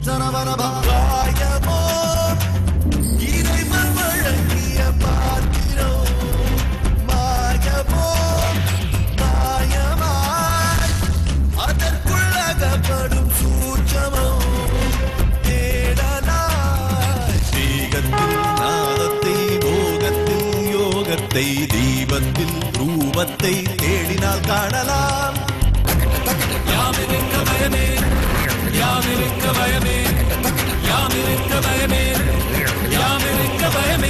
காயமோ இறைவன் வழங்கிய பாத்திரம் மாயமோ மாயமாய் அதற்குள்ளகப்படும் சூட்சமோ தேடலாய் தீகத்தில் நாதத்தை போகத்தில் யோகத்தை தீபத்தில் ரூபத்தை தேடினால் காணலாம் யாமிருக்க பயமே யாமிருக்க பயமே யாமிருக்க பயமே யாமிருக்க பயமே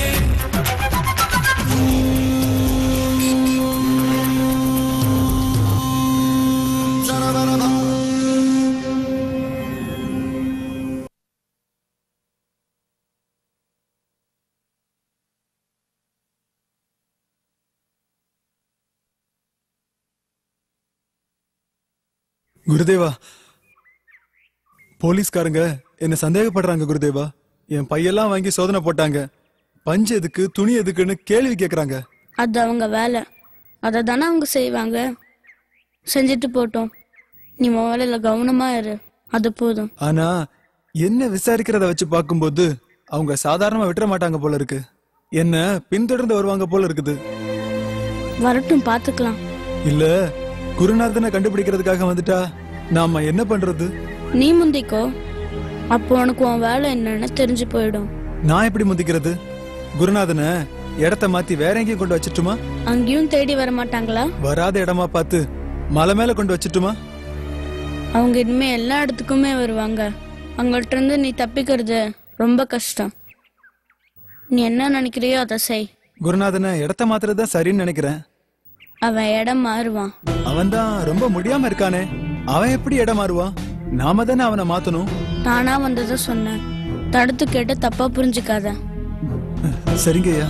குருதேவா போலீஸ்காரங்க என்ன சந்தேகப்படுறாங்க குருதேவா என் பையெல்லாம் வாங்கி சோதனை போட்டாங்க பஞ்சு எதுக்கு துணி எதுக்குன்னு கேள்வி கேக்குறாங்க அது அவங்க வேலை அதை தானே அவங்க செய்வாங்க செஞ்சுட்டு போட்டோம் நீ வேலையில கவனமா இரு அது போதும் ஆனா என்ன விசாரிக்கிறத வச்சு பார்க்கும்போது அவங்க சாதாரணமா விட்டுற மாட்டாங்க போல இருக்கு என்ன பின்தொடர்ந்து வருவாங்க போல இருக்குது வரட்டும் பாத்துக்கலாம் இல்ல குருநாதனை கண்டுபிடிக்கிறதுக்காக வந்துட்டா நாம என்ன பண்றது நீ முந்திக்கோ அப்போ உனக்கு உன் வேலை என்னன்னு தெரிஞ்சு போயிடும் நான் எப்படி முந்திக்கிறது குருநாதனை இடத்த மாத்தி வேற எங்கேயும் கொண்டு வச்சிட்டுமா அங்கேயும் தேடி வர மாட்டாங்களா வராத இடமா பார்த்து மலை மேல கொண்டு வச்சிட்டுமா அவங்க இனிமே எல்லா இடத்துக்குமே வருவாங்க அவங்கள்ட்ட இருந்து நீ தப்பிக்கிறது ரொம்ப கஷ்டம் நீ என்ன நினைக்கிறியோ அதை செய் குருநாதனை இடத்த மாத்துறது தான் சரின்னு நினைக்கிறேன் அவன் இடம் மாறுவான் அவன் தான் ரொம்ப முடியாம இருக்கானே அவன் எப்படி இடம் மாறுவான் நாம தானே அவனை மாத்தணும் தானா வந்ததை சொன்னேன் தடுத்து கேட்டு தப்பா புரிஞ்சுக்காத சரிங்கய்யா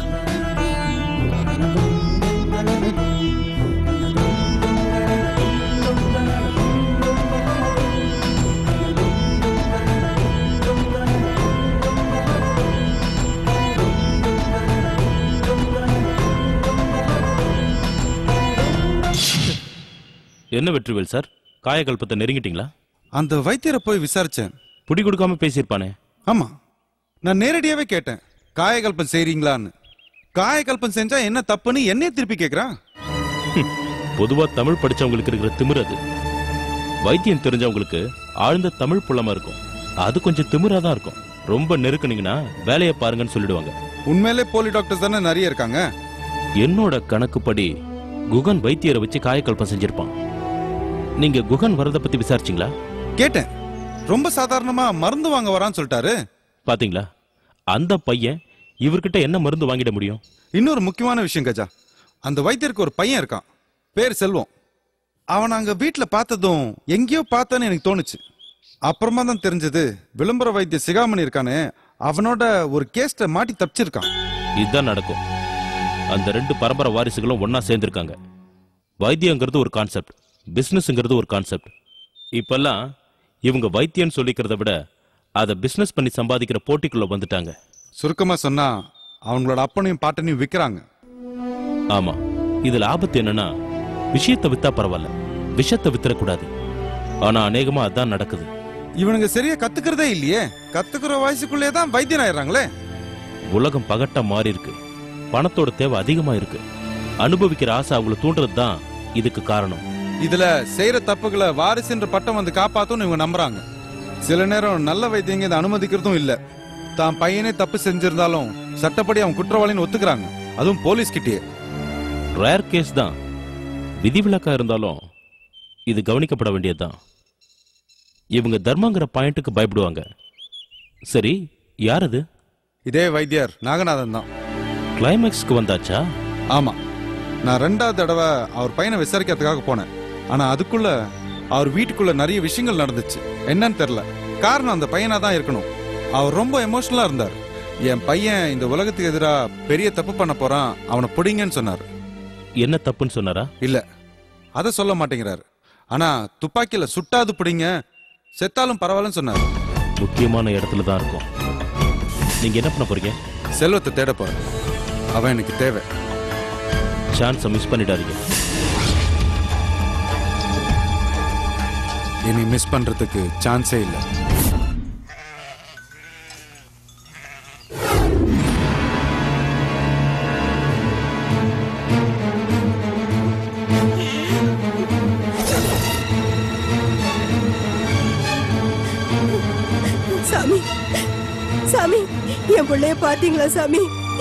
என்ன வெற்றிவேல் சார் காயகல்பத்தை நெருங்கிட்டீங்களா அந்த வைத்தியரை போய் விசாரிச்சேன் புடி கொடுக்காம பேசியிருப்பானே ஆமா நான் நேரடியாவே கேட்டேன் காயகல்பம் செய்றீங்களான்னு காயகல்பம் செஞ்சா என்ன தப்புன்னு என்னைய திருப்பி கேக்குறான் பொதுவா தமிழ் படிச்சவங்களுக்கு இருக்கிற திமிரு அது வைத்தியம் தெரிஞ்சவங்களுக்கு ஆழ்ந்த தமிழ் புலமா இருக்கும் அது கொஞ்சம் திமிரா தான் இருக்கும் ரொம்ப நெருக்குனீங்கன்னா வேலையை பாருங்கன்னு சொல்லிடுவாங்க உண்மையிலே போலி டாக்டர்ஸ் தானே நிறைய இருக்காங்க என்னோட கணக்குப்படி குகன் வைத்தியரை வச்சு காயக்கல்பம் செஞ்சிருப்பான் நீங்க குகன் வரத பத்தி விசாரிச்சீங்களா கேட்டேன் ரொம்ப சாதாரணமா மருந்து வாங்க வரான்னு சொல்லிட்டாரு பாத்தீங்களா அந்த பையன் இவர்கிட்ட என்ன மருந்து வாங்கிட முடியும் இன்னொரு முக்கியமான விஷயம் கஜா அந்த வைத்தியருக்கு ஒரு பையன் இருக்கான் பேர் செல்வம் அவன் அங்க வீட்ல பார்த்ததும் எங்கேயோ பார்த்தேன்னு எனக்கு தோணுச்சு அப்புறமா தான் தெரிஞ்சது விளம்பர வைத்திய சிகாமணி இருக்கானே அவனோட ஒரு கேஸ்ட மாட்டி தப்பிச்சிருக்கான் இதுதான் நடக்கும் அந்த ரெண்டு பரம்பரை வாரிசுகளும் ஒண்ணா சேர்ந்திருக்காங்க வைத்தியங்கிறது ஒரு கான்செப்ட் பிசினஸ்ங்கிறது ஒரு கான்செப்ட் இப்பெல்லாம் இவங்க வைத்தியம்னு சொல்லிக்கிறத விட அதை பிசினஸ் பண்ணி சம்பாதிக்கிற போட்டிக்குள்ள வந்துட்டாங்க சுருக்கமா சொன்னா அவங்களோட அப்பனையும் பாட்டனையும் விக்கிறாங்க ஆமா இதுல ஆபத்து என்னன்னா விஷயத்தை வித்தா பரவாயில்ல விஷத்தை வித்துறக்கூடாது ஆனா அநேகமா அதான் நடக்குது இவனுங்க சரியா கத்துக்கிறதே இல்லையே கத்துக்கிற வயசுக்குள்ளே தான் வைத்தியன் ஆயிடுறாங்களே உலகம் பகட்டா மாறி இருக்கு பணத்தோட தேவை அதிகமா இருக்கு அனுபவிக்கிற ஆசை அவங்கள தூண்டுறது தான் இதுக்கு காரணம் இதுல செய்யற தப்புகளை வாரிசுன்ற பட்டம் வந்து காப்பாத்தும்னு இவங்க நம்புறாங்க சில நேரம் நல்ல வைத்தியங்க இதை அனுமதிக்கிறதும் இல்ல தான் பையனே தப்பு செஞ்சிருந்தாலும் சட்டப்படி அவன் குற்றவாளின்னு ஒத்துக்கிறாங்க அதுவும் போலீஸ் கிட்டயே ரேர் கேஸ் தான் விதிவிலக்கா இருந்தாலும் இது கவனிக்கப்பட வேண்டியதுதான் இவங்க தர்மங்கிற பாயிண்ட்டுக்கு பயப்படுவாங்க சரி யார் அது இதே வைத்தியர் நாகநாதன் தான் கிளைமேக்ஸ்க்கு வந்தாச்சா ஆமா நான் ரெண்டாவது தடவை அவர் பையனை விசாரிக்கிறதுக்காக போனேன் ஆனா அதுக்குள்ள அவர் வீட்டுக்குள்ள நிறைய விஷயங்கள் நடந்துச்சு என்னன்னு தெரியல காரணம் அந்த பையனா தான் இருக்கணும் அவர் ரொம்ப எமோஷனலா இருந்தார் என் பையன் இந்த உலகத்துக்கு எதிரா பெரிய தப்பு பண்ண போறான் அவனை பிடிங்கன்னு சொன்னார் என்ன தப்புன்னு சொன்னாரா இல்ல அத சொல்ல மாட்டேங்கிறாரு ஆனா துப்பாக்கியில சுட்டாது பிடிங்க செத்தாலும் பரவாயில்லன்னு சொன்னார் முக்கியமான இடத்துல தான் இருக்கும் நீங்க என்ன பண்ண போறீங்க செல்வத்தை தேட போறேன் அவன் எனக்கு தேவை சான்ஸை மிஸ் பண்ணிடாதீங்க இனி மிஸ் பண்றதுக்கு சான்ஸே இல்லை சாமி சாமி என் பிள்ளைய பாத்தீங்களா சாமி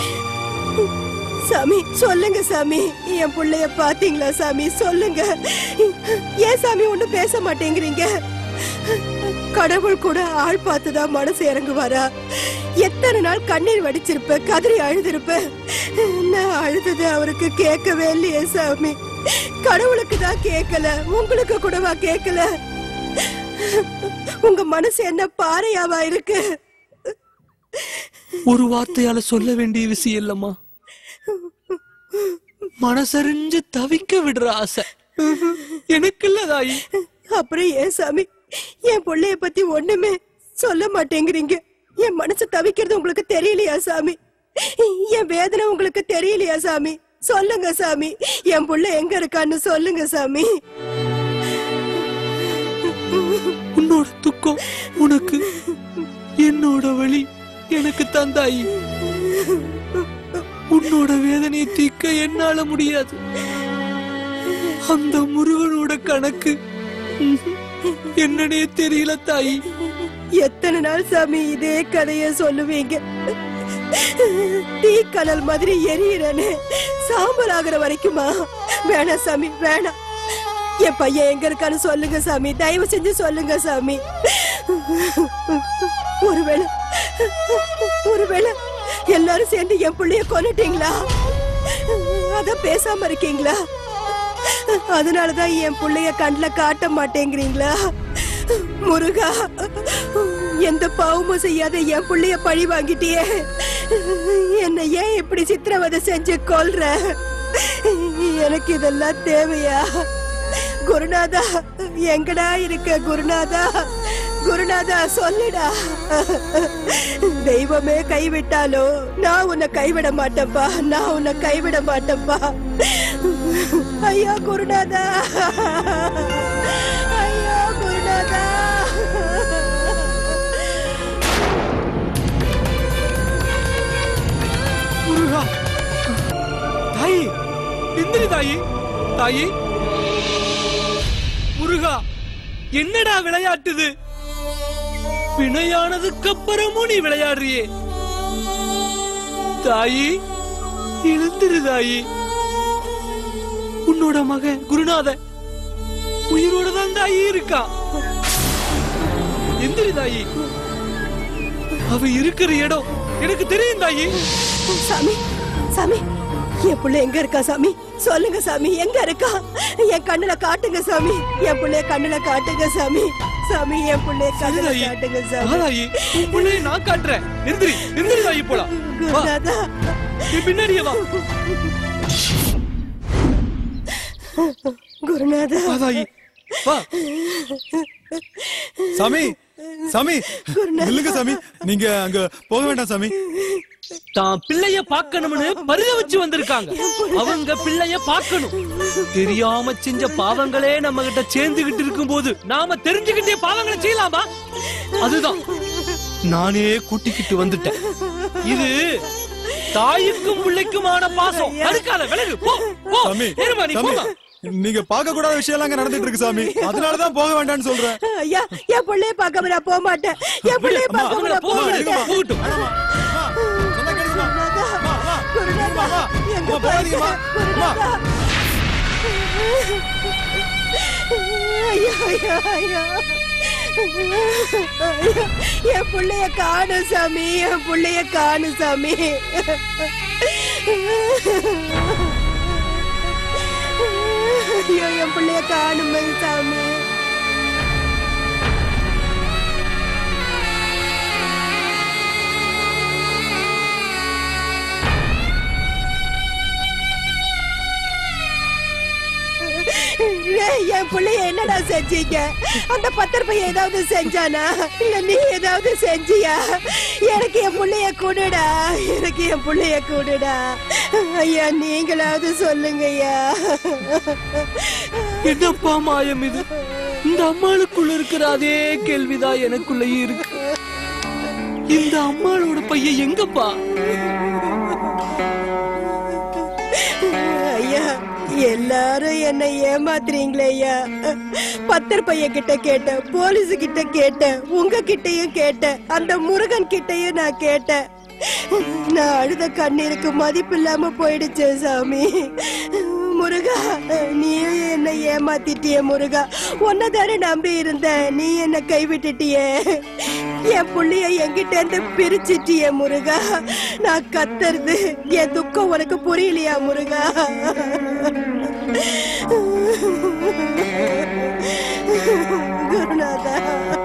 சாமி சொல்லுங்க சாமி என் பிள்ளைய பாத்தீங்களா சாமி சொல்லுங்க ஏன் சாமி ஒண்ணும் பேச மாட்டேங்கிறீங்க கடவுள் கூட ஆள் பார்த்துதான் மனசு இறங்குவாரா எத்தனை நாள் கண்ணீர் வடிச்சிருப்ப கதறி அழுதிருப்ப நான் அழுதது அவருக்கு கேட்கவே இல்லையே சாமி கடவுளுக்கு தான் கேட்கல உங்களுக்கு கூடவா கேட்கல உங்க மனசு என்ன பாறையாவா இருக்கு ஒரு வார்த்தையால சொல்ல வேண்டிய விஷயம் இல்லம்மா மனசறிஞ்சு தவிக்க விடுற ஆசை எனக்கு இல்ல தாயி அப்புறம் ஏன் சாமி என் பிள்ளைய பத்தி ஒண்ணுமே சொல்ல மாட்டேங்கிறீங்க என் மனசு தவிக்கிறது உங்களுக்கு தெரியலையா சாமி என் வேதனை உங்களுக்கு தெரியலையா சாமி சொல்லுங்க சாமி என் புள்ள எங்க இருக்கான்னு சொல்லுங்க சாமி உன்னோட துக்கம் உனக்கு என்னோட வழி எனக்கு தந்தாயி உன்னோட வேதனையை தீர்க்க என்னால முடியாது அந்த முருகனோட கணக்கு என்னன்னே தெரியல தாயி எத்தனை நாள் சாமி இதே கதைய சொல்லுவீங்க தீக்கனல் மாதிரி எரியறனே சாம்பல் ஆகுற வரைக்குமா வேணாம் சாமி வேணாம் என் பையன் எங்க இருக்கான்னு சொல்லுங்க சாமி தயவு செஞ்சு சொல்லுங்க சாமி ஒருவேளை ஒருவேளை எல்லாரும் சேர்ந்து என் பிள்ளைய கொன்னுட்டீங்களா அத பேசாம இருக்கீங்களா அதனாலதான் என் பிள்ளைய கண்ணுல காட்ட மாட்டேங்கிறீங்களா முருகா எந்த பாவமும் செய்யாத என் புள்ளைய பழி வாங்கிட்டியே என்ன ஏன் இப்படி சித்திரவதை செஞ்சு கொல்ற எனக்கு இதெல்லாம் தேவையா குருநாதா எங்கடா இருக்க குருநாதா குருநாதா சொல்லுடா தெய்வமே கைவிட்டாலோ நான் உன்னை கைவிட மாட்டேன்ப்பா நான் உன்னை கைவிட மாட்டேன்ப்பா ஐயா குருநாதா ஐயா குருநாதா முருகா தாயி எந்திரி தாயி தாயி முருகா என்னடா விளையாட்டுது பிணையானதுக்கு அப்புறமும் நீ விளையாடுறியே தாயி எழுந்திரு தாயி உன்னோட மகன் குருநாத உயிரோட தான் தாயி இருக்கா எந்திரி தாயி அவ இருக்கிற இடம் எனக்கு தெரியும் தாயி சாமி சாமி என் புள்ள எங்க இருக்கா சாமி சொல்லுங்க சாமி எங்க இருக்கா என் கண்ணுல காட்டுங்க சாமி என் புள்ளைய கண்ணுல காட்டுங்க சாமி சாமி என் புள்ளைய கண்ணுல தாயி. காட்டுங்க வா சாமி தாயி உன் பிள்ளையை நான் காட்டுறேன் எந்திரி எந்திரி தாயி போலாம் வா குருநாதா நீ பின்னாடியே வா குருநாதா வா தாயி வா சாமி சாமி இல்லங்க சாமி நீங்க அங்க போக வேண்டாம் சாமி தான் பிள்ளைய பார்க்கணும்னு பரித வச்சு வந்திருக்காங்க அவங்க பிள்ளைய பார்க்கணும் தெரியாம செஞ்ச பாவங்களே நம்ம கிட்ட சேர்ந்துகிட்டு இருக்கும்போது நாம தெரிஞ்சுக்கிட்டே பாவங்களை செய்யலாமா அதுதான் நானே கூட்டிக்கிட்டு வந்துட்டேன் இது தாய்க்கும் பிள்ளைக்குமான பாசம் தடுக்காத விலகு போ போ சாமி ஏறுமா நீ சாமி போமா நீங்க பார்க்க கூடாத விஷயம் எல்லாம் நடந்துட்டு இருக்கு சாமி அதனாலதான் போக வேண்டாம்னு சொல்றேன் ஐயா என் புள்ளைய பார்க்காம நான் போக மாட்டேன் என் புள்ளைய அம்மா, பார்க்காம அவங்கள நான் போக போக மாட்டேன் போகட்டும் சொன்னா கேளுங்கம்மா. குருநாதா, அம்மா, அம்மா. குருநாதா, அம்மா, எங்க அம்மா, போகாதீங்கம்மா. போறீங்க? அம்மா. குருநாதா. ஐயா, ஐயா, ஐயா. ஐயா, என் புள்ளைய காணு சாமி என் புள்ளைய காணு சாமி ஐயோ என் புள்ளைய காணுமே சாமி ஏய், என் புள்ளைய என்னடா செஞ்சீங்க அந்த பத்தர் பையன் ஏதாவது செஞ்சானா இல்ல நீ ஏதாவது செஞ்சியா எனக்கு என் புள்ளைய கூடுடா எனக்கு என் புள்ளைய கூடுடா ஐயா நீங்களாவது சொல்லுங்க ஐயா என்னப்பா மாயம் இது இந்த அம்மாளுக்குள்ள இருக்கிற அதே கேள்விதான் எனக்குள்ளயும் இருக்கு இந்த அம்மாளோட பையன் எங்கப்பா ஐயா எல்லாரும் என்ன ஏமாத்துறீங்களே ஐயா பத்தர் பையன் கிட்ட கேட்டேன் போலீஸ் கிட்ட கேட்டேன் உங்க கிட்டயும் கேட்டேன் அந்த முருகன் கிட்டயும் நான் கேட்டேன் நான் அழுத கண்ணீருக்கு மதிப்பு இல்லாம போயிடுச்சு சாமி முருகா நீயும் என்ன ஏமாத்திட்டிய முருகா உன்னதானே நம்பி இருந்த நீ என்ன கைவிட்டுட்டியே என் புள்ளைய என்கிட்ட இருந்து பிரிச்சிட்டிய முருகா நான் கத்துறது என் துக்கம் உனக்கு புரியலையா முருகா குருநாதா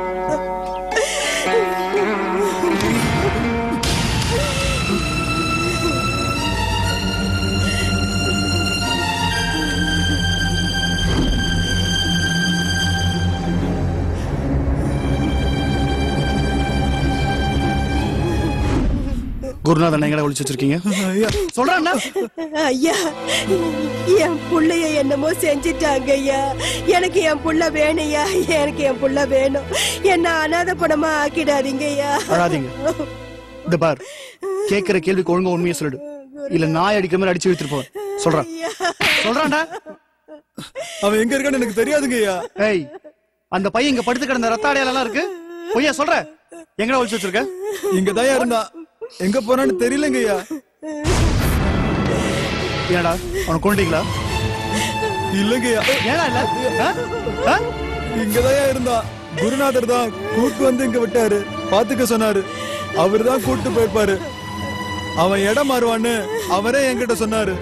குருநாதன் எங்கடா ஒளிச்சு வச்சிருக்கீங்க சொல்றேன் ஐயா என் புள்ளைய என்னமோ செஞ்சிட்டாங்க ஐயா எனக்கு என் புள்ள வேணும்யா எனக்கு என் புள்ள வேணும் என்ன அனாதை பணமா ஆக்கிடாதீங்க ஐயா அழாதீங்க இந்த பார் கேக்குற கேள்விக்கு ஒழுங்கா உண்மையை சொல்லிடு இல்ல நாய் அடிக்கிற மாதிரி அடிச்சு இழுத்துட்டு போவேன் சொல்றேன் சொல்றான்டா அவன் எங்க இருக்கான்னு எனக்கு தெரியாதுங்க ஐயா ஏய் அந்த பையன் இங்க படுத்து கிடந்த ரத்த அடையாளம் எல்லாம் இருக்கு பொய்யா சொல்ற எங்கடா ஒளிச்சு வச்சிருக்க இங்க தயா இருந்தா எங்க போனான்னு தெரியலங்க ஐயா ஏடா அவனை கொண்டீங்களா இல்லங்க ஐயா ஏடா இல்ல ஆ? ஆ? இங்கதாயா இருந்தா குருநாதர் தான் கூட்டு வந்து இங்க விட்டாரு பாத்துக்க சொன்னாரு அவர் தான் கூட்டு போயிருப்பாரு அவன் இடம் மாறுவான்னு அவரே என்கிட்ட சொன்னாரு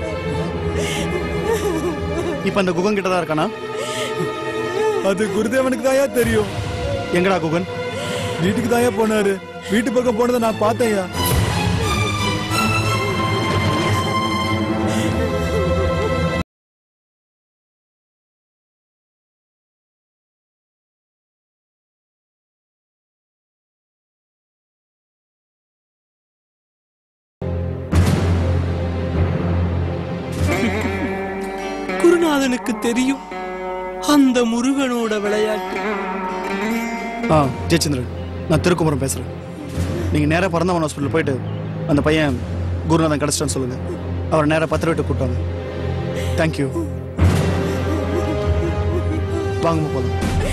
இப்ப அந்த குகன் கிட்ட தான் இருக்கானா அது குருதேவனுக்கு தாயா தெரியும் எங்கடா குகன் வீட்டுக்கு தாயா போனாரு வீட்டு பக்கம் போனதை நான் பார்த்தேன்யா குருநாதனுக்கு தெரியும் அந்த முருகனோட விளையாட்டு ஆ ஜெயச்சந்திரன் நான் திருக்குமரம் பேசுறேன் நீங்க நேரா பறந்தவன் ஹாஸ்பிட்டல் போயிட்டு அந்த பையன் குருநாதன் கிடைச்சிட்டான்னு சொல்லுங்க அவரை நேரா பத்திர விட்டு கூட்டாங்க தேங்க்யூ வாங்க போலாம்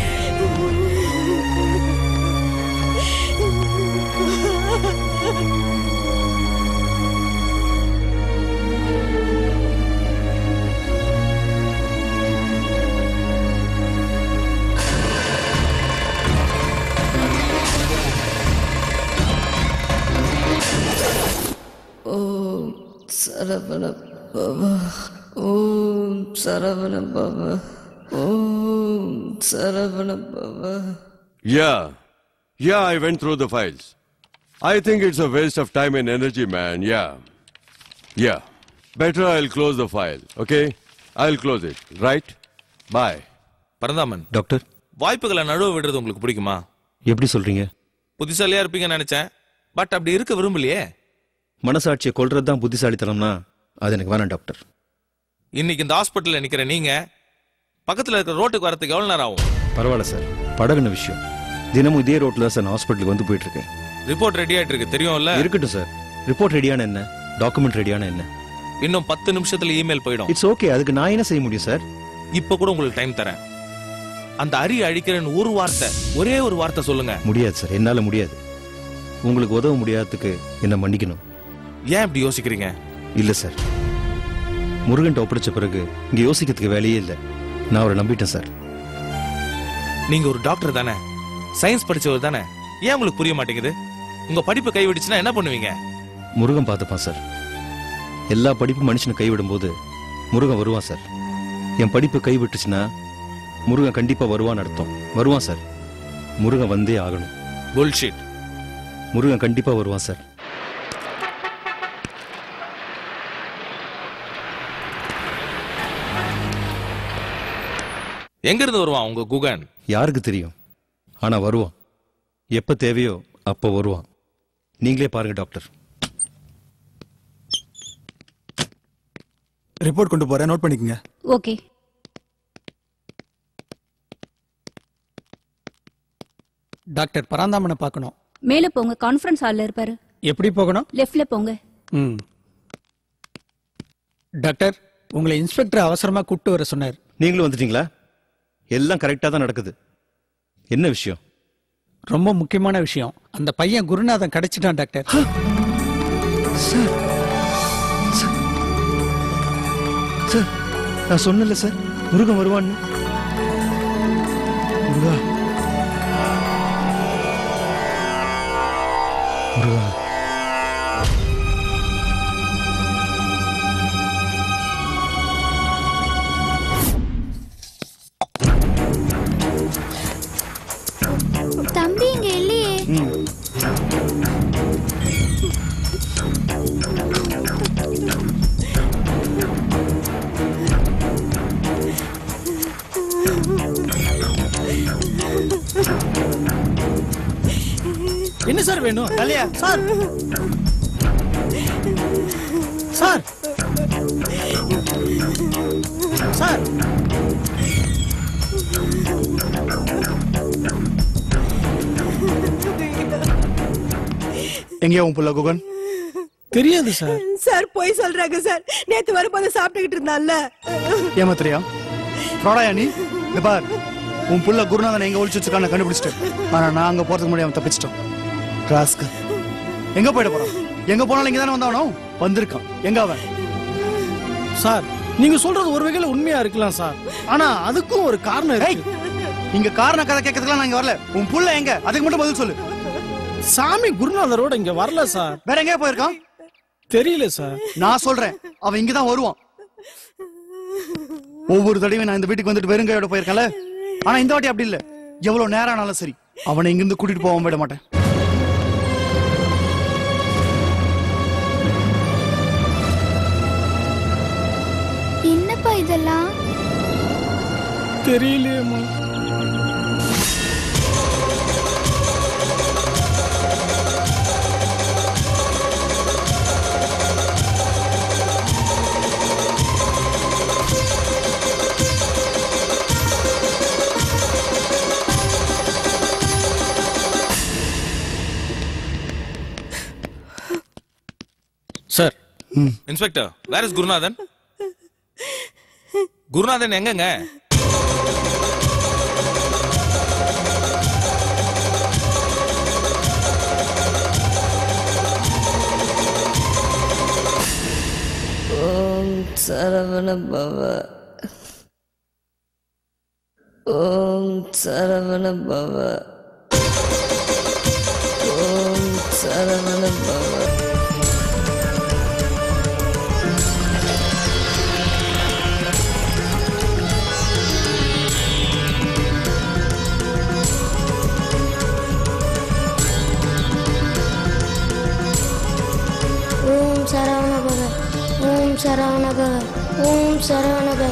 ஓம் சரவண பவ ஓம் சரவண பவ ஓம் சரவண பவ Yeah. Yeah, I went through the files. I think it's a waste of time and energy, man. Yeah. Yeah. Better I'll close the file, okay? I'll close it, right? Bye. Paranthaman doctor வாய்ப்புகளை நழுவ விடுறது உங்களுக்கு பிடிக்குமா எப்படி சொல்றீங்க புத்திசாலியா இருப்பீங்கன்னு நினைச்சேன் பட் அப்படி இருக்க விரும்பலையே மனசாட்சியை கொல்றது தான் புத்திசாலித்தனம்னா அது எனக்கு வேணாம் டாக்டர் இன்னைக்கு இந்த ஹாஸ்பிட்டல்ல நிக்கிற நீங்க பக்கத்துல இருக்கிற ரோட்டுக்கு வரதுக்கு எவ்வளவு நேரம் ஆகும் பரவாயில்ல சார் படகுன விஷயம் தினமும் இதே ரோட்ல தான் சார் நான் ஹாஸ்பிட்டலுக்கு வந்து போயிட்டு இருக்கேன் ரிப்போர்ட் ரெடி ஆயிட்டு இருக்கு தெரியும்ல இருக்கட்டும் சார் ரிப்போர்ட் ரெடியான என்ன டாக்குமெண்ட் ரெடியான என்ன இன்னும் பத்து நிமிஷத்துல இமெயில் போயிடும் இட்ஸ் ஓகே அதுக்கு நான் என்ன செய்ய முடியும் சார் இப்ப கூட உங்களுக்கு டைம் தரேன் அந்த அரி அழிக்கிறேன்னு ஒரு வார்த்தை ஒரே ஒரு வார்த்தை சொல்லுங்க முடியாது சார் என்னால முடியாது உங்களுக்கு உதவ முடியாததுக்கு என்ன மன்னிக்கணும் ஏன் இப்படி யோசிக்கிறீங்க இல்ல சார் முருகன்ட்ட ஒப்படைச்ச பிறகு இங்க யோசிக்கிறதுக்கு வேலையே இல்லை நான் அவரை நம்பிட்டேன் சார் நீங்க ஒரு டாக்டர் தானே சயின்ஸ் படிச்சவர் தானே ஏன் உங்களுக்கு புரிய மாட்டேங்குது உங்க படிப்பு கைவிடுச்சுன்னா என்ன பண்ணுவீங்க முருகன் பார்த்துப்பான் சார் எல்லா படிப்பும் மனுஷனை கைவிடும் போது முருகன் வருவான் சார் என் படிப்பு கைவிட்டுச்சுன்னா முருகன் கண்டிப்பா வருவான்னு அர்த்தம் வருவான் சார் முருகன் வந்தே ஆகணும் புல்ஷிட் முருகன் கண்டிப்பா வருவான் சார் எங்க இருந்து வருவான் உங்க குகன் யாருக்கு தெரியும் ஆனா வருவான் எப்ப தேவையோ அப்ப வருவான் நீங்களே பாருங்க டாக்டர் ரிப்போர்ட் கொண்டு போறேன் நோட் பண்ணிக்கங்க ஓகே டாக்டர் பராந்தாமனை பார்க்கணும் மேல போங்க கான்ஃபரன்ஸ் ஹால்ல இருப்பாரு எப்படி போகணும் லெஃப்ட்ல போங்க ம் டாக்டர் உங்களை இன்ஸ்பெக்டர் அவசரமா கூப்பிட்டு வர சொன்னார் நீங்களும் வந்துட்டீங்களா எல்லாம் கரெக்டா தான் நடக்குது என்ன விஷயம் ரொம்ப முக்கியமான விஷயம் அந்த பையன் குருநாதன் கிடைச்சிட்டான் டாக்டர் சார் நான் சொன்னல சார் முருகன் வருவான்னு முருகா முருகா தம்பி இங்க இல்லையே என்ன சார் வேணும் இல்லையா சார் சார் சார் எங்கேயா உன் புள்ள குகன் தெரியாது சார் சார் போய் சொல்றாங்க சார் நேத்து வரும்போது சாப்பிட்டுக்கிட்டு இருந்தான்ல ஏமாத்திரியா ஃப்ராடாயா நீ இந்த பார் உன் புள்ள குருநாதன் எங்க ஒளிச்சு வச்சிருக்கான்னு கண்டுபிடிச்சிட்டேன் ஆனா நான் அங்க போறதுக்கு முன்னாடி அவன் தப்பிச்சிட்டான் ராஸ்கல் எங்க போயிட போறான் எங்க போனாலும் இங்க தானே வந்தானோ வந்திருக்கான் எங்க அவன் சார் நீங்க சொல்றது ஒரு வகையில உண்மையா இருக்கலாம் சார் ஆனா அதுக்கும் ஒரு காரணம் இருக்கு இங்க காரண கதை கேட்கறதுக்குலாம் நான் இங்க வரல உன் புள்ள எங்க அதுக்கு மட்டும் பதில் சொல்லு சாமி குருநாதரோட இங்க வரல சார் வேற எங்க போயிருக்கான் தெரியல சார் நான் சொல்றேன் அவன் இங்க தான் வருவான் ஒவ்வொரு தடவையும் நான் இந்த வீட்டுக்கு வந்துட்டு வெறுங்கையோட போயிருக்கேன்ல ஆனா இந்த வாட்டி அப்படி இல்ல எவ்வளவு நேரம் ஆனாலும் சரி அவனை இங்கிருந்து கூட்டிட்டு போக விட மாட்டேன் என்னப்பா இதெல்லாம் தெரியலையேம்மா sir inspector where is Gurunathan Gurunathan எங்கங்க ஓம் சரவண பவ ஓம் சரவண பவ ஓம் சரவண பவ ஓம் சரவண பவ ஓம் சரவண பவ ஓம் சரவண பவ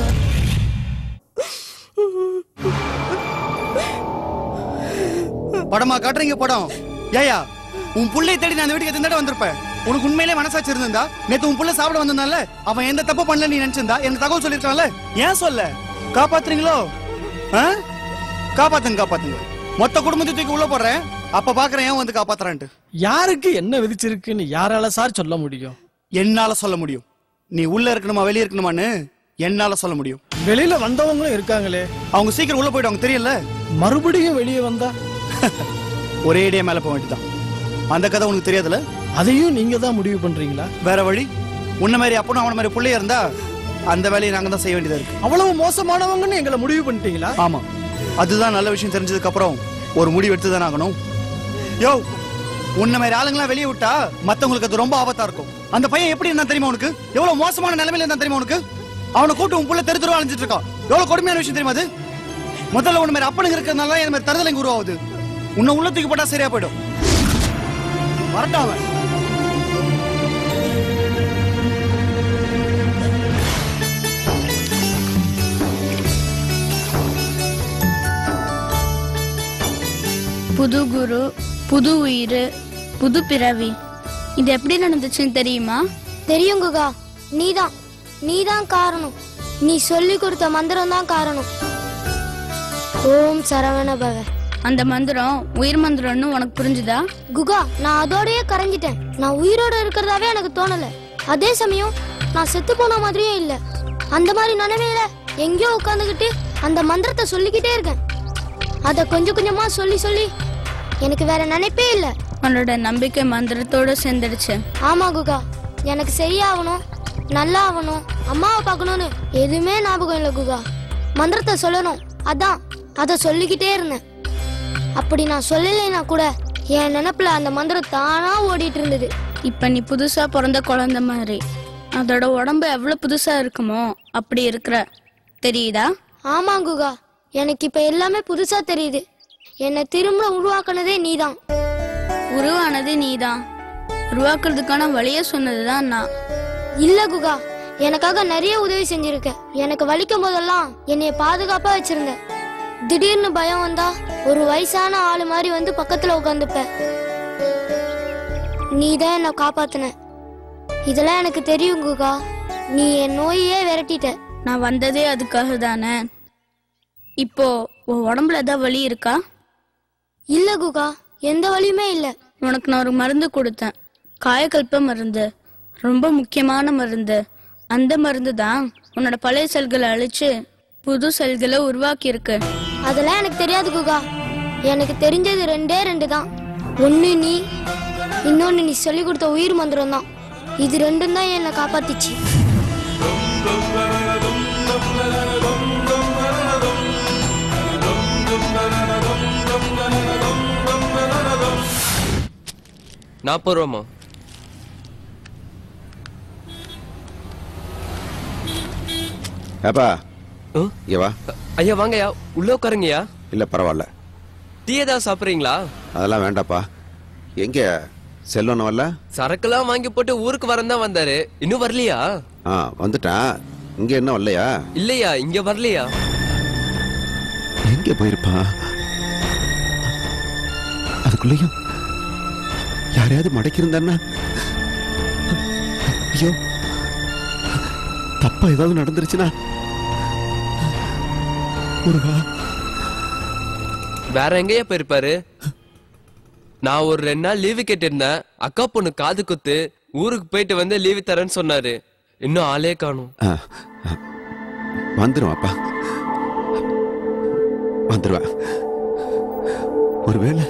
படமா காட்டுறீங்க படம் ஏயா உன் புள்ளைய தேடி நான் இந்த வீட்டுக்கு எத்தனை தடவை வந்திருப்பேன் உனக்கு உண்மையிலே மனசாட்சி இருந்திருந்தா நேத்து உன் புள்ள சாப்பிட வந்திருந்தால அவன் எந்த தப்பு பண்ணல நீ நினைச்சிருந்தா எனக்கு தகவல் சொல்லிருக்கான்ல ஏன் சொல்ல காப்பாத்துறீங்களோ ஆ? காப்பாத்துங்க காப்பாத்துங்க மொத்த குடும்பத்தை தூக்கி உள்ள போடுறேன் அப்ப பாக்குறேன் ஏன் வந்து காப்பாத்துறான்ட்டு யாருக்கு என்ன விதிச்சிருக்குன்னு யாரால சார் சொல்ல முடியும் என்னால சொல்ல முடியும் நீ உள்ள இருக்கணுமா வெளிய இருக்கணுமான்னு என்னால சொல்ல முடியும் வெளியில வந்தவங்களும் இருக்காங்களே அவங்க சீக்கிரம் உள்ள போயிடுவாங்க தெரியல மறுபடியும் வெளியே வந்தா ஒரே இடையே மேல போக வேண்டியதான் அந்த கதை உனக்கு தெரியாதுல அதையும் நீங்க தான் முடிவு பண்றீங்களா வேற வழி உன்ன மாதிரி அப்பனும் அவன மாதிரி பிள்ளையா இருந்தா அந்த வேலையை நாங்க தான் செய்ய வேண்டியதா இருக்கு அவ்வளவு மோசமானவங்கன்னு எங்களை முடிவு பண்ணிட்டீங்களா ஆமா அதுதான் நல்ல விஷயம் தெரிஞ்சதுக்கு அப்புறம் ஒரு முடிவு எடுத்து தானே ஆகணும் யோ உன்ன மாதிரி ஆளுங்களாம் வெளியே விட்டா மத்தவங்களுக்கு அது ரொம்ப ஆபத்தா இருக்கும் அந்த பையன் எப்படி இருந்தா தெரியுமா உனக்கு எவ்வளவு மோசமான நிலைமையில இருந்தா தெரியுமா உனக்கு அவனை கூட்டு உன் புள்ள தெரு தெருவா அலைஞ்சிட்டு இருக்கான் எவ்வளவு கொடுமையான விஷயம் தெரியுமா அது முதல்ல உன்ன மாதிரி அப்பனுங்க இருக்கிறதுனால தான் இந்த மாதிரி தருதலை இங்க உருவாகுது உன்னை உள்ள தூக்கி போட்டா சரியா போயிடும் வரட்டும் அவன் புது குரு புது உயிர் புது பிறவி இது எப்படி நடந்துச்சுன்னு தெரியுமா தெரியும் குகா நீதான் நீதான் காரணம் நீ சொல்லி கொடுத்த மந்திரம் தான் காரணம் ஓம் சரவண பவ அந்த மந்திரம் உயிர் மந்திரம்னு உனக்கு புரிஞ்சுதா குகா நான் அதோடயே கரைஞ்சிட்டேன் நான் உயிரோட இருக்கிறதாவே எனக்கு தோணல அதே சமயம் நான் செத்து போன மாதிரியும் இல்ல அந்த மாதிரி நினைவையில எங்கேயோ உட்காந்துக்கிட்டு அந்த மந்திரத்தை சொல்லிக்கிட்டே இருக்கேன் அதை கொஞ்சம் கொஞ்சமா சொல்லி சொல்லி எனக்கு வேற நினைப்பே இல்ல உன்னோட நம்பிக்கை மந்திரத்தோட சேர்ந்துடுச்சு ஆமா குகா எனக்கு சரியாகணும் நல்லா ஆகணும் அம்மாவை பார்க்கணும்னு எதுவுமே ஞாபகம் இல்லை குகா மந்திரத்தை சொல்லணும் அதான் அதை சொல்லிக்கிட்டே இருந்தேன் அப்படி நான் சொல்லலைன்னா கூட என் நினைப்புல அந்த மந்திரம் தானா ஓடிட்டு இருந்தது இப்ப நீ புதுசா பிறந்த குழந்தை மாதிரி அதோட உடம்பு எவ்வளவு புதுசா இருக்குமோ அப்படி இருக்கிற தெரியுதா ஆமா குகா எனக்கு இப்ப எல்லாமே புதுசா தெரியுது என்னை திரும்ப உருவாக்குனதே நீதான் உருவானது நீதான் உருவாக்குறதுக்கான வழிய சொன்னதுதான் நான் இல்ல குகா எனக்காக நிறைய உதவி செஞ்சிருக்க எனக்கு வலிக்கும் போதெல்லாம் என்னைய பாதுகாப்பா வச்சிருந்த திடீர்னு பயம் வந்தா ஒரு வயசான ஆளு மாதிரி வந்து பக்கத்துல உட்காந்துப்ப நீ தான் என்ன காப்பாத்துன இதெல்லாம் எனக்கு தெரியும் குகா நீ என் நோயே விரட்டிட்ட நான் வந்ததே அதுக்காக தானே இப்போ உன் உடம்புல ஏதாவது வலி இருக்கா இல்ல குகா எந்த வலியுமே இல்ல உனக்கு நான் ஒரு மருந்து கொடுத்தேன் காயக்கல்ப மருந்து ரொம்ப முக்கியமான மருந்து அந்த மருந்து தான் உன்னோட பழைய செல்களை அழிச்சு புது செல்களை உருவாக்கி இருக்கு அதெல்லாம் எனக்கு தெரியாது குகா எனக்கு தெரிஞ்சது ரெண்டே ரெண்டு தான் ஒன்னு நீ இன்னொன்னு நீ சொல்லி கொடுத்த உயிர் மந்திரம் தான் இது ரெண்டும் தான் என்னை காப்பாத்திச்சு நாற்பது ரூபாமா ஏப்பா இங்க வா ஐயா வாங்கய்யா உள்ள உட்காருங்கய்யா இல்ல பரவாயில்ல டீ ஏதாவது சாப்பிடுறீங்களா அதெல்லாம் வேண்டாப்பா எங்க செல்வன் வரல சரக்குலாம் வாங்கி போட்டு ஊருக்கு வரேன் தான் வந்தாரு இன்னும் வரலையா ஆ வந்துட்டான் இங்க என்ன வரலையா இல்லையா இங்க வரலையா எங்க போயிருப்பான் அதுக்குள்ளேயும் யாரையாவது மடக்கியிருந்தான்னா ஐயோ தப்பா ஏதாவது நடந்துருச்சுன்னா முருகா வேற எங்கேயா போயிருப்பாரு நான் ஒரு ரெண்டு நாள் லீவு கேட்டிருந்தேன் அக்கா பொண்ணு காது குத்து ஊருக்கு போயிட்டு வந்து லீவு தரேன்னு சொன்னாரு இன்னும் ஆளே காணும் ஆ, ஆ, வந்துரும் அப்பா வந்துருவேன் ஒருவேளை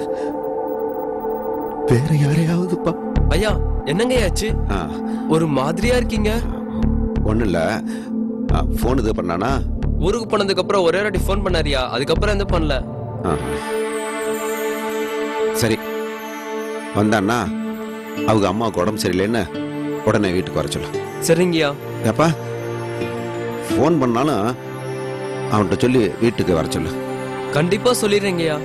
வேற யாரையாவதுப்பா ஐயா என்னங்கய்யாச்சு ஆ, ஒரு மாதிரியா இருக்கீங்க ஒண்ணும் இல்ல போன் இது பண்ணானா ஊருக்கு போனதுக்கு அப்புறம் ஒரே வாட்டி ஃபோன் பண்ணாரியா அதுக்கப்புறம் எந்த பண்ணல ஆ. சரி வந்தான்னா அவங்க அம்மாவுக்கு உடம்பு சரியில்லைன்னு உடனே வீட்டுக்கு வர சொல்லு சரிங்கய்யா ஏப்பா ஃபோன் பண்ணாலும் அவன்கிட்ட சொல்லி வீட்டுக்கு வர சொல்லு கண்டிப்பா சொல்லிடுறேங்கய்யா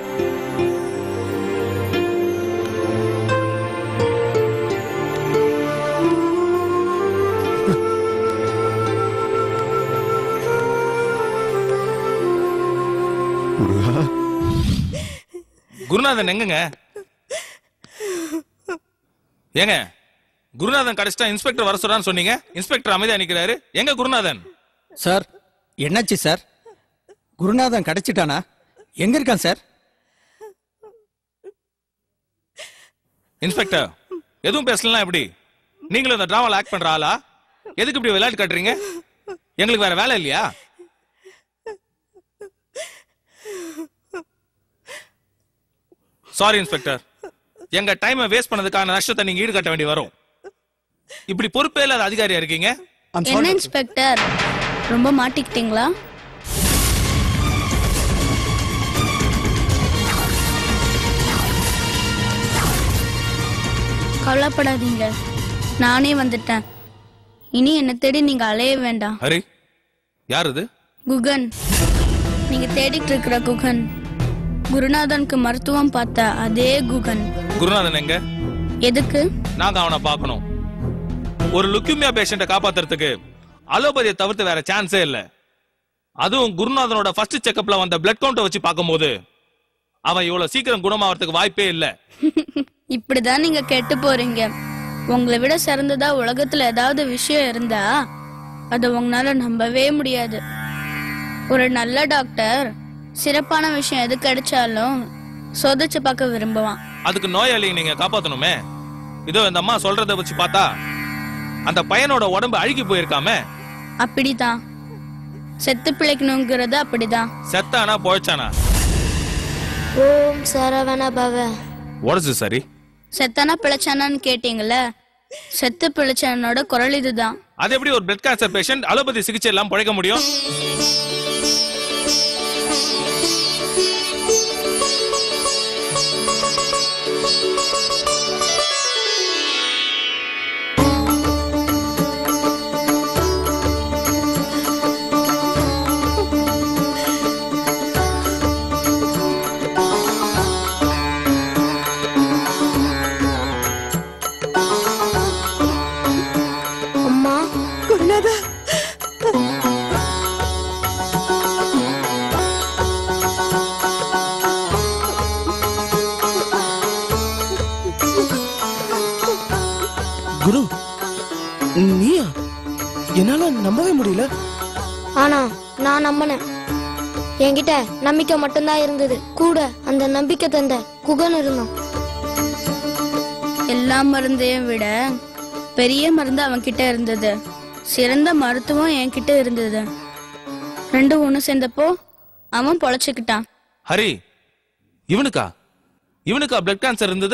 முருகா குருநாதன் எங்கங்க ஏங்க குருநாதன் கடைசிட்டா இன்ஸ்பெக்டர் வர சொல்றான்னு சொன்னீங்க இன்ஸ்பெக்டர் அமைதியா நிக்கிறாரு எங்க குருநாதன் சார் என்னாச்சு சார் குருநாதன் கிடைச்சிட்டானா எங்க இருக்கான் சார் இன்ஸ்பெக்டர் எதுவும் பேசலாம் எப்படி நீங்களும் இந்த டிராமால ஆக்ட் பண்ற ஆளா எதுக்கு இப்படி விளையாட்டு காட்டுறீங்க எங்களுக்கு வேற வேலை இல்லையா சாரி இன்ஸ்பெக்டர் எங்க டைமை வேஸ்ட் பண்ணதுக்கான நஷ்டத்தை நீங்க ஈடுகட்ட வேண்டி வரும் இப்படி பொறுப்பே இல்லாத அதிகாரியா இருக்கீங்க என்ன இன்ஸ்பெக்டர் ரொம்ப மாட்டிக்கிட்டீங்களா கவலைப்படாதீங்க நானே வந்துட்டேன் இனி என்னை தேடி நீங்க அலைய வேண்டாம் ஹரி யார் இது குகன் நீங்க தேடிட்டு இருக்கிற குகன் குருநாதனுக்கு மருத்துவம் பார்த்த அதே குகன் குருநாதன் எங்க எதுக்கு நாங்க அவனை பார்க்கணும் ஒரு லுக்கிமியா பேஷண்ட காப்பாத்துறதுக்கு அலோபதியை தவிர்த்து வேற சான்ஸே இல்ல அதுவும் குருநாதனோட ஃபர்ஸ்ட் செக்கப்ல வந்த பிளட் கவுண்ட வச்சு பார்க்கும்போது அவன் இவ்வளவு சீக்கிரம் குணமாவறதுக்கு வாய்ப்பே இல்ல இப்படிதான் நீங்க கெட்டு போறீங்க உங்களை விட சிறந்ததா உலகத்துல ஏதாவது விஷயம் இருந்தா அதை உங்களால நம்பவே முடியாது ஒரு நல்ல டாக்டர் சிறப்பான விஷயம் எது கிடைச்சாலும் சோதிச்சு பார்க்க விரும்புவான் அதுக்கு நோயாளியை நீங்க காப்பாத்தணுமே இதோ இந்த அம்மா சொல்றத வச்சு பார்த்தா அந்த பையனோட உடம்பு அழுகி போயிருக்காமே அப்படிதான் செத்து பிழைக்கணுங்கிறது அப்படிதான் செத்தானா போயிச்சானா ஓம் சரவண பவ உடச்சு சரி செத்தானா பிழைச்சானான்னு கேட்டீங்கல்ல செத்து பிழைச்சானோட குரல் இதுதான் அது எப்படி ஒரு பிளட் கேன்சர் பேஷண்ட் அலோபதி சிகிச்சை எல்லாம் பிழைக்க முடியும் அம்மா குருநாதா குரு நீயா என்னால நம்பவே முடியல ஆனா நான் நம்பினேன் என்கிட்ட நம்பிக்கை மட்டும்தான் இருந்தது கூட அந்த நம்பிக்கை தந்த குகன் இருந்தான் எல்லா மருந்தையும் விட பெரிய மருந்து அவன் கிட்ட இருந்தது சிறந்த மருத்துவம் என்கிட்ட இருந்தது ரெண்டும் ஒண்ணு சேர்ந்தப்போ அவன் பொழைச்சுக்கிட்டான் ஹரி இவனுக்கா இவனுக்கா பிளட் கேன்சர் இருந்தது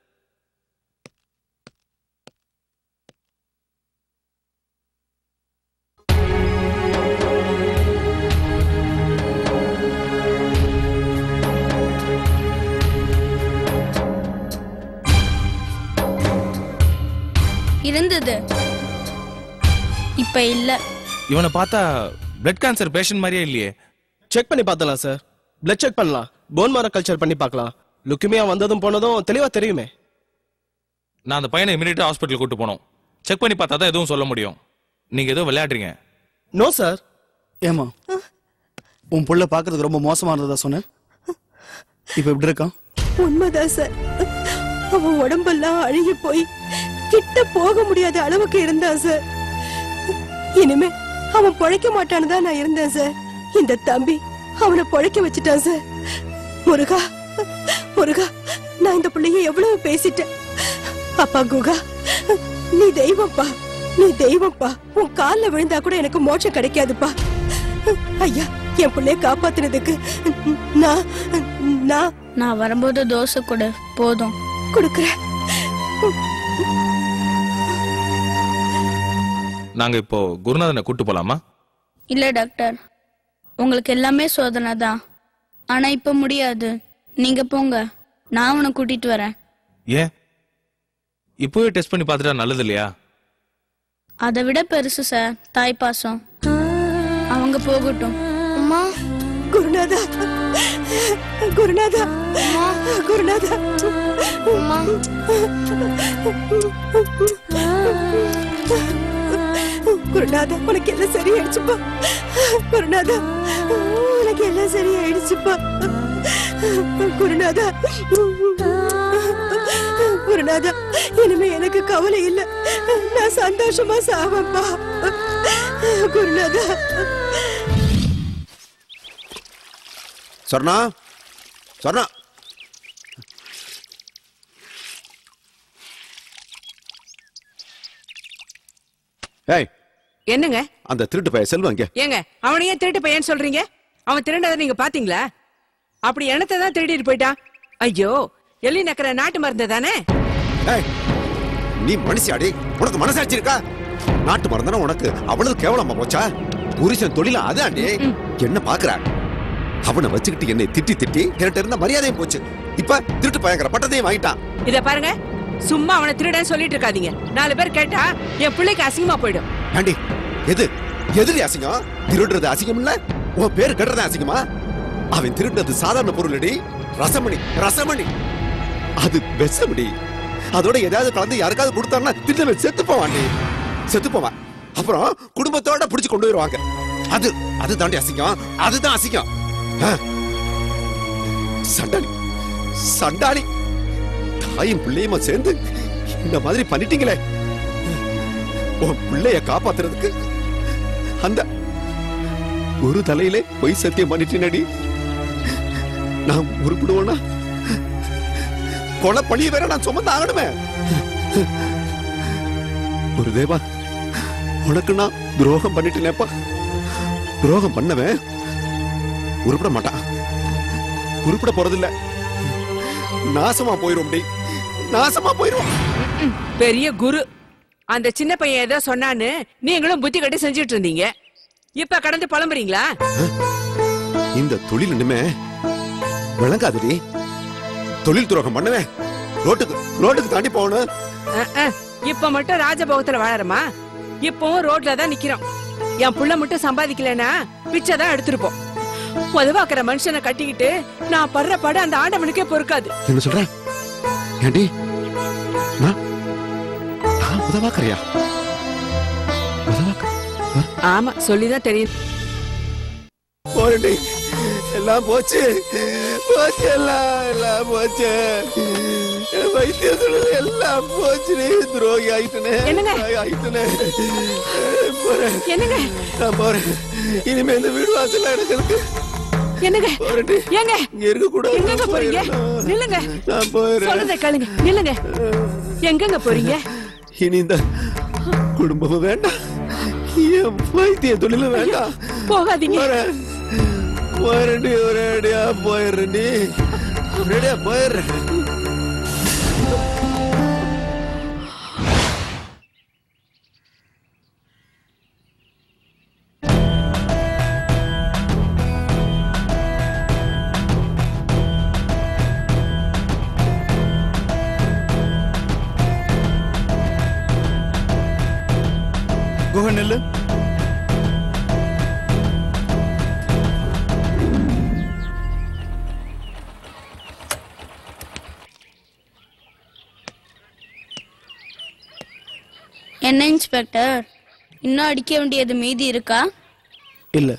இருந்தது இப்ப இல்ல இவனை பார்த்தா பிளட் கேன்சர் பேஷண்ட் மாதிரியே இல்லையே செக் பண்ணி பார்த்தலாம் சார் பிளட் செக் பண்ணலாம் போன் மாரோ கல்ச்சர் பண்ணி பார்க்கலாம் லுக்குமியா வந்ததும் போனதும் தெளிவா தெரியுமே நான் அந்த பையனை இமீடியட்டா ஹாஸ்பிட்டல் கூட்டு போனோம் செக் பண்ணி பார்த்தா தான் எதுவும் சொல்ல முடியும் நீங்க ஏதோ விளையாடுறீங்க நோ சார் ஏமா உன் புள்ள பாக்குறதுக்கு ரொம்ப மோசமா இருந்ததா சொன்னேன் இப்ப எப்படி இருக்கான் உண்மைதான் சார் அவன் உடம்பெல்லாம் அழுகி போய் கிட்ட போக முடியாத அளவுக்கு இருந்தான் சார் இனிமே அவன் பொழைக்க மாட்டான்னு தான் நான் இருந்தேன் சார் இந்த தம்பி அவனை பொழைக்க வச்சுட்டான் சார் முருகா முருகா நான் இந்த பிள்ளைய எவ்வளவு பேசிட்டேன் அப்பா குகா நீ தெய்வம்ப்பா நீ தெய்வம்ப்பா உன் கால்ல விழுந்தா கூட எனக்கு மோட்சம் கிடைக்காதுப்பா ஐயா என் பிள்ளைய காப்பாத்துனதுக்கு நான் நான் நான் வரும்போது தோசை கொடு போதும் கொடுக்குறேன் நாங்க இப்போ குருநாதனை கூட்டு போலாமா இல்ல டாக்டர் உங்களுக்கு எல்லாமே சோதனை தான் ஆனா இப்ப முடியாது நீங்க போங்க நான் உன்னை கூட்டிட்டு வரேன் ஏன் இப்போவே டெஸ்ட் பண்ணி பார்த்துட்டா நல்லது இல்லையா அதை விட பெருசு சார் தாய் பாசம் அவங்க போகட்டும் அம்மா குருநாதா குருநாதா குருநாதா அம்மா குருநாதா உனக்கு எல்லாம் சரியாயிடுச்சுப்பா குருநாதா உனக்கு எல்லாம் சரியாயிடுச்சுப்பா குருநாதா குருநாதா இனிமே எனக்கு கவலை இல்ல நான் சந்தோஷமா சாவப்பா குருநாதா சொர்ணா சொர்ணா ஏய் என்னங்க அந்த திருட்டு பைய செல்வம் இங்க ஏங்க அவனையே திருட்டு பையன் சொல்றீங்க அவன் திருண்டதை நீங்க பாத்தீங்களா அப்படி எண்ணத்தை தான் திருடிட்டு போயிட்டான் ஐயோ எள்ளி நக்கிற நாட்டு மருந்து தானே ஏய் நீ மனுஷியாடி உனக்கு மனசாட்சி இருக்கா நாட்டு மருந்தனா உனக்கு அவ்வளவு கேவலமா போச்சா புருஷன் தொழில அதாண்டி என்ன பாக்குற அவனை வச்சுக்கிட்டு என்னை திட்டி திட்டி என்கிட்ட இருந்த மரியாதையும் போச்சு இப்ப திருட்டு பயங்கர பட்டத்தையும் வாங்கிட்டான் இத பாருங்க சும்மா அவனை திருடன்னு சொல்லிட்டு இருக்காதீங்க நாலு பேர் கேட்டா என் பிள்ளைக்கு அசிங்கமா போயிடும் ஏண்டி எது எதிரி அசிங்கம் திருடுறது அசிங்கம் இல்ல உன் பேர் கெடுறது அசிங்கமா அவன் திருடுறது சாதாரண பொருளடி ரசமணி ரசமணி அது விஷமடி அதோட எதாவது கலந்து யாருக்காவது கொடுத்தாருன்னா திட்டமே செத்து போவான்டி செத்து போவான் அப்புறம் குடும்பத்தோட புடிச்சு கொண்டு வருவாங்க அது அது தாண்டி அசிங்கம் அதுதான் அசிங்கம் ஆ. சண்டாளி சண்டாளி தாயும் பிள்ளையுமா சேர்ந்து இந்த மாதிரி பண்ணிட்டீங்களே உன் பிள்ளைய காப்பாத்துறதுக்கு அந்த ஒரு தலையிலே பொய் சத்தியம் பண்ணிட்டேனடி நான் உருப்பிடுவோனா கொலை பழிய வேற நான் சுமந்து ஆகணுமே ஒரு தேவா உனக்கு நான் துரோகம் பண்ணிட்டேனேப்பா துரோகம் பண்ணவன் உருப்பட மாட்டான் உருப்பட போறதில்ல நாசமா போயிரும் டி நாசமா போயிரும் பெரிய குரு அந்த சின்ன பையன் ஏதோ சொன்னான்னு நீங்களும் புத்தி கட்டி செஞ்சுட்டு இருந்தீங்க இப்ப கடந்து புலம்புறீங்களா இந்த தொழில் இனிமே விளங்காதுடி தொழில் துரோகம் பண்ணவன் ரோட்டுக்கு ரோட்டுக்கு தாண்டி போகணும் அஹ், அஹ். இப்ப மட்டும் ராஜபோகத்துல வாழறமா இப்பவும் ரோட்ல தான் நிக்கிறோம் என் புள்ள மட்டும் சம்பாதிக்கலனா பிச்சை தான் எடுத்திருப்போம் பொதுவாக்குற மனுஷனை கட்டிக்கிட்டு நான் படுற பட அந்த ஆண்டவனுக்கே பொறுக்காது என்ன சொல்ற ஏண்டி நான் நான் உதவாக்கறியா ஆமா சொல்லிதான் தெரியும் போறேன்டி எல்லாம் போச்சு போச்சு எல்லாம் எல்லாம் போச்சு என் வைத்தியத்துல எல்லாம் போச்சு நீ துரோகி ஆயிட்டனே என்னங்க? துரோகி ஆயிட்டனே போறேன் என்னங்க நான் போறேன் இனிமே இந்த வீடு வாசல்ல எனக்கு இருக்கு என்னங்க போறேன்டி ஏங்க இங்க இருக்க கூடாது எங்கங்க போறீங்க நில்லுங்க நான் போறேன் சொல்றதை கேளுங்க நில்லுங்க எங்கங்க போறீங்க இனி இந்த குடும்பமும் வேண்டாம் என் வைத்திய தொழிலும் வேண்டாம் போகாதீங்க போறேன் போறேன்டி ஒரேடியா போயிடுறேன்டி ஒரேடியா போயிடுறேன் குகன் நெல்லு என்ன இன்ஸ்பெக்டர் இன்னும் அடிக்க வேண்டியது மீதி இருக்கா இல்ல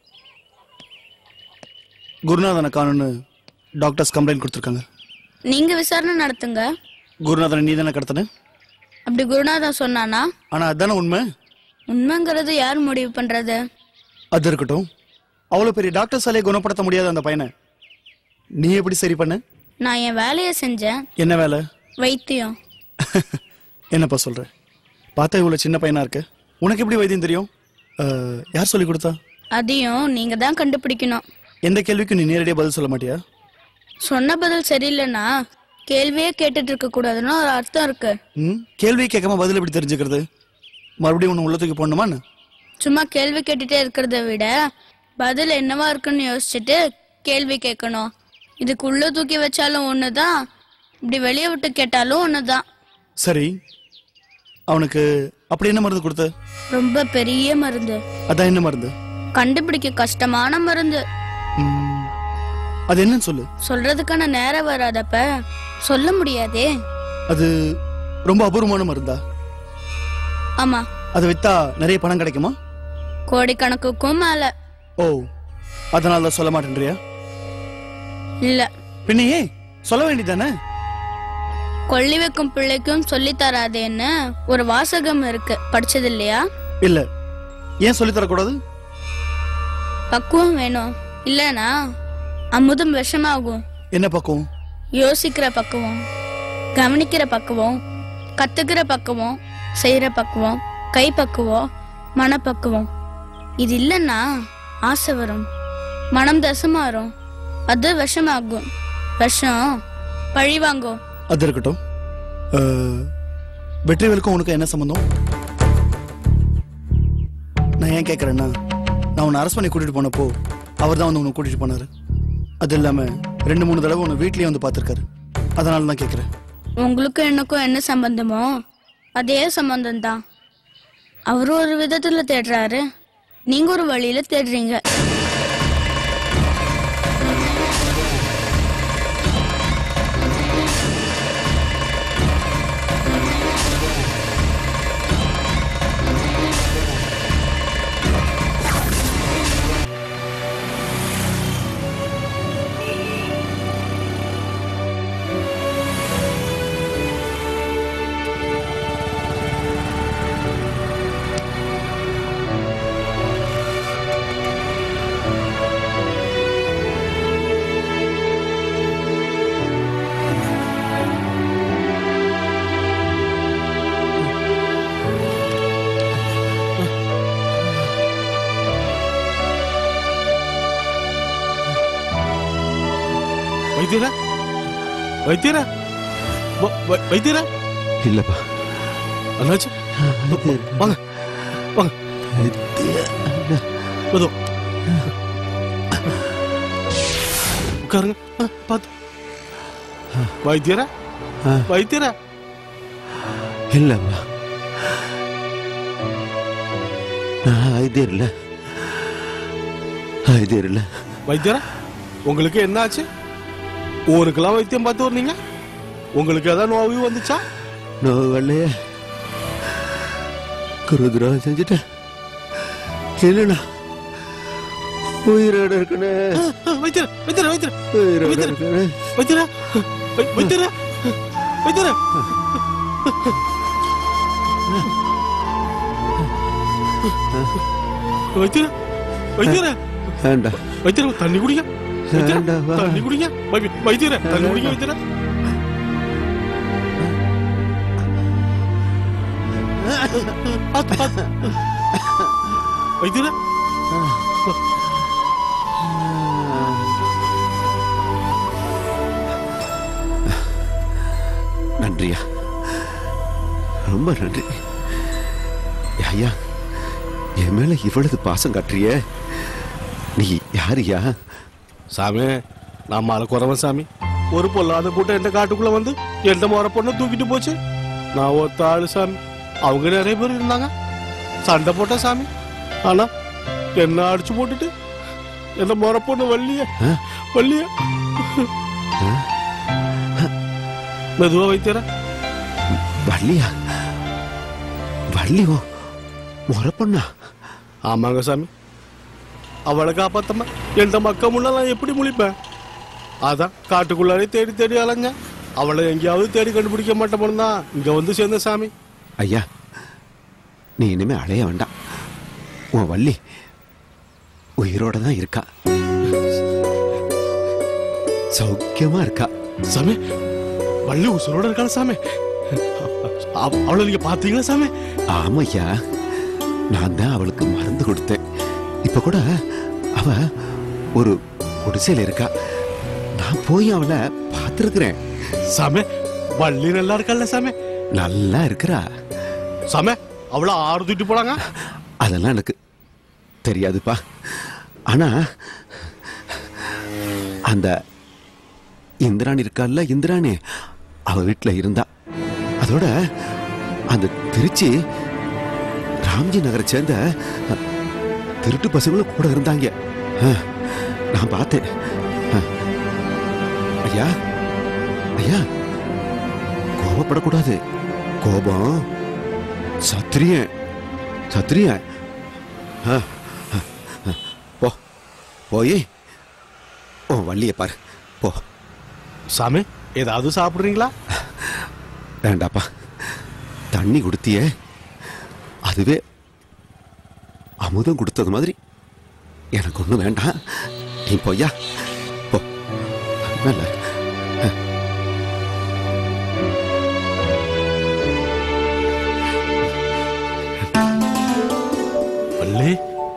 குருநாதனை காணும்னு டாக்டர்ஸ் கம்ப்ளைண்ட் கொடுத்துருக்காங்க நீங்க விசாரணை நடத்துங்க குருநாதனை நீ தானே கடத்தின அப்படி குருநாதன் சொன்னானா ஆனா அதானே உண்மை உண்மைங்கிறது யார் முடிவு பண்றது அது இருக்கட்டும் அவ்வளவு பெரிய டாக்டர்ஸாலே குணப்படுத்த முடியாத அந்த பையனை நீ எப்படி சரி பண்ண நான் என் வேலையை செஞ்சேன் என்ன வேலை வைத்தியம் என்னப்பா சொல்ற பார்த்தா இவ்வளவு சின்ன பையனா இருக்கு உனக்கு எப்படி வைத்தியம் தெரியும் அஹ், யார் சொல்லி கொடுத்தா அதையும் நீங்க தான் கண்டுபிடிக்கணும் எந்த கேள்விக்கும் நீ நேரடியாக பதில் சொல்ல மாட்டியா சொன்ன பதில் சரியில்லைன்னா கேள்வியே கேட்டுட்டு இருக்க கூடாதுன்னு ஒரு அர்த்தம் இருக்கு ம் கேள்வி கேட்காம பதில் எப்படி தெரிஞ்சுக்கிறது மறுபடியும் உன்னை உள்ள தூக்கி போடணுமா என்ன? சும்மா கேள்வி கேட்டுட்டே இருக்கிறத விட பதில் என்னவா இருக்குன்னு யோசிச்சுட்டு கேள்வி கேட்கணும் இதுக்கு உள்ள தூக்கி வச்சாலும் ஒண்ணுதான் இப்படி வெளியே விட்டு கேட்டாலும் ஒண்ணுதான் சரி அவனுக்கு அப்படி என்ன மருந்து கொடுத்த ரொம்ப பெரிய மருந்து அதான் என்ன மருந்து கண்டுபிடிக்க கஷ்டமான மருந்து அது என்னன்னு சொல்லு சொல்றதுக்கான நேரம் வராதப்ப சொல்ல முடியாதே அது ரொம்ப அபூர்வமான மருந்தா ஆமா அதை வித்தா நிறைய பணம் கிடைக்குமா கோடிக்கணக்குக்கும் மேல ஓ அதனால தான் சொல்ல மாட்டேன்றியா இல்ல பின்ன ஏன் சொல்ல வேண்டியதானே கொள்ளி வைக்கும் பிள்ளைக்கும் சொல்லி தராதேன்னு ஒரு வாசகம் இருக்கு படிச்சது இல்லையா இல்ல ஏன் சொல்லி தரக்கூடாது பக்குவம் வேணும் இல்லனா அமுதம் விஷமாகும் என்ன பக்குவம் யோசிக்கிற பக்குவம் கவனிக்கிற பக்குவம் கத்துக்கிற பக்குவம் செய்யற பக்குவம் கை பக்குவம் மனப்பக்குவம் இது இல்லைன்னா ஆசை வரும் மனம் தசமாறும் அது விஷமாகும் விஷம் பழி வாங்கும் அது இருக்கட்டும் அஹ், வெற்றிவேலுக்கும் உனக்கு என்ன சம்பந்தம் நான் ஏன் கேட்கறேன்னா நான் உன்னை அரசு பண்ணி கூட்டிட்டு போனப்போ அவர் தான் வந்து உன்னை கூட்டிட்டு போனாரு அது இல்லாம ரெண்டு மூணு தடவை உன்னை வீட்லயே வந்து பார்த்திருக்காரு அதனால தான் கேட்கறேன் உங்களுக்கும் எனக்கும் என்ன சம்பந்தமோ அதே சம்பந்தம் தான் அவரும் ஒரு விதத்துல தேடுறாரு நீங்க ஒரு வழியில தேடுறீங்க வைத்தியரா வைத்தியரா வ- வ- வைத்தியரா இல்லப்பா அண்ணாச்சு வாங்க வாங்க மெதுவா. உட்காருங்க ஆ, பாத்து வைத்தியரா வைத்தியரா இல்லப்பா நான் ஐதியர் இல்ல ஐதியர் இல்ல வைத்தியரா உங்களுக்கு என்ன ஆச்சு ஊருக்கெல்லாம் வைத்தியம் பார்த்து வந்தீங்க உங்களுக்கு ஏதாவது நோவு வந்துச்சா நோவு வரலையே குருதுரம் செஞ்சுட்டேன் இல்லைண்ணா உயிரோட இருக்கனே வைத்தியரா வைத்தியரா வைத்தியரா உயிரோட இருக்கனே வைத்தியரா வை- வைத்தியரா வைத்தியரா வைத்தியரா வைத்தியரா வேண்டாம் வைத்தியரா தண்ணி குடிங்க வைத்தியரா, வேண்டாம், வா. தண்ணி குடிங்க வை- வைத்தியரா தண்ணி குடிங்க வைத்தியரா பாத்து பாத்து வைத்தியரா நன்றியா ரொம்ப நன்றி ஐயா என் மேல இவ்வளவு பாசம் காட்டுறியே நீ யாருயா சாமி நான் மலை குறவன் சாமி ஒரு பொல்லாத கூட்டம் எந்த காட்டுக்குள்ள வந்து எந்த முறை பொண்ணை தூக்கிட்டு போச்சு நான் ஒருத்த ஆளு சாமி அவங்க நிறைய பேர் இருந்தாங்க சண்டை போட்ட சாமி ஆனா என்ன அடிச்சு போட்டுட்டு எந்த முறை பொண்ணு வள்ளிய வள்ளிய மெதுவா வைத்தியரா வள்ளியா வள்ளியோ முறை பொண்ணா ஆமாங்க சாமி அவளை காப்பாத்தம்மா எந்த மக்க முன்ன நான் எப்படி முழிப்பேன் அதான் காட்டுக்குள்ளாரே தேடி தேடி அலைஞ்சேன் அவளை எங்கேயாவது தேடி கண்டுபிடிக்க மாட்டேன் தான் இங்க வந்து சேர்ந்த சாமி ஐயா நீ இனிமே அலைய வேண்டாம் உன் வள்ளி உயிரோட தான் இருக்கா சௌக்கியமா இருக்கா சாமி வள்ளி உசுரோட இருக்காள் சாமி அவ- அவளை நீங்க பாத்தீங்களா சாமி ஆமையா நான் தான் அவளுக்கு மருந்து கொடுத்தேன் இப்ப கூட அவ ஒரு குடிசையில இருக்கா நான் போய் அவளை பார்த்திருக்கிறேன் சாமி வள்ளி நல்லா இருக்காள்ல சாமி நல்லா இருக்கிறா சாமி அவளை ஆறு தூக்கிட்டு போலாங்க அதெல்லாம் எனக்கு தெரியாதுப்பா ஆனா அந்த இந்திராணி இருக்கால்ல இந்திராணி அவ வீட்டுல இருந்தா அதோட அந்த திருச்சி ராம்ஜி நகரை சேர்ந்த அஹ், திருட்டு பசங்களும் கூட இருந்தாங்க அஹ், நான் பார்த்தேன் அஹ். ஐயா ஐயா கோபப்படக்கூடாது கோபம் சத்திரியன் சத்திரியன் ஆ, ஆ, ஆ. போ போய் உன் வள்ளிய பாரு போ சாமி ஏதாவது சாப்பிடுறீங்களா வேண்டாப்பா தண்ணி கொடுத்தியே அதுவே அமுதம் கொடுத்தது மாதிரி எனக்கு ஒன்றும் வேண்டாம் நீ போய்யா போ நல்லா இரு. ஆ. வள்ளி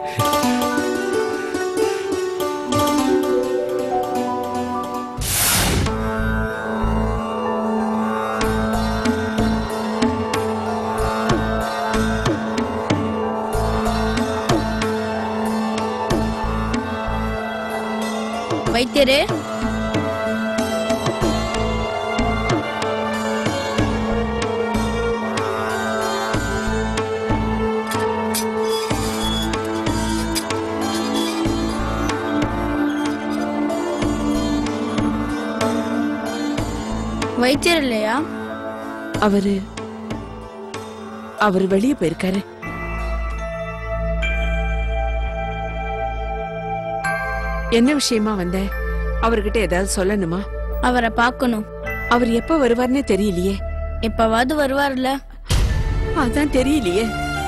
வைத்தியரே வைத்தியர் இல்லையா அவரு அவர் வெளியே போயிருக்காரு என்ன விஷயமா வந்த அவர்கிட்ட ஏதாவது சொல்லணுமா அவரை பார்க்கணும் அவர் எப்ப வருவார்னே தெரியலையே எப்பவாவது வருவார்ல அதான் தெரியலையே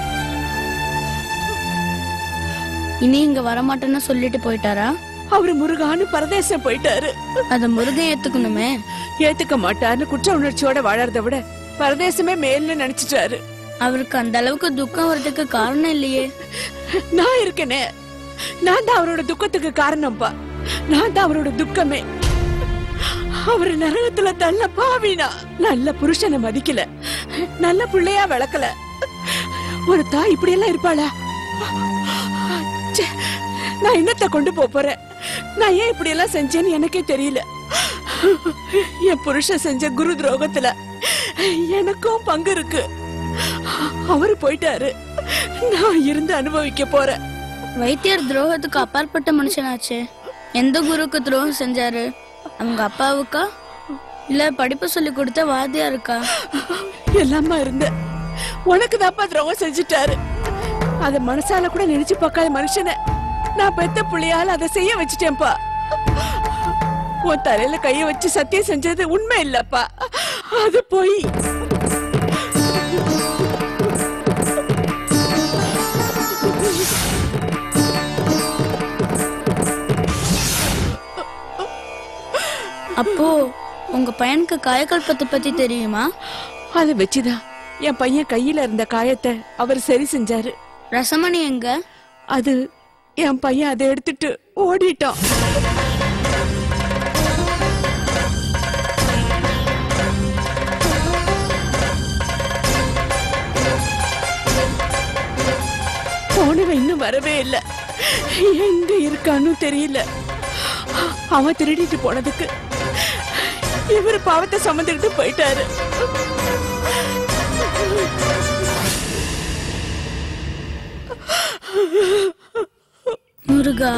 இனி இங்க வரமாட்டேன்னு சொல்லிட்டு போயிட்டாரா அவரு முருகான்னு பரதேசம் போயிட்டாரு அத முருகன் ஏத்துக்கணுமே ஏத்துக்க மாட்டாருன்னு குற்ற உணர்ச்சியோட வாழறத விட பரதேசமே மேல்னு நினைச்சிட்டாரு அவருக்கு அந்த அளவுக்கு துக்கம் வர்றதுக்கு காரணம் இல்லையே நான் இருக்கனே நான் தான் அவரோட துக்கத்துக்கு காரணம்ப்பா நான் தான் அவரோட துக்கமே அவரு நரகத்துல தள்ள பாவினா நல்ல புருஷனை மதிக்கல நல்ல பிள்ளையா வளர்க்கல ஒரு தாய் இப்படி எல்லாம் இருப்பாளா ச்சே, நான் என்னத்த கொண்டு போப் போறேன் நான் ஏன் இப்படி எல்லாம் செஞ்சேன்னு எனக்கே தெரியல என் புருஷன் செஞ்ச குரு துரோகத்துல எனக்கும் பங்கு இருக்கு அவரு போயிட்டாரு நான் இருந்து அனுபவிக்க போறேன் வைத்தியர் துரோகத்துக்கு அப்பாற்பட்ட மனுஷனாச்சே எந்த குருவுக்கு துரோகம் செஞ்சாரு அவங்க அப்பாவுக்கா இல்ல படிப்பு சொல்லி கொடுத்த வாத்தியா இருக்கா எல்லாமா இருந்த உனக்கு தாப்பா துரோகம் செஞ்சுட்டாரு அத மனசால கூட நினைச்சு பார்க்காத மனுஷனை நான் பெத்த புள்ளையால அதை செய்ய வச்சுட்டேன்ப்பா உன் தலையில கைய வச்சு சத்தியம் செஞ்சது உண்மை இல்லப்பா அது போய் அப்போ உங்க பையனுக்கு காயக்கல்பத்தை பத்தி தெரியுமா அதை வச்சுதான் என் பையன் கையில இருந்த காயத்தை அவர் சரி செஞ்சாரு ரசமணி எங்க அது என் பையன் அதை எடுத்துட்டு ஓடிட்டான் போனவன் இன்னும் வரவே இல்ல எங்க இருக்கான்னு தெரியல அவன் திருடிட்டு போனதுக்கு இவர் பாவத்தை சுமந்துக்கிட்டு போயிட்டாரு முருகா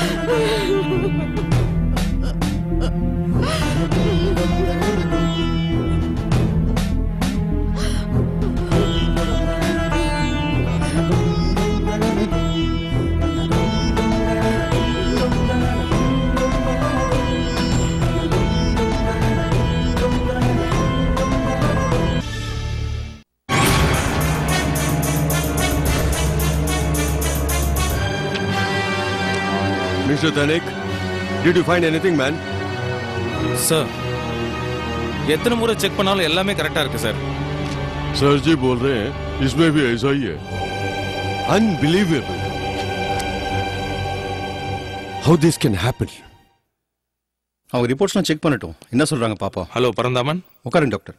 Mr. Tanik, did you find anything, man? Sir எத்தனை முறை செக் பண்ணாலும் எல்லாமே கரெக்டா இருக்கு சார் सर जी बोल रहे हैं इसमें भी ऐसा ही है unbelievable how this can happen அவங்க ரிப்போர்ட்ஸ்லாம் செக் பண்ணட்டும் என்ன சொல்றாங்க பாப்பா ஹலோ பரந்தாமன் உட்காருங்க டாக்டர்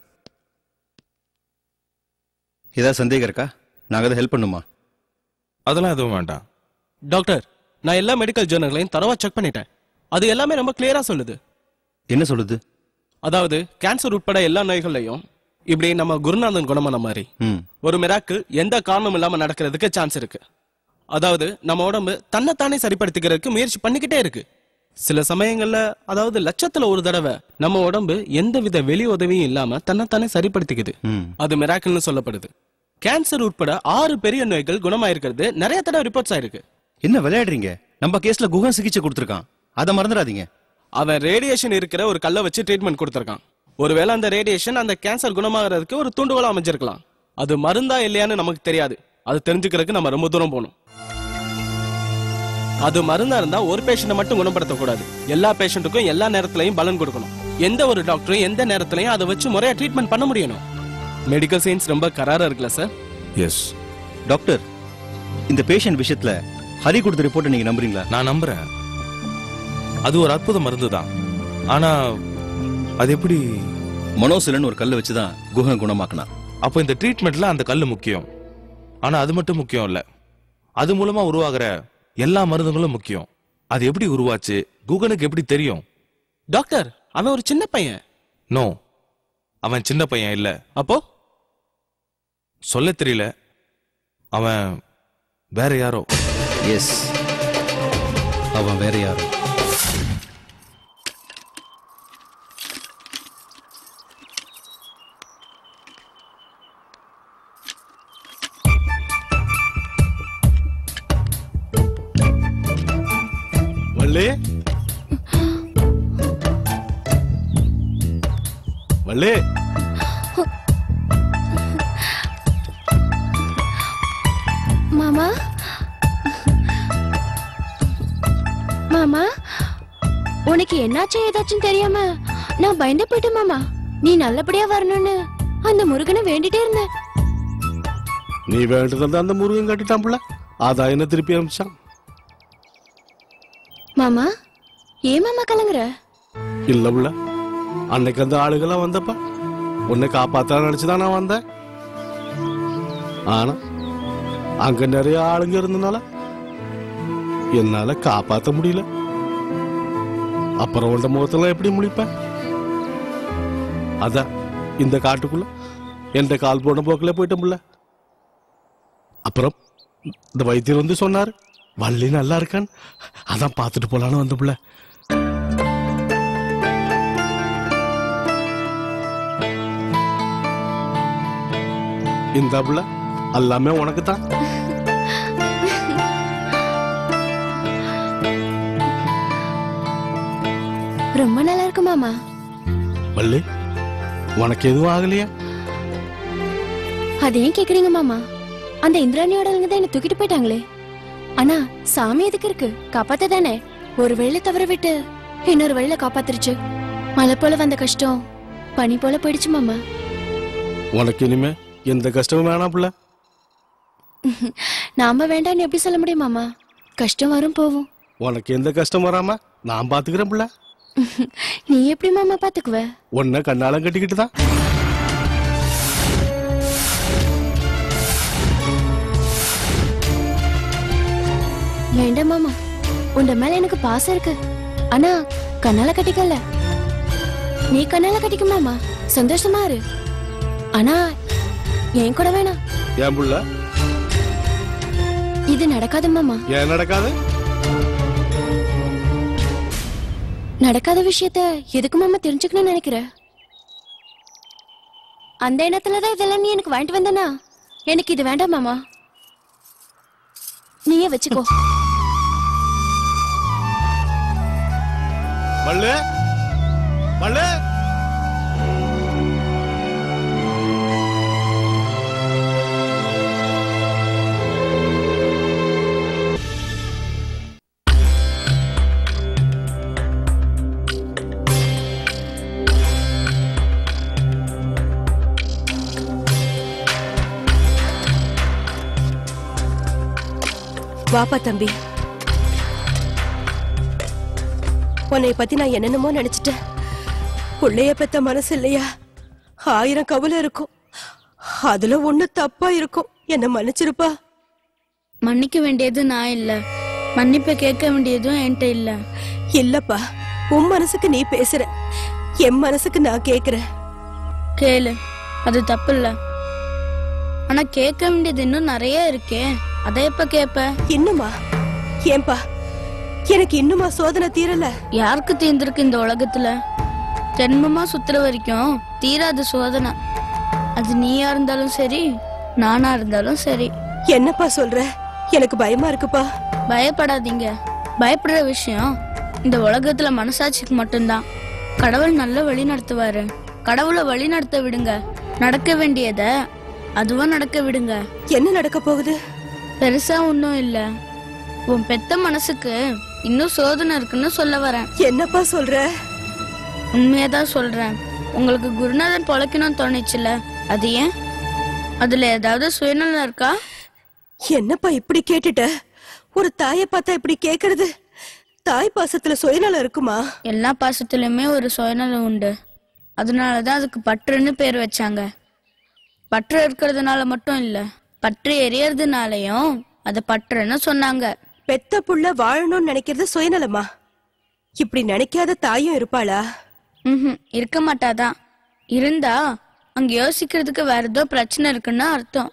ஏதாவது சந்தேகம் இருக்கா நாங்க அதை ஹெல்ப் பண்ணுமா அதெல்லாம் எதுவும் வேண்டாம் டாக்டர் நான் எல்லா மெடிக்கல் ஜேர்னல்களையும் தரவா செக் பண்ணிட்டேன் அது எல்லாமே ரொம்ப கிளியரா சொல்லுது என்ன சொல்லுது அதாவது கேன்சர் உட்பட எல்லா நோய்கள்லையும் இப்படி நம்ம குருநாதன் குணமான மாதிரி ம் ஒரு மிராக்கிள் எந்த காரணமும் இல்லாம நடக்கிறதுக்கு சான்ஸ் இருக்கு அதாவது நம்ம உடம்பு தன்னைத்தானே சரிப்படுத்திக்கிறதுக்கு முயற்சி பண்ணிக்கிட்டே இருக்கு சில சமயங்கள்ல அதாவது லட்சத்துல ஒரு தடவை நம்ம உடம்பு எந்தவித வெளி உதவியும் இல்லாம தன்னைத்தானே சரிப்படுத்திக்குது ம் அது மிராக்கிள்னு சொல்லப்படுது கேன்சர் உட்பட ஆறு பெரிய நோய்கள் குணமாயிருக்கிறது நிறைய தடவை ரிப்போர்ட்ஸ் ஆயிருக்கு என்ன விளையாடுறீங்க நம்ம கேஸ்ல குகன் சிகிச்சை கொடுத்துருக்கான் அதை மறந்துடாதீங்க அவன் ரேடியேஷன் இருக்கிற ஒரு கல்லை வச்சு ட்ரீட்மெண்ட் கொடுத்துருக்கான் ஒருவேளை அந்த ரேடியேஷன் அந்த கேன்சர் குணமாகறதுக்கு ஒரு தூண்டுகோலா அமைஞ்சிருக்கலாம் அது மருந்தா இல்லையான்னு நமக்கு தெரியாது அது தெரிஞ்சுக்கிறதுக்கு நம்ம ரொம்ப தூரம் போகணும் அது மருந்தா இருந்தா ஒரு பேஷண்ட்டை மட்டும் குணப்படுத்தக்கூடாது எல்லா பேஷண்ட்டுக்கும் எல்லா நேரத்திலையும் பலன் கொடுக்கணும் எந்த ஒரு டாக்டரும் எந்த நேரத்திலையும் அதை வச்சு முறையா ட்ரீட்மெண்ட் பண்ண முடியணும் மெடிக்கல் சயின்ஸ் ரொம்ப கராரா இருக்குல்ல சார் எஸ் டாக்டர் இந்த பேஷண்ட் விஷயத்துல ஹரி கொடுத்த ரிப்போர்ட்டை நீங்க நம்புறீங்களா நான் நம்புறேன் அது ஒரு அற்புத மருந்து தான் ஆனா அது எப்படி மனோசிலன் ஒரு கல்லை வச்சுதான் குகன் குணமாக்கினான் அப்போ இந்த ட்ரீட்மெண்ட்ல அந்த கல்லு முக்கியம் ஆனா அது மட்டும் முக்கியம் இல்ல அது மூலமா உருவாகிற எல்லா மருந்துகளும் முக்கியம் அது எப்படி உருவாச்சு குகனுக்கு எப்படி தெரியும் டாக்டர் அவன் ஒரு சின்ன பையன் நோ அவன் சின்ன பையன் இல்ல அப்போ சொல்ல தெரியல அவன் வேற யாரோ எஸ் அவன் வேற யாரும் வள்ளி வள்ளி மாமா மாமா உனக்கு என்னாச்சு ஏதாச்சும் தெரியாம நான் பயந்து போயிட்டேன் மாமா நீ நல்லபடியா வரணும்னு அந்த முருகனை வேண்டிட்டே இருந்தேன் நீ வேண்டது அந்த முருகன் கட்டிட்டான் புள்ள அதான் என்ன திருப்பி அனுப்பிச்சான் மாமா ஏன் மாமா கலங்குற இல்ல புள்ள அன்னைக்கு அந்த ஆளுகெல்லாம் வந்தப்ப உன்னை காப்பாத்த நினைச்சுதான் நான் வந்தேன் ஆனா அங்க நிறைய ஆளுங்க இருந்தனால என்னால காப்பாத்த முடியல அப்புறம் உண்ட முகத்தெல்லாம் எப்படி முடிப்பேன் அதான் இந்த காட்டுக்குள்ள எந்த கால் போன போக்கில போயிட்டோம்ல அப்புறம் இந்த வைத்தியர் வந்து சொன்னாரு வள்ளி நல்லா இருக்கான்னு அதான் பார்த்துட்டு போலான்னு வந்தோம்ல இந்த புள்ள எல்லாமே உனக்கு தான் ரொம்ப நல்லா இருக்கு மாமா வள்ளி உனக்கு எதுவும் ஆகலையா அது ஏன் கேக்குறீங்க மாமா அந்த இந்திராணியோட தான் என்ன தூக்கிட்டு போயிட்டாங்களே ஆனா சாமி எதுக்கு இருக்கு காப்பாத்த தானே ஒரு வெள்ள தவற விட்டு இன்னொரு வெள்ள காப்பாத்துருச்சு மழை போல வந்த கஷ்டம் பனி போல போயிடுச்சு மாமா உனக்கு இனிமே எந்த கஷ்டமும் வேணாம் புள்ள நாம வேண்டாம்னு எப்படி சொல்ல முடியும் மாமா கஷ்டம் வரும் போகும் உனக்கு எந்த கஷ்டம் வராம நான் பாத்துக்கிறேன் புள்ள நீ எப்படி மாமா பாத்துக்குவ உன்னை கண்ணாலம் கட்டிக்கிட்டு தான் வேண்டாம் மாமா உன் மேல எனக்கு பாசம் இருக்கு ஆனா கண்ணால கட்டிக்கல நீ கண்ணால கட்டிக்க மாமா சந்தோஷமா இரு ஆனா என் கூட வேணாம் ஏன் புள்ள இது நடக்காது மாமா ஏன் நடக்காது நடக்காத விஷயத்த எதுக்கு மாமா தெரிஞ்சுக்கணும்னு நினைக்கிற அந்த எண்ணத்துலதான் இதெல்லாம் நீ எனக்கு வாங்கிட்டு வந்தனா எனக்கு இது வேண்டாம் மாமா நீயே வச்சுக்கோ வள்ளு வள்ளு வாப்பா தம்பி உன்னை பத்தி நான் என்னென்னமோ நினைச்சிட்டேன் புள்ளைய பெத்த மனசு இல்லையா ஆயிரம் கவலை இருக்கும் அதுல ஒண்ணு தப்பா இருக்கும் என்ன மன்னிச்சிருப்பா மன்னிக்க வேண்டியது நான் இல்ல மன்னிப்பை கேட்க வேண்டியதும் என்கிட்ட இல்ல இல்லப்பா உன் மனசுக்கு நீ பேசுற என் மனசுக்கு நான் கேக்குறேன் கேளு அது தப்பு இல்ல ஆனா கேட்க வேண்டியது இன்னும் நிறைய இருக்கே அதை எப்ப கேப்ப இன்னுமா ஏன்பா எனக்கு இன்னுமா சோதனை தீரல யாருக்கு தீர்ந்திருக்கு இந்த உலகத்துல ஜென்மமா சுத்துற வரைக்கும் தீராத சோதனை அது நீயா இருந்தாலும் சரி நானா இருந்தாலும் சரி என்னப்பா சொல்ற எனக்கு பயமா இருக்குப்பா பயப்படாதீங்க பயப்படுற விஷயம் இந்த உலகத்துல மனசாட்சிக்கு மட்டும்தான் கடவுள் நல்ல வழி நடத்துவாரு கடவுளை வழி நடத்த விடுங்க நடக்க வேண்டியத அதுவா நடக்க விடுங்க என்ன நடக்க போகுது பெருசா ஒண்ணும் இல்ல உன் பெத்த மனசுக்கு இன்னும் சோதனை இருக்குன்னு சொல்ல வரேன் என்னப்பா சொல்ற உண்மையதான் சொல்றேன் உங்களுக்கு குருநாதன் பொழைக்கணும்னு தோணுச்சுல அது ஏன் அதுல ஏதாவது சுயநலம் இருக்கா என்னப்பா இப்படி கேட்டுட்ட ஒரு தாயை பார்த்தா இப்படி கேக்குறது தாய் பாசத்துல சுயநலம் இருக்குமா எல்லா பாசத்திலுமே ஒரு சுயநலம் உண்டு அதனாலதான் அதுக்கு பற்றுன்னு பேர் வச்சாங்க பற்று இருக்கிறதுனால மட்டும் இல்ல பற்று எரியறதுனாலயும் அது பற்றுன்னு சொன்னாங்க பெத்த புள்ள வாழணும்னு நினைக்கிறது சுயநலமா இப்படி நினைக்காத தாயும் இருப்பாளா ம்ஹும், இருக்க மாட்டாதான் இருந்தா அங்க யோசிக்கிறதுக்கு வேற ஏதோ பிரச்சனை இருக்குன்னு அர்த்தம்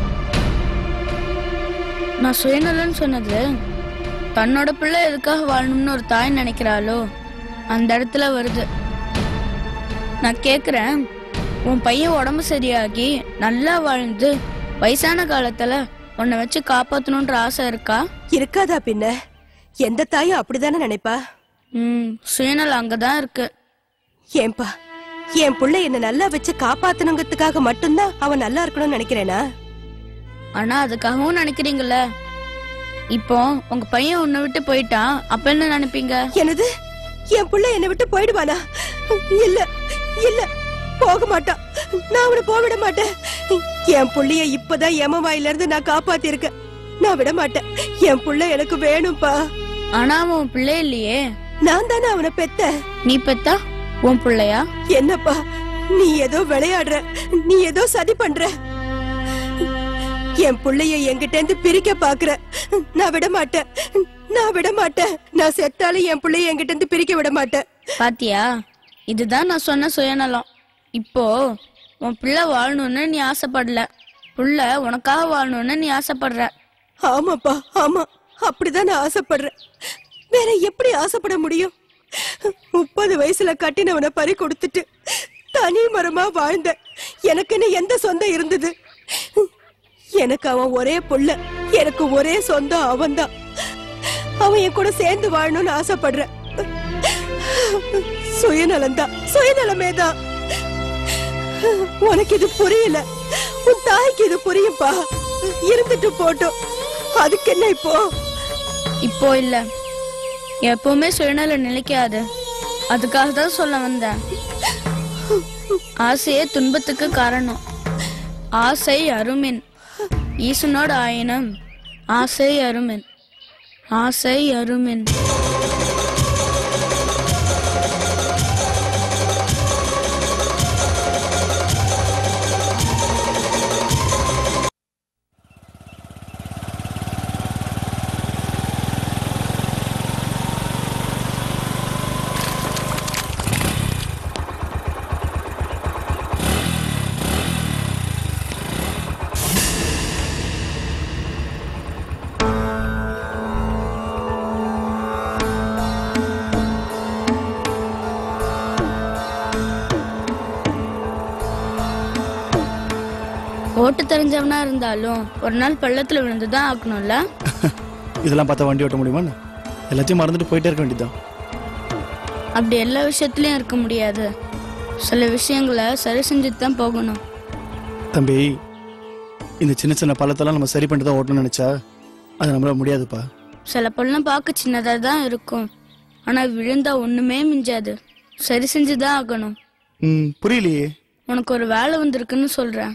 நான் சுயநலன்னு சொன்னது தன்னோட பிள்ளை எதுக்காக வாழணும்னு ஒரு தாய் நினைக்கிறாளோ அந்த இடத்துல வருது நான் கேக்குறேன் உன் பையன் உடம்பு சரியாகி நல்லா வாழ்ந்து வயசான காலத்துல உன்னை வச்சு காப்பாத்தணும்ன்ற ஆசை இருக்கா இருக்காதா பின்ன எந்த தாயும் அப்படிதானே நினைப்பா ம் சுயநலம் அங்கதான் இருக்கு ஏன்பா என் புள்ள என்ன நல்லா வச்சு காப்பாத்தணுங்கிறதுக்காக மட்டும்தான் அவன் நல்லா இருக்கணும்னு நினைக்கிறேனா ஆனா அதுக்காகவும் நினைக்கிறீங்கல்ல இப்போ உங்க பையன் உன்னை விட்டு போயிட்டான் அப்ப என்ன நினைப்பீங்க என்னது என் புள்ள என்னை விட்டு போயிடுவானா இல்ல இல்ல போக மாட்டான் நான் அவனை போக விட மாட்டேன் என் புள்ளைய இப்பதான் எமவாயில இருந்து நான் காப்பாத்தி இருக்கேன் நான் விட மாட்டேன் என் புள்ள எனக்கு வேணும்பா ஆனா அவன் உன் பிள்ளை இல்லையே நான் தானே அவனை பெத்த நீ பெத்தா உன் பிள்ளையா என்னப்பா நீ ஏதோ விளையாடுற நீ ஏதோ சதி பண்ற என் புள்ளைய என்கிட்ட இருந்து பிரிக்க பாக்குற நான் விட மாட்டேன் நான் விட மாட்டேன் நான் செத்தாலும் என் புள்ளைய என்கிட்ட இருந்து பிரிக்க விட மாட்டேன் பாத்தியா இதுதான் நான் சொன்ன சுயநலம் இப்போ உன் பிள்ளை வாழணும்னு நீ ஆசைப்படல புள்ள உனக்காக வாழணும்னு நீ ஆசைப்படுற ஆமாப்பா ஆமா அப்படிதான் நான் ஆசைப்படுறேன் வேற எப்படி ஆசைப்பட முடியும் முப்பது வயசுல கட்டினவனை பறி கொடுத்துட்டு தனி மரமா வாழ்ந்த எனக்குன்னு எந்த சொந்தம் இருந்தது எனக்கு அவன் ஒரே புள்ள எனக்கு ஒரே சொந்தம் அவன்தான் அவன் என் கூட சேர்ந்து வாழணும்னு ஆசைப்படுறேன் சுயநலம்தான் சுயநலமே தான் உனக்கு இது புரியல உன் தாய்க்கு இது புரியும்பா இருந்துட்டு போட்டோம் அதுக்கு என்ன இப்போ இப்போ இல்ல எப்பவுமே சுயநலம் நிலைக்காது அதுக்காக தான் சொல்ல வந்தேன் ஆசையே துன்பத்துக்கு காரணம் ஆசை அருமின் ஈசனோட ஆயினம் ஆசை அருமின் ஆசை அருமின் ஓட்டு தெரிஞ்சவனா இருந்தாலும் ஒரு நாள் பள்ளத்துல விழுந்துதான் ஆக்கணும்ல இதெல்லாம் பார்த்தா வண்டி ஓட்ட முடியுமா என்ன? எல்லாத்தையும் மறந்துட்டு போயிட்டே இருக்க வேண்டியதுதான் அப்படி எல்லா விஷயத்துலயும் இருக்க முடியாது சில விஷயங்களை சரி செஞ்சுட்டு தான் போகணும் தம்பி இந்த சின்ன சின்ன பள்ளத்தெல்லாம் நம்ம சரி பண்ணிட்டு தான் ஓட்டணும்னு நினைச்சா அது நம்மளால முடியாதுப்பா சில பள்ளம் பார்க்க சின்னதா தான் இருக்கும் ஆனா விழுந்தா ஒண்ணுமே மிஞ்சாது சரி செஞ்சுதான் ஆகணும் ம் புரியலையே உனக்கு ஒரு வேலை வந்திருக்குன்னு சொல்றேன்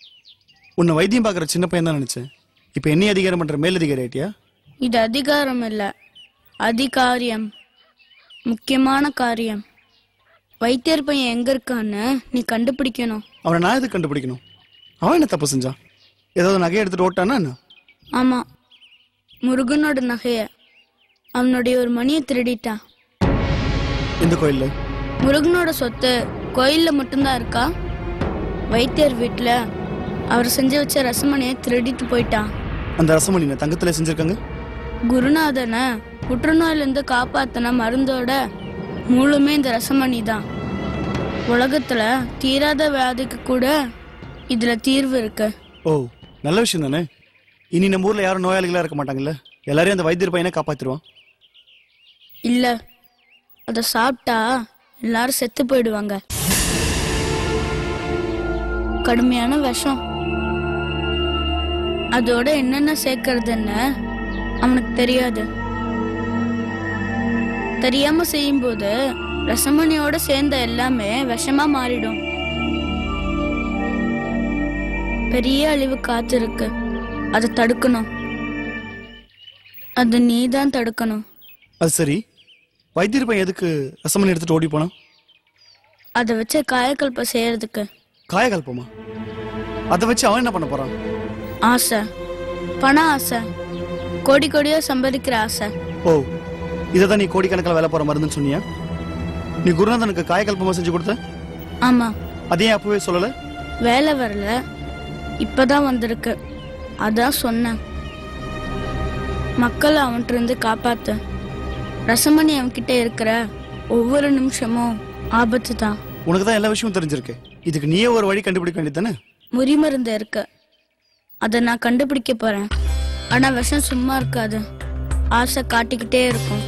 உன்னை வைத்தியம் பார்க்குற சின்ன பையன் தான் நினைச்சேன் இப்போ என்ன அதிகாரம் பண்ற மேலதிகாரி ஆயிட்டியா இது அதிகாரம் இல்ல அதிகாரியம் முக்கியமான காரியம் வைத்தியர் பையன் எங்க இருக்கான்னு நீ கண்டுபிடிக்கணும் அவனை நான் எதுக்கு கண்டுபிடிக்கணும் அவன் என்ன தப்பு செஞ்சான் ஏதாவது நகையை எடுத்துட்டு ஓட்டானா என்ன ஆமா முருகனோட நகைய அவனுடைய ஒரு மணியை திருடிட்டான் எந்த கோயில்ல முருகனோட சொத்து கோயில்ல மட்டும்தான் இருக்கா வைத்தியர் வீட்டுல அவர் செஞ்சு வச்ச ரசமணியை திருடிட்டு போயிட்டான் அந்த ரசமணி நான் தங்கத்துல செஞ்சிருக்காங்க குருநாதனை புற்றுநோயில இருந்து காப்பாத்தின மருந்தோட மூலமே இந்த ரசமணி தான் உலகத்துல தீராத வியாதிக்கு கூட இதுல தீர்வு இருக்கு ஓ நல்ல விஷயம் தானே இனி நம்ம ஊர்ல யாரும் நோயாளிகளா இருக்க மாட்டாங்கல்ல எல்லாரையும் அந்த வைத்தியர் பையனை காப்பாத்திடுவான் இல்ல அத சாப்பிட்டா எல்லாரும் செத்து போயிடுவாங்க கடுமையான விஷம் அதோட என்னென்ன சேர்க்கறதுன்னு அவனுக்கு தெரியாது தெரியாம செய்யும்போது ரசமணியோட சேர்ந்த எல்லாமே விஷமா மாறிடும் பெரிய அழிவு காத்திருக்கு அதை தடுக்கணும் அது நீதான் தடுக்கணும் அது சரி வைத்தியர் பையன் எதுக்கு ரசமணி எடுத்துட்டு ஓடி போனான் அதை வச்சு காயக்கல்ப செய்யறதுக்கு காயகல்பமா அதை வச்சு அவன் என்ன பண்ண போறான் ஆசை பண ஆசை கோடி கோடியா சம்பாதிக்கிற ஆசை ஓ இதை தான் நீ கோடிக்கணக்கில் வேலை போற மருந்துன்னு சொன்னியா நீ குருநாதனுக்கு காயகல்பமா செஞ்சு கொடுத்த ஆமா அதையும் அப்பவே சொல்லல வேலை வரல இப்பதான் வந்திருக்கு அதான் சொன்னேன் மக்களை அவன்கிட்ட இருந்து காப்பாத்து ரசமணி அவன்கிட்ட இருக்கிற ஒவ்வொரு நிமிஷமும் ஆபத்து தான் உனக்கு தான் எல்லா விஷயமும் தெரிஞ்சிருக்கு இதுக்கு நீயே ஒரு வழி கண்டுபிடிக்க வேண்டியது தானே முறி மருந்து இருக்கு அதை நான் கண்டுபிடிக்க போறேன் ஆனா விஷம் சும்மா இருக்காது ஆசை காட்டிக்கிட்டே இருக்கும்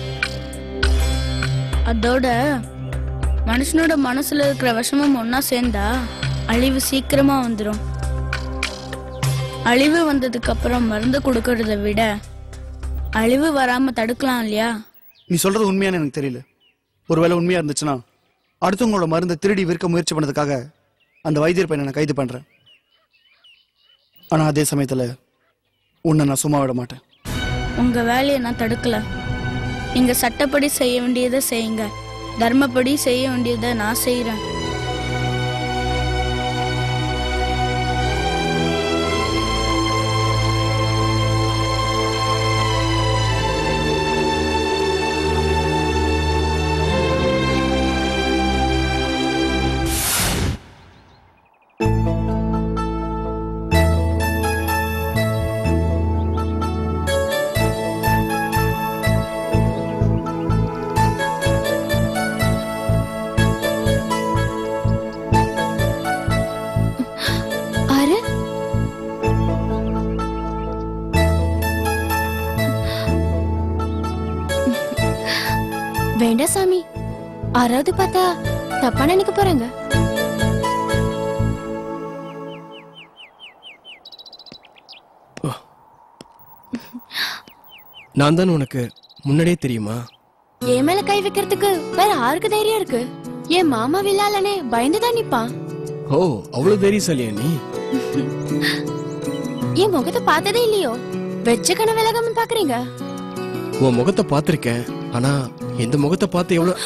அதோட மனுஷனோட மனசுல இருக்கிற விஷமும் ஒன்னா சேர்ந்தா அழிவு சீக்கிரமா வந்துடும் அழிவு வந்ததுக்கு அப்புறம் மருந்து கொடுக்கறத விட அழிவு வராம தடுக்கலாம் இல்லையா நீ சொல்றது உண்மையானு எனக்கு தெரியல ஒருவேளை உண்மையா இருந்துச்சுன்னா அடுத்தவங்களோட மருந்தை திருடி விற்க முயற்சி பண்ணதுக்காக அந்த வைத்தியர் பையனை நான் கைது பண்றேன் ஆனா அதே சமயத்துல உன்னை நான் சும்மா விட மாட்டேன் உங்க வேலையை நான் தடுக்கல நீங்க சட்டப்படி செய்ய வேண்டியதை செய்யுங்க தர்மப்படி செய்ய வேண்டியதை நான் செய்யறேன் ஆறு வேண்டாம் சாமி ஆறாவது பார்த்தா தப்பா நினைக்க போறாங்க நான் தான் உனக்கு முன்னாடியே தெரியுமா என் மேல கை வைக்கிறதுக்கு வேற யாருக்கு தைரியம் இருக்கு என் மாமா வில்லாலனே பயந்துதான் நிப்பான் ஓ அவ்வளவு தைரியசாலியா நீ என் முகத்தை பார்த்ததே இல்லையோ வெச்ச கன விலகாம பாக்குறீங்க உன் முகத்தை பார்த்திருக்கேன் ஆனா இந்த முகத்தை பார்த்து எவ்வளவு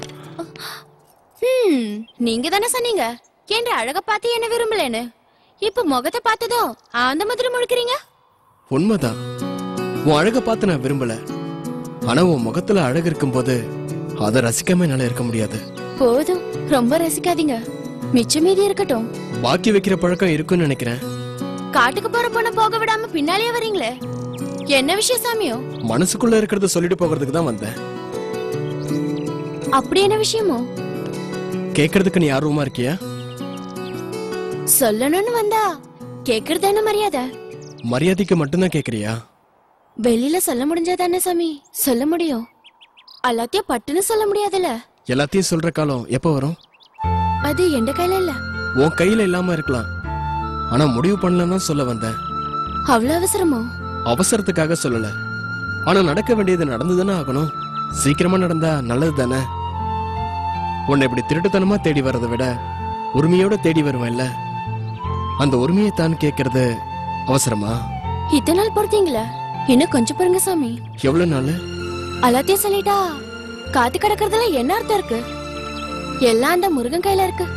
ஹம், நீங்க தானே சொன்னீங்க என்ற அழக பார்த்து என்ன விரும்பலன்னு இப்ப முகத்தை பார்த்ததும் அந்த மாதிரி முழுக்கிறீங்க உண்மைதான் உன் அழக பார்த்து நான் விரும்பல ஆனா உன் முகத்துல அழகு இருக்கும்போது அதை ரசிக்காம என்னால இருக்க முடியாது போதும் ரொம்ப ரசிக்காதீங்க மிச்சம் மீதி இருக்கட்டும் பாக்கி வைக்கிற பழக்கம் இருக்குன்னு நினைக்கிறேன் காட்டுக்கு போற பொண்ண போக விடாம பின்னாலேயே வரீங்களே என்ன விஷயம் சாமியோ மனசுக்குள்ள இருக்கிறத சொல்லிட்டு போகிறதுக்கு தான் வந்தேன் அப்படி என்ன விஷயமோ கேட்கறதுக்கு நீ ஆர்வமா இருக்கியா சொல்லணும்னு வந்தா கேக்குறது என்ன மரியாதை மரியாதைக்கு மட்டும்தான் கேக்குறியா வெளியில சொல்ல முடிஞ்சா தானே சாமி சொல்ல முடியும் எல்லாத்தையும் பட்டுன்னு சொல்ல முடியாதுல்ல எல்லாத்தையும் சொல்ற காலம் எப்ப வரும் அது எந்த கையில இல்ல உன் கையில இல்லாம இருக்கலாம் ஆனா முடிவு பண்ணலன்னு சொல்ல வந்தேன் அவ்வளவு அவசரமோ அவசரத்துக்காக சொல்லல ஆனா நடக்க வேண்டியது நடந்துதானே ஆகணும் சீக்கிரமா நடந்தா நல்லது தானே உன்னை இப்படி திருட்டுத்தனமா தேடி வர்றதை விட உரிமையோட தேடி வருவேன்ல அந்த உரிமையை தான் கேட்கறது அவசரமா இத்தனை நாள் பொறுத்தீங்களா இன்னும் கொஞ்சம் பாருங்க சாமி எவ்வளவு நாள் எல்லாத்தையும் சொல்லிட்டா காத்து கிடக்கிறதுல என்ன அர்த்தம் இருக்கு எல்லாம் அந்த முருகன் கையில இருக்கு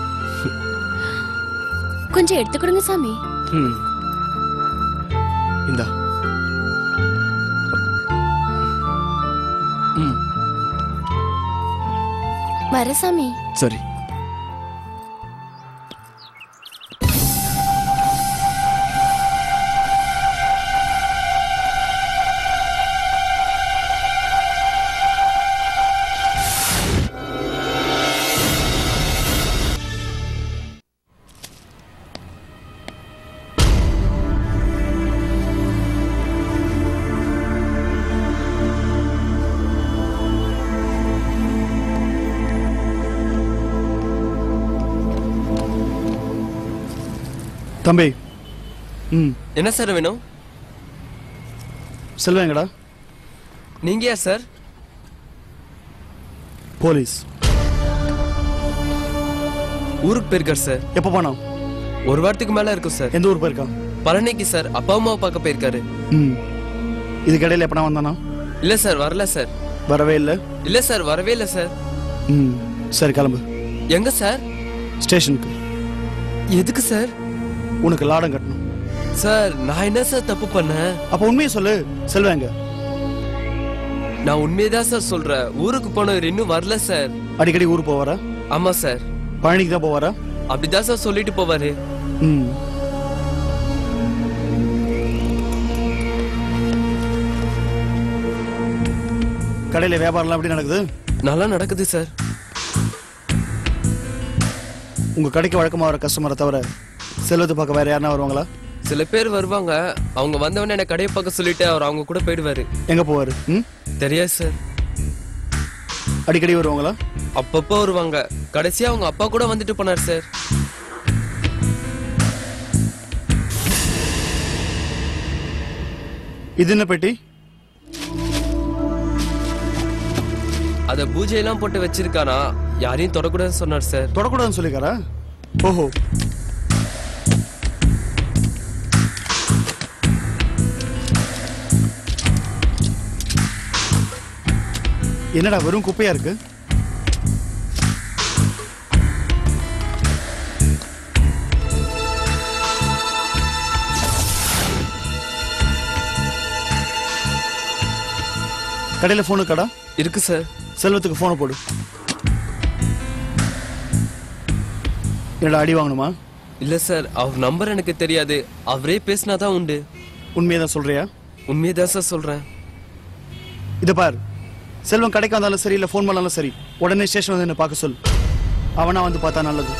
கொஞ்சம் எடுத்து கொடுங்க சாமி ம். இந்தா ம் வர சாமி சரி தம்பி ம் என்ன சார் வேணும் செல்வேங்கடா நீங்க யார் சார் போலீஸ் ஊருக்கு போயிருக்கார் சார் எப்போ போனோம் ஒரு வாரத்துக்கு மேல இருக்கும் சார் எந்த ஊர் போயிருக்கான் பழனிக்கு சார் அப்பா அம்மாவை பார்க்க போயிருக்காரு ம் இதுக்கு இடையில எப்பனா வந்தானா இல்ல சார் வரல சார் வரவே இல்லை இல்ல சார் வரவே இல்ல சார் ம் சரி கிளம்பு எங்க சார் ஸ்டேஷனுக்கு எதுக்கு சார் உனக்கு லாடம் கட்டணும் சார் நான் என்ன சார் தப்பு பண்ணேன் அப்ப உண்மையை சொல்லு செல்வேங்க நான் உண்மையதான் சார் சொல்றேன் ஊருக்கு போனவர் இன்னும் வரல சார் அடிக்கடி ஊர் போவாரா ஆமா சார் பழனிக்கு தான் போவாரா அப்படிதான் சார் சொல்லிட்டு போவாரு ம் கடையில வியாபாரம்லாம் எப்படி நடக்குது நல்லா நடக்குது சார் உங்க கடைக்கு வழக்கமா வர கஸ்டமரை தவிர செல்வத்தை பார்க்க வேற யாருன்னா வருவாங்களா சில பேர் வருவாங்க அவங்க வந்தவொடனே என்ன கடையை பார்க்க சொல்லிட்டு அவர் அவங்க கூட போயிடுவாரு எங்க போவாரு ம் தெரியாது சார் அடிக்கடி வருவாங்களா அப்பப்போ வருவாங்க கடைசியா அவங்க அப்பா கூட வந்துட்டு போனார் சார் இது என்ன பெட்டி அத பூஜையெல்லாம் போட்டு வச்சிருக்கானா யாரையும் தொடக்கூடாதுன்னு சொன்னார் சார் தொடக்கூடாதுன்னு சொல்லிக்காரா ஓஹோ என்னடா வெறும் குப்பையா இருக்கு கடையில போனு கடா இருக்கு சார் செல்வத்துக்கு போனை போடு என்னடா அடி வாங்கணுமா இல்ல சார் அவர் நம்பர் எனக்கு தெரியாது அவரே பேசினாதான் உண்டு உண்மையை தான் சொல்றியா உண்மையை தான் சார் சொல்றேன் இத பார் செல்வம் கடைக்கு வந்தாலும் சரி இல்ல ஃபோன் பண்ணாலும் சரி உடனே ஸ்டேஷன் வந்து என்ன பார்க்க சொல் அவனா வந்து பார்த்தா நல்லது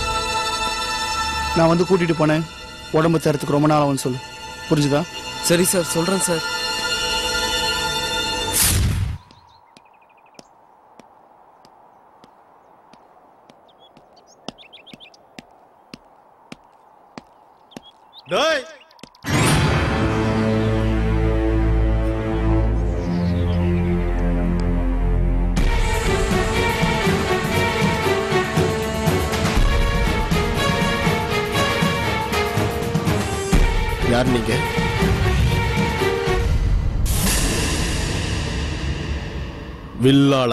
நான் வந்து கூட்டிட்டு போனேன் உடம்பு தரத்துக்கு ரொம்ப நாள் அவன் சொல்லு புரிஞ்சுதா சரி சார் சொல்றேன் சார் டேய் யார் நீங்க வில்லாள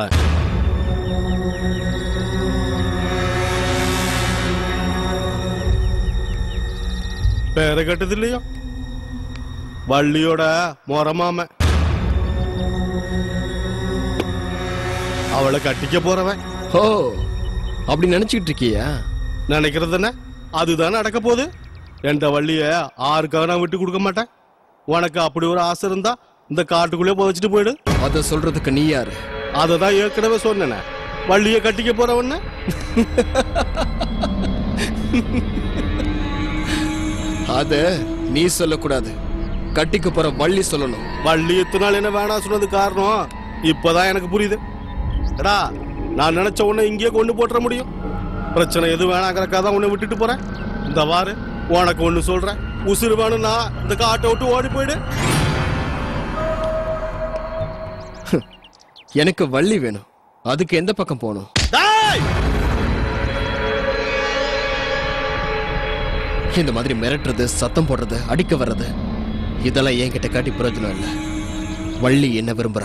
பேரை கேட்டது இல்லையா வள்ளியோட மொரமாம அவளை கட்டிக்க போறவன் ஓ அப்படி நினைச்சுக்கிட்டு இருக்கியா நினைக்கிறது என்ன அதுதான் நடக்க போகுது என்ற வள்ளிய ஆருக்காக நான் விட்டு கொடுக்க மாட்டேன் உனக்கு அப்படி ஒரு ஆசை இருந்தா இந்த காட்டுக்குள்ளே புதைச்சிட்டு போயிடு அத சொல்றதுக்கு நீ யாரு அதை தான் ஏற்கனவே சொன்னேனே வள்ளிய கட்டிக்க போறவன்னு அத நீ சொல்லக்கூடாது கட்டிக்க போற வள்ளி சொல்லணும் வள்ளி இத்தனை நாள் என்ன வேணாம் சொன்னது காரணம் இப்பதான் எனக்கு புரியுது எடா நான் நினைச்ச உன்னை இங்கேயே கொண்டு போட்டுற முடியும் பிரச்சனை எது வேணாங்கிறக்கா தான் உன்னை விட்டுட்டு போறேன் இந்த வாரு உனக்கு ஒண்ணு சொல்றேன் உசுறு வேணும்னா இந்த காட்டை விட்டு ஓடி போயிடு எனக்கு வள்ளி வேணும் அதுக்கு எந்த பக்கம் போகணும் டேய்! இந்த மாதிரி மிரட்டுறது சத்தம் போடுறது அடிக்க வர்றது இதெல்லாம் என்கிட்ட காட்டி பிரயோஜனம் இல்லை வள்ளி என்ன விரும்புறா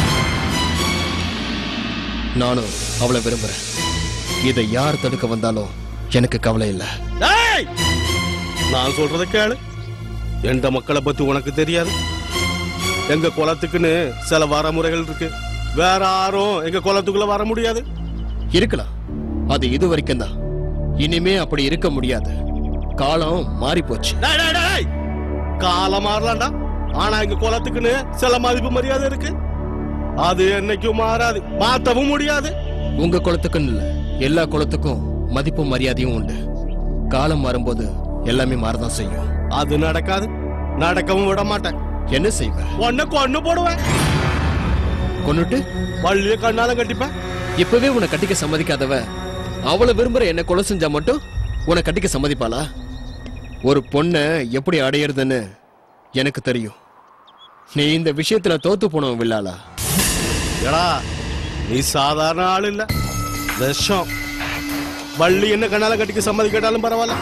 நானும் அவளை விரும்புறேன் இதை யார் தடுக்க வந்தாலும் எனக்கு கவலை இல்லை டேய்! நான் சொல்றத கேளு எந்த மக்களை பத்தி உனக்கு தெரியாது எங்க குலத்துக்குன்னு சில வரமுறைகள் இருக்கு வேற யாரும் எங்க குலத்துக்குள்ள வர முடியாது இருக்கலாம் அது இது வரைக்கும் தான் இனிமே அப்படி இருக்க முடியாது காலம் மாறி போச்சு டேய், டேய், டேய்! காலம் மாறலாம்டா ஆனா எங்க குலத்துக்குன்னு சில மதிப்பு மரியாதை இருக்கு அது என்னைக்கும் மாறாது மாத்தவும் முடியாது உங்க குலத்துக்குன்னு இல்ல எல்லா குலத்துக்கும் மதிப்பும் மரியாதையும் உண்டு காலம் மாறும்போது எல்லாமே மாறதான் செய்யும் அது நடக்காது நடக்கவும் விட மாட்டேன் என்ன செய்வ உன்னை கொன்னு போடுவேன் கொன்னுட்டு வள்ளிய கண்ணால கட்டிப்பேன் இப்பவே உன்னை கட்டிக்க சம்மதிக்காதவ அவளை விரும்புற என்ன கொலை செஞ்சா மட்டும் உன்னை கட்டிக்க சம்மதிப்பாளா ஒரு பொண்ணை எப்படி அடையிறதுன்னு எனக்கு தெரியும் நீ இந்த விஷயத்துல தோத்து போனவன் வில்லாளா எடா நீ சாதாரண ஆள் இல்ல விஷம் வள்ளி என்ன கண்ணால கட்டிக்க சம்மதி கேட்டாலும் பரவாயில்ல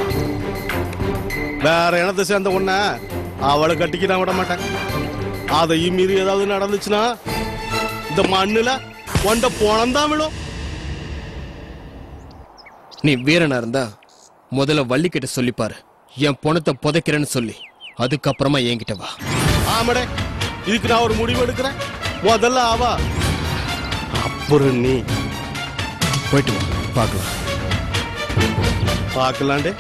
வேற இனத்தை சேர்ந்த உன்ன அவளை கட்டிக்க நான் விட மாட்டேன் அதையும் மீறி ஏதாவது நடந்துச்சுன்னா இந்த மண்ணுல உண்ட போனம் தான் விழும் நீ வீரனா இருந்தா முதல்ல வள்ளி கிட்ட சொல்லிப்பாரு என் பொணத்தை புதைக்கிறேன்னு சொல்லி அதுக்கப்புறமா என்கிட்ட வா ஆமாடே இதுக்கு நான் ஒரு முடிவு எடுக்கிறேன் முதல்ல ஆவா அப்புறம் நீ போயிட்டு வா பார்க்கலாம் பார்க்கலாண்டே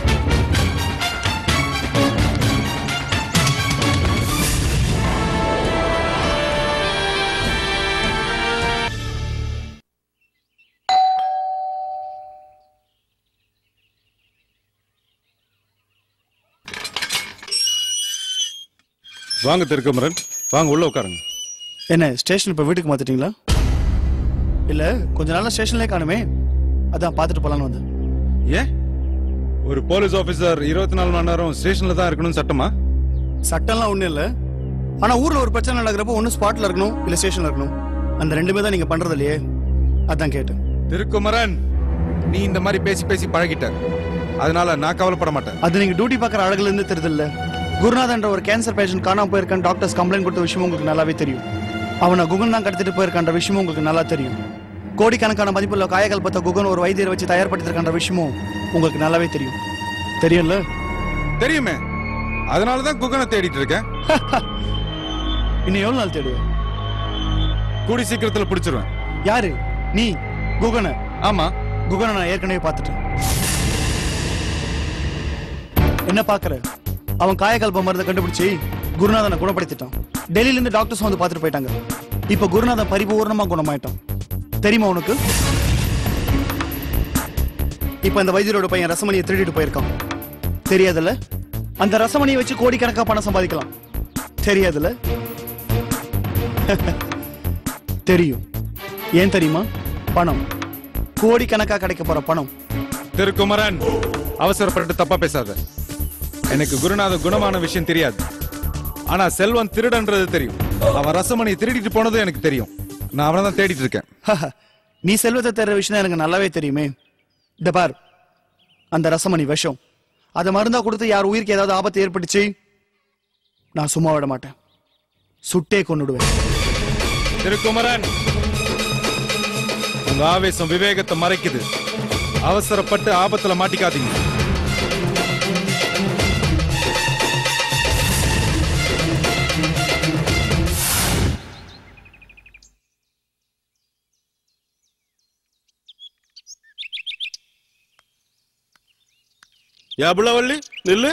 வாங்க திருக்கமரன் வாங்க உள்ள உட்காருங்க என்ன ஸ்டேஷன் இப்ப வீட்டுக்கு மாத்திட்டீங்களா இல்ல கொஞ்ச நாளா ஸ்டேஷன்லயே காணுமே அதான் பார்த்துட்டு போலான்னு வந்தேன் ஏன் ஒரு போலீஸ் ஆபீசர் இருபத்தி நாலு மணி நேரம் ஸ்டேஷன்ல தான் இருக்கணும் சட்டமா சட்டம்லாம் ஒண்ணும் இல்ல ஆனா ஊர்ல ஒரு பிரச்சனை நடக்கிறப்போ ஒண்ணு ஸ்பாட்ல இருக்கணும் இல்ல ஸ்டேஷன்ல இருக்கணும் அந்த ரெண்டுமே தான் நீங்க பண்றது இல்லையே அதான் கேட்டேன் திருக்குமரன் நீ இந்த மாதிரி பேசி பேசி பழகிட்ட அதனால நான் கவலைப்பட மாட்டேன் அது நீங்க டியூட்டி பார்க்குற அழகுல இருந்து தெரியுது இல்ல குருநாதன்ற ஒரு கேன்சர் பேஷண்ட் காணாம போயிருக்கான் டாக்டர்ஸ் கம்ப்ளைண்ட் கொடுத்த விஷயம் உங்களுக்கு நல்லாவே தெரியும் அவனை குகன் தான் கடத்திட்டு போயிருக்கான்ற விஷயமும் உங்களுக்கு நல்லா தெரியும் கோடிக்கணக்கான மதிப்புள்ள காயங்கள் பார்த்த குகன் ஒரு வைத்தியரை வச்சு தயார்படுத்திருக்கான்ற விஷயமும் உங்களுக்கு நல்லாவே தெரியும் தெரியும்ல தெரியுமே அதனால தான் குகனை தேடிட்டு இருக்கேன் இன்னும் எவ்வளவு நாள் தேடுவேன் கூடி சீக்கிரத்துல பிடிச்சிருவேன் யாரு நீ குகன ஆமா குகனை நான் ஏற்கனவே பார்த்துட்டேன் என்ன பாக்குற அவன் காயகல்ப மருந்தை கண்டுபிடிச்சு குருநாதனை குணப்படுத்திட்டான் டெல்லியில இருந்து டாக்டர்ஸ் வந்து பார்த்துட்டு போயிட்டாங்க இப்ப குருநாதன் பரிபூர்ணமா குணமாயிட்டான் தெரியுமா உனக்கு இப்ப இந்த வைத்தியரோட பையன் ரசமணியை திருடிட்டு போயிருக்கான் தெரியாதுல்ல அந்த ரசமணியை வச்சு கோடிக்கணக்கா பணம் சம்பாதிக்கலாம் தெரியாதுல்ல தெரியும் ஏன் தெரியுமா பணம் கோடிக்கணக்கா கிடைக்க போற பணம் திருக்குமரன் அவசரப்பட்டு தப்பா பேசாத எனக்கு குருநாத குணமான விஷயம் தெரியாது ஆனா செல்வன் திருடன்றது தெரியும் அவன் ரசமணி திருடிட்டு போனதும் எனக்கு தெரியும் நான் அவனை தான் தேடிட்டு இருக்கேன் நீ செல்வத்தை தர்ற விஷயம் எனக்கு நல்லாவே தெரியுமே இந்த பார் அந்த ரசமணி விஷம் அதை மருந்தா கொடுத்து யார் உயிருக்கு ஏதாவது ஆபத்து ஏற்பட்டுச்சு நான் சும்மா விட மாட்டேன் சுட்டே கொன்னுடுவேன் திருக்குமரன் உங்க ஆவேசம் விவேகத்தை மறைக்குது அவசரப்பட்டு ஆபத்துல மாட்டிக்காதீங்க எவ்வளவள்ளி நில்லு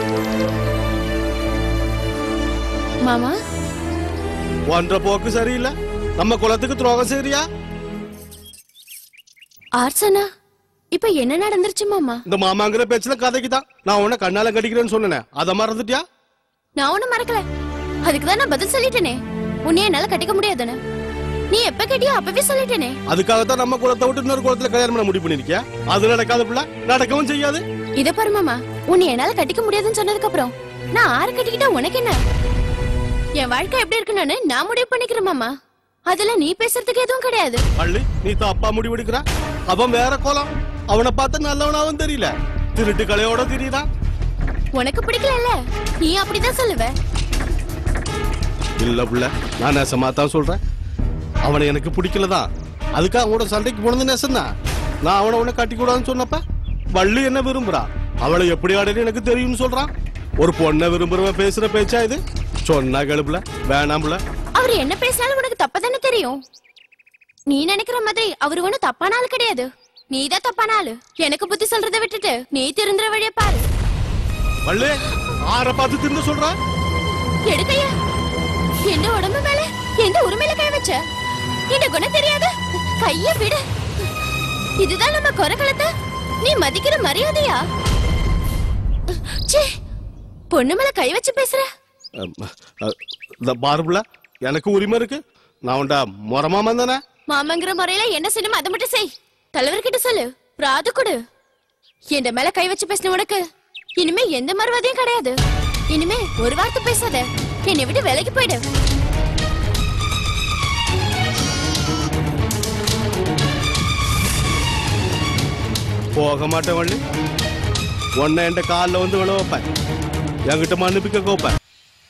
மாமா ஒன்ற போக்கு சரியில்லை நம்ம குலத்துக்கு துரோகம் சரியா ஆர்சனா இப்ப என்ன நடந்துருச்சு மாமா இந்த மாமாங்கிற பேச்சுல கதைக்கு தான் நான் உன்னை கண்ணால கடிக்கிறேன்னு சொன்னேன் அதை மறந்துட்டியா நான் ஒண்ணும் மறக்கல அதுக்குதான் நான் பதில் சொல்லிட்டேனே உன்னை என்னால கட்டிக்க முடியாதுன்னு நீ எப்ப கேட்டியோ அப்பவே சொல்லிட்டேனே அதுக்காகத்தான் நம்ம குலத்தை விட்டு இன்னொரு குலத்துல கல்யாணம் பண்ண முடிவு பண்ணிருக்கியா அது நடக்காத பிள்ளை நடக்கவும் செய்யாது இத பாரு மாமா உன்னை என்னால கட்டிக்க முடியாதுன்னு சொன்னதுக்கு அப்புறம் நான் ஆறு கட்டிக்கிட்டா உனக்கு என்ன என் வாழ்க்கை எப்படி இருக்கணும்னு நான் முடிவு பண்ணிக்கிறேன் மாமா அதுல நீ பேசுறதுக்கு எதுவும் கிடையாது பள்ளி நீ தப்பா முடிவெடுக்கிற அவன் வேற கோலம் அவனை பார்த்தா நல்லவனாவும் தெரியல திருட்டு கலையோட தெரியுறான் உனக்கு பிடிக்கல நீ அப்படிதான் சொல்லுவ இல்ல புள்ள நான் நெசமா தான் சொல்றேன் அவனை எனக்கு பிடிக்கலதான் அதுக்காக அவனோட சண்டைக்கு போனது நெசந்தான் நான் அவனை உன்னை கட்டி கூடாதுன்னு சொன்னப்ப வள்ளி என்ன விரும்புறா அவளை எப்படி ஆடுன்னு எனக்கு தெரியும்னு சொல்றான் ஒரு பொண்ணை விரும்புறவன் பேசுற பேச்சா இது சொன்னா கழுப்புல வேணாம்ல அவர் என்ன பேசினாலும் உனக்கு தப்பதானே தெரியும் நீ நினைக்கிற மாதிரி அவர் ஒண்ணு தப்பான ஆள் கிடையாது நீதான் தப்பான ஆளு எனக்கு புத்தி சொல்றதை விட்டுட்டு நீ திருந்துற வழிய பாரு வள்ளி ஆற பார்த்து தின்னு சொல்றா எடுக்கையா எந்த உடம்பு மேல எந்த உரிமையில கை வச்ச இந்த குணம் தெரியாது கைய விடு இதுதான் நம்ம குறைகளத்தை நீ மதிக்கிற மரியாதையா ச்சே பொண்ணு மேல கை வச்சு பேசுற இந்த பார்புல எனக்கு உரிமை இருக்கு நான் உண்டா முறமா தானே மாமங்கிற முறையில என்ன செய்யணும் அதை மட்டும் செய் தலைவர்கிட்ட சொல்லு பிராது கொடு என் மேல கை வச்சு பேசின உனக்கு இனிமே எந்த மறுவாதையும் கிடையாது இனிமே ஒரு வார்த்தை பேசாத என்னை விட்டு வேலைக்கு போயிடு போக மாட்டேன் வள்ளி உன்னை என் காலில் வந்து விழ வைப்பேன் என்கிட்ட மன்னிப்பிக்க கோப்பேன்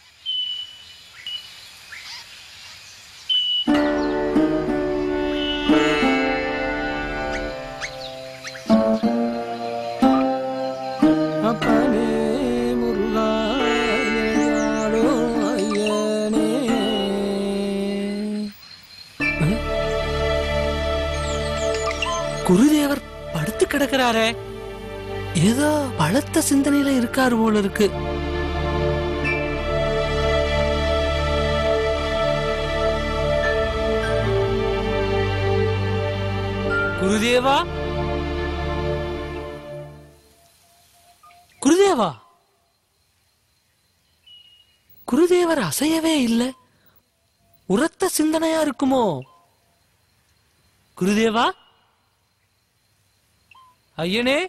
அப்பனே முருகா என்னாலோ ஐயனே குருதேவர் படுத்து கிடக்குறாரே ஏதோ பலத்த சிந்தனையில இருக்காரு போல இருக்கு குருதேவா குருதேவா குருதேவர் அசையவே இல்லை உரத்த சிந்தனையா இருக்குமோ குருதேவா ஐயனே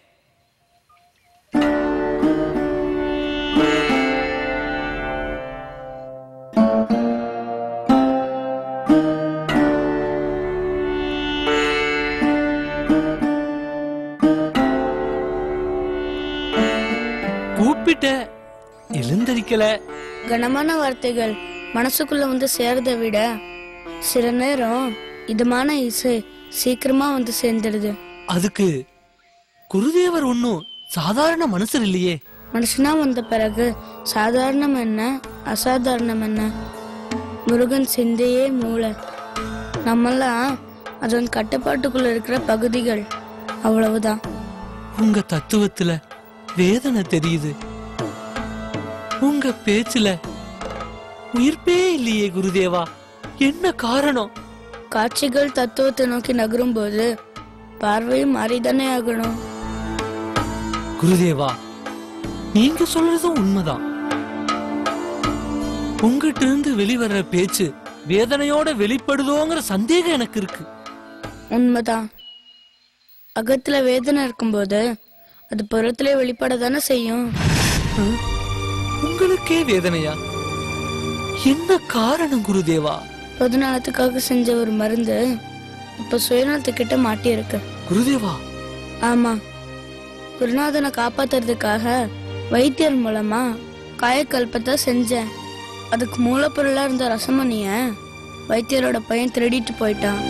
கூப்பிட்ட எழுந்தரிக்கல கனமான வார்த்தைகள் மனசுக்குள்ள வந்து சேர்றதை விட சில நேரம் இதமான இசை சீக்கிரமா வந்து சேர்ந்துடுது அதுக்கு குருதேவர் ஒன்னும் சாதாரண மனுஷர் இல்லையே மனுஷனா வந்த பிறகு சாதாரணம் என்ன அசாதாரணம் என்ன முருகன் சிந்தையே மூளை நம்மெல்லாம் அதன் கட்டுப்பாட்டுக்குள்ள இருக்கிற பகுதிகள் அவ்வளவுதான் உங்க தத்துவத்துல வேதனை தெரியுது உங்க பேச்சுல உயிர்ப்பே இல்லையே குருதேவா என்ன காரணம் காட்சிகள் தத்துவத்தை நோக்கி நகரும் போது பார்வையும் மாறிதானே ஆகணும் குருதேவா நீங்க சொல்றதும் உண்மைதான் உங்ககிட்ட இருந்து வெளிவர்ற பேச்சு வேதனையோட வெளிப்படுதோங்கிற சந்தேகம் எனக்கு இருக்கு உண்மைதான் அகத்துல வேதனை இருக்கும்போது அது புறத்திலே வெளிப்பட தானே செய்யும் உங்களுக்கே வேதனையா என்ன காரணம் குருதேவா பொதுநலத்துக்காக செஞ்ச ஒரு மருந்து இப்ப சுயநலத்துக்கிட்ட மாட்டியிருக்கு குருதேவா ஆமா குருநாதனை காப்பாத்துறதுக்காக வைத்தியர் மூலமா காயக்கல்பத்தை செஞ்சேன் அதுக்கு மூலப்பொருளா இருந்த ரசமணிய வைத்தியரோட பையன் திருடிட்டு போயிட்டான்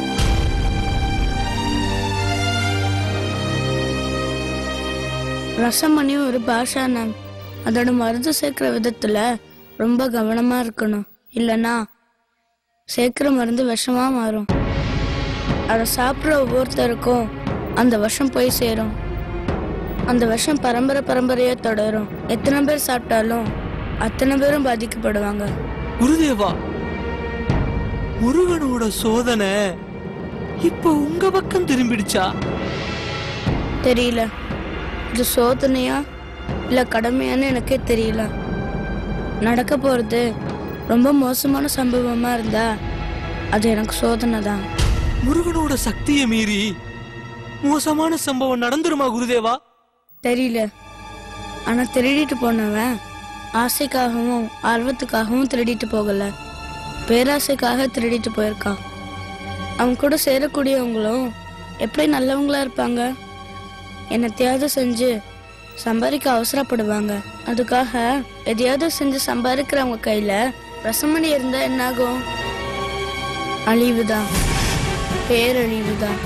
ரசமணி ஒரு பாஷானம் அதோட மருந்து சேர்க்கிற விதத்துல ரொம்ப கவனமா இருக்கணும் இல்லனா சேர்க்கிற மருந்து விஷமா மாறும் அதை சாப்பிட்ற ஒவ்வொருத்தருக்கும் அந்த விஷம் போய் சேரும் அந்த விஷம் பரம்பரை பரம்பரையா தொடரும் எத்தனை பேர் சாப்பிட்டாலும் அத்தனை பேரும் பாதிக்கப்படுவாங்க குருதேவா முருகனோட சோதனை இப்ப உங்க பக்கம் திரும்பிடுச்சா தெரியல இது சோதனையா இல்ல கடமையான்னு எனக்கே தெரியல நடக்க போறது ரொம்ப மோசமான சம்பவமா இருந்தா அது எனக்கு சோதனை தான் முருகனோட சக்தியை மீறி மோசமான சம்பவம் நடந்துருமா குருதேவா தெரியல ஆனா திருடிட்டு போனவன் ஆசைக்காகவும் ஆர்வத்துக்காகவும் திருடிட்டு போகல பேராசைக்காக திருடிட்டு போயிருக்கான் அவன் கூட சேரக்கூடியவங்களும் எப்படி நல்லவங்களா இருப்பாங்க என்னத்தையாவது செஞ்சு சம்பாதிக்க அவசரப்படுவாங்க அதுக்காக எதையாவது செஞ்சு சம்பாதிக்கிறவங்க கையில ரசமணி இருந்தா என்னாகும் அழிவுதான் பேரழிவுதான்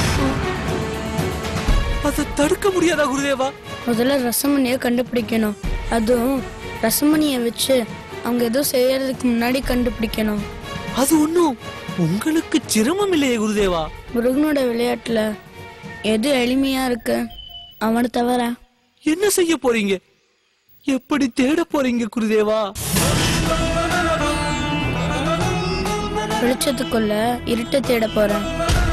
அதை தடுக்க முடியாதா குருதேவா முதல்ல ரசமணியை கண்டுபிடிக்கணும் அதுவும் ரசமணியை வச்சு அவங்க ஏதோ செய்யறதுக்கு முன்னாடி கண்டுபிடிக்கணும் அது ஒண்ணும் உங்களுக்கு சிரமம் இல்லையே குருதேவா முருகனோட விளையாட்டுல எது எளிமையா இருக்கு அவனை தவிர என்ன செய்ய போறீங்க எப்படி தேட போறீங்க குருதேவா வெளிச்சத்துக்குள்ள இருட்டை தேட போறேன்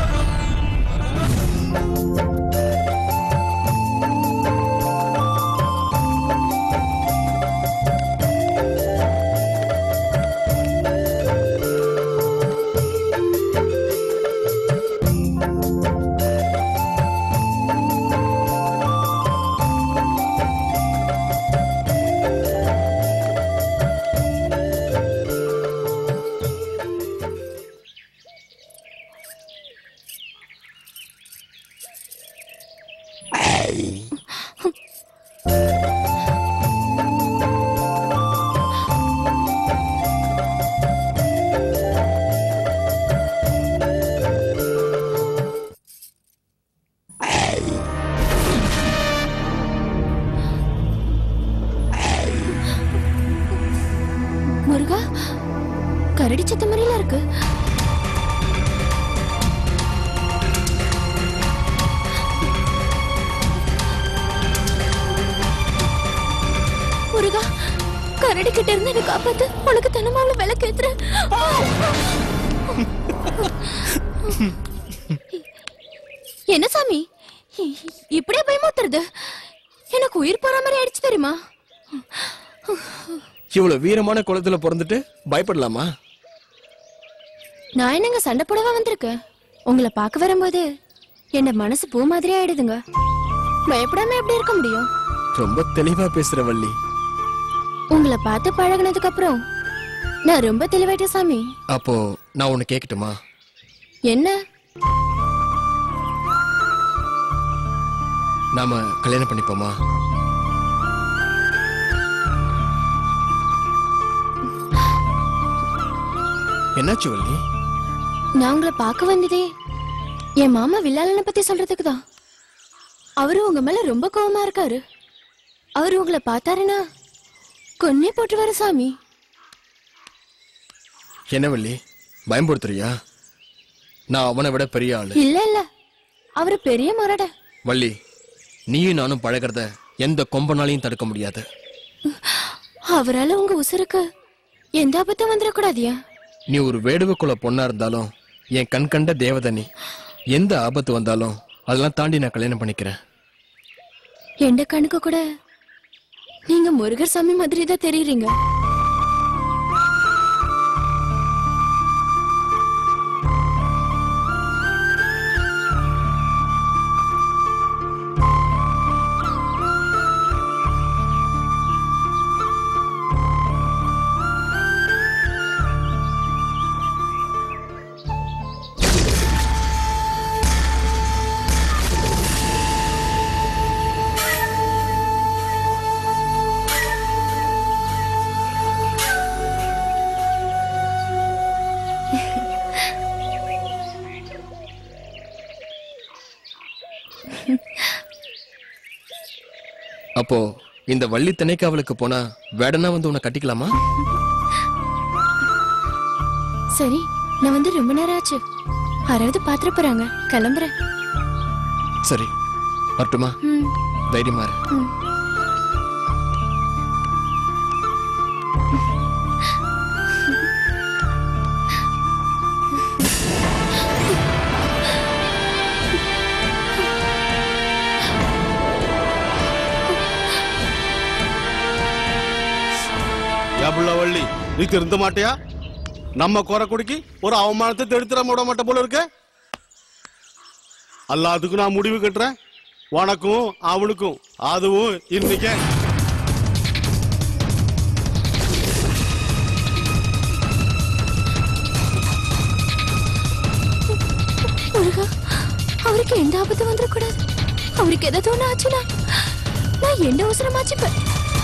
முருகா கரடி சத்த மாதிரில இருக்கு முருகா கரடி கிட்ட இருந்து என்ன காப்பாத்து உனக்கு தினமால விளக்கு ஏத்துறேன் என்ன சாமி இ- இப்படியே பயமுத்துறது எனக்கு உயிர் போற மாதிரி ஆயிடுச்சு தெரியுமா இவ்வளவு வீரமான குளத்துல பிறந்துட்டு பயப்படலாமா நான் என்னங்க சண்டை போடவா வந்திருக்கேன் உங்களை பார்க்க வரும்போது என்ன மனசு பூ மாதிரி ஆயிடுதுங்க பயப்படாம எப்படி இருக்க முடியும் ரொம்ப தெளிவா பேசுற வள்ளி உங்களை பார்த்து பழகுனதுக்கு அப்புறம் நான் ரொம்ப தெளிவாயிட்டேன் சாமி அப்போ நான் ஒண்ணு கேட்கட்டுமா என்ன நாம கல்யாணம் பண்ணிப்போமா என்னாச்சு வள்ளி நான் உங்களை பார்க்க வந்ததே என் மாமா வில்லாளனை பத்தி சொல்றதுக்கு தான் அவரு உங்க மேல ரொம்ப கோவமா இருக்காரு அவரு உங்களை பார்த்தாருன்னா கொன்னே போட்டுவாரு சாமி என்ன வள்ளி பயம்படுத்துறியா நான் அவனை விட பெரிய ஆளு இல்ல இல்ல அவரு பெரிய மரட வள்ளி நீயும் நானும் பழகிறத எந்த கொம்பனாலையும் தடுக்க முடியாது அவரால உங்க உசுருக்கு எந்த ஆபத்தும் வந்துடக்கூடாதியா நீ ஒரு வேடுவக்குள்ள பொண்ணா இருந்தாலும் என் கண் கண்ட தேவதை நீ எந்த ஆபத்து வந்தாலும் அதெல்லாம் தாண்டி நான் கல்யாணம் பண்ணிக்கிறேன் எந்த கண்ணுக்கு கூட நீங்க முருகர் சாமி மாதிரி தான் தெரியுறீங்க அப்போ இந்த வள்ளி திணைக்காவலுக்கு போனா வேடனா வந்து உன்னை கட்டிக்கலாமா சரி நான் வந்து ரொம்ப நேரம் ஆச்சு யாராவது பாத்திர போறாங்க கிளம்புறேன் சரி வரட்டுமா ம், தைரியமா இரு ம். ஏபுள்ள வள்ளி நீ திருந்த மாட்டியா நம்ம குறை குடிக்கி ஒரு அவமானத்தை தெடுத்துற விட மாட்ட போல இருக்க எல்லாத்துக்கும் நான் முடிவு கட்டுறேன் உனக்கும் அவனுக்கும் அதுவும் இன்னைக்கே முருகா அவருக்கு எந்த ஆபத்து வந்துடக்கூடாது அவருக்கு எதாவது ஒண்ணு ஆச்சுனா நான் என்ன அவசரமாச்சுப்பேன்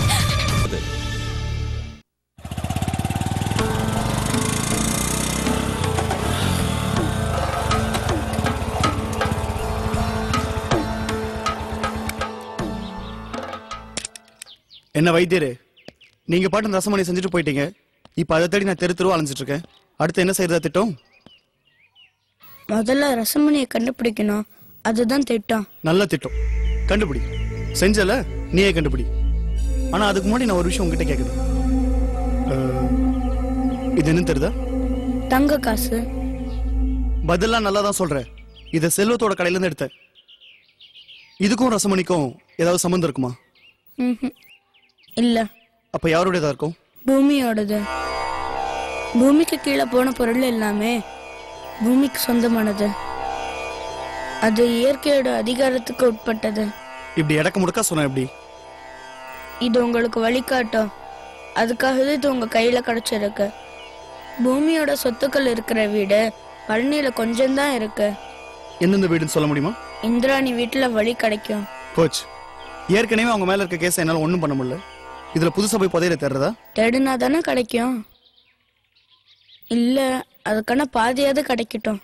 என்ன வைத்தியரே நீங்க பாட்டு ரசமணி செஞ்சுட்டு போயிட்டீங்க இப்ப அதை தேடி நான் தெரு தெருவா அலைஞ்சிட்டு இருக்கேன் அடுத்து என்ன செய்யறதா திட்டம் முதல்ல ரசமணியை கண்டுபிடிக்கணும் அதுதான் திட்டம் நல்ல திட்டம் கண்டுபிடி செஞ்சல நீயே கண்டுபிடி ஆனா அதுக்கு முன்னாடி நான் ஒரு விஷயம் உங்ககிட்ட கேக்குது அஹ், இது என்ன தெரியுதா தங்க காசு பதிலாம் நல்லா தான் சொல்றேன் இத செல்வத்தோட கடையில இருந்து எடுத்தேன் இதுக்கும் ரசமணிக்கும் ஏதாவது சம்மந்தம் இருக்குமா ம்ஹும். இல்ல அப்ப யாருடையதா இருக்கும் பூமியோடது பூமிக்கு கீழே போன பொருள் எல்லாமே பூமிக்கு சொந்தமானது அது இயற்கையோட அதிகாரத்துக்கு உட்பட்டது இப்படி இடக்க முடக்கா சொன்ன எப்படி இது உங்களுக்கு வழிகாட்டும் அதுக்காகவே இது உங்க கையில கிடைச்சிருக்கு பூமியோட சொத்துக்கள் இருக்கிற வீடு பழனியில கொஞ்சம்தான் இருக்கு எந்தெந்த வீடுன்னு சொல்ல முடியுமா இந்திராணி வீட்டுல வழி கிடைக்கும் கோச் ஏற்கனவே அவங்க மேல இருக்க கேஸை என்னால ஒண்ணும் பண்ண முடியல இதுல புதுசா போய் புதையில தேடுறதா தேடுனா தானே கிடைக்கும் இல்ல அதுக்கான பாதியாவது கிடைக்கட்டும்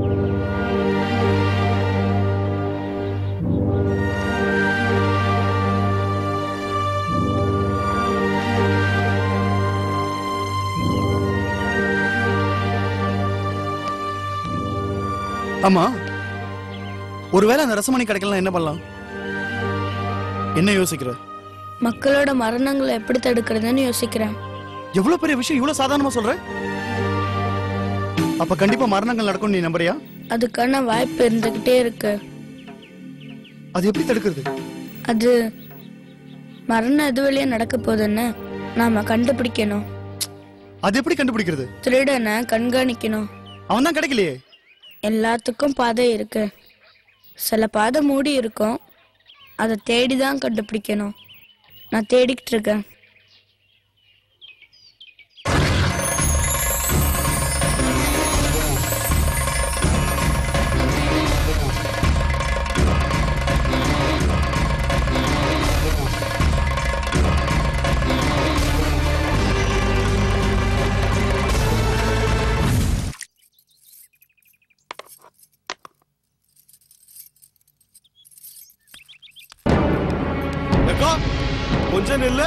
ஆமா ஒருவேளை அந்த ரசமணி கிடைக்கலாம் என்ன பண்ணலாம் என்ன யோசிக்கிற மக்களோட மரணங்களை எப்படி தடுக்கிறதுன்னு யோசிக்கிறேன் எவ்வளவு பெரிய விஷயம் இவ்வளவு சாதாரணமா சொல்ற அப்ப கண்டிப்பா மரணங்கள் நடக்கும் நீ நம்புறியா அதுக்கான வாய்ப்பு இருந்துகிட்டே இருக்கு அது எப்படி தடுக்கிறது அது மரணம் எது வழியா நடக்க போகுதுன்னு நாம கண்டுபிடிக்கணும் அது எப்படி கண்டுபிடிக்கிறது திருடனை கண்காணிக்கணும் அவன் தான் கிடைக்கலையே எல்லாத்துக்கும் பாதை இருக்கு சில பாதை மூடி இருக்கும் அதை தேடி தான் கண்டுபிடிக்கணும் நான் தேடிக்கிட்டு இருக்கேன் அக்கா கொஞ்சம் நில்லு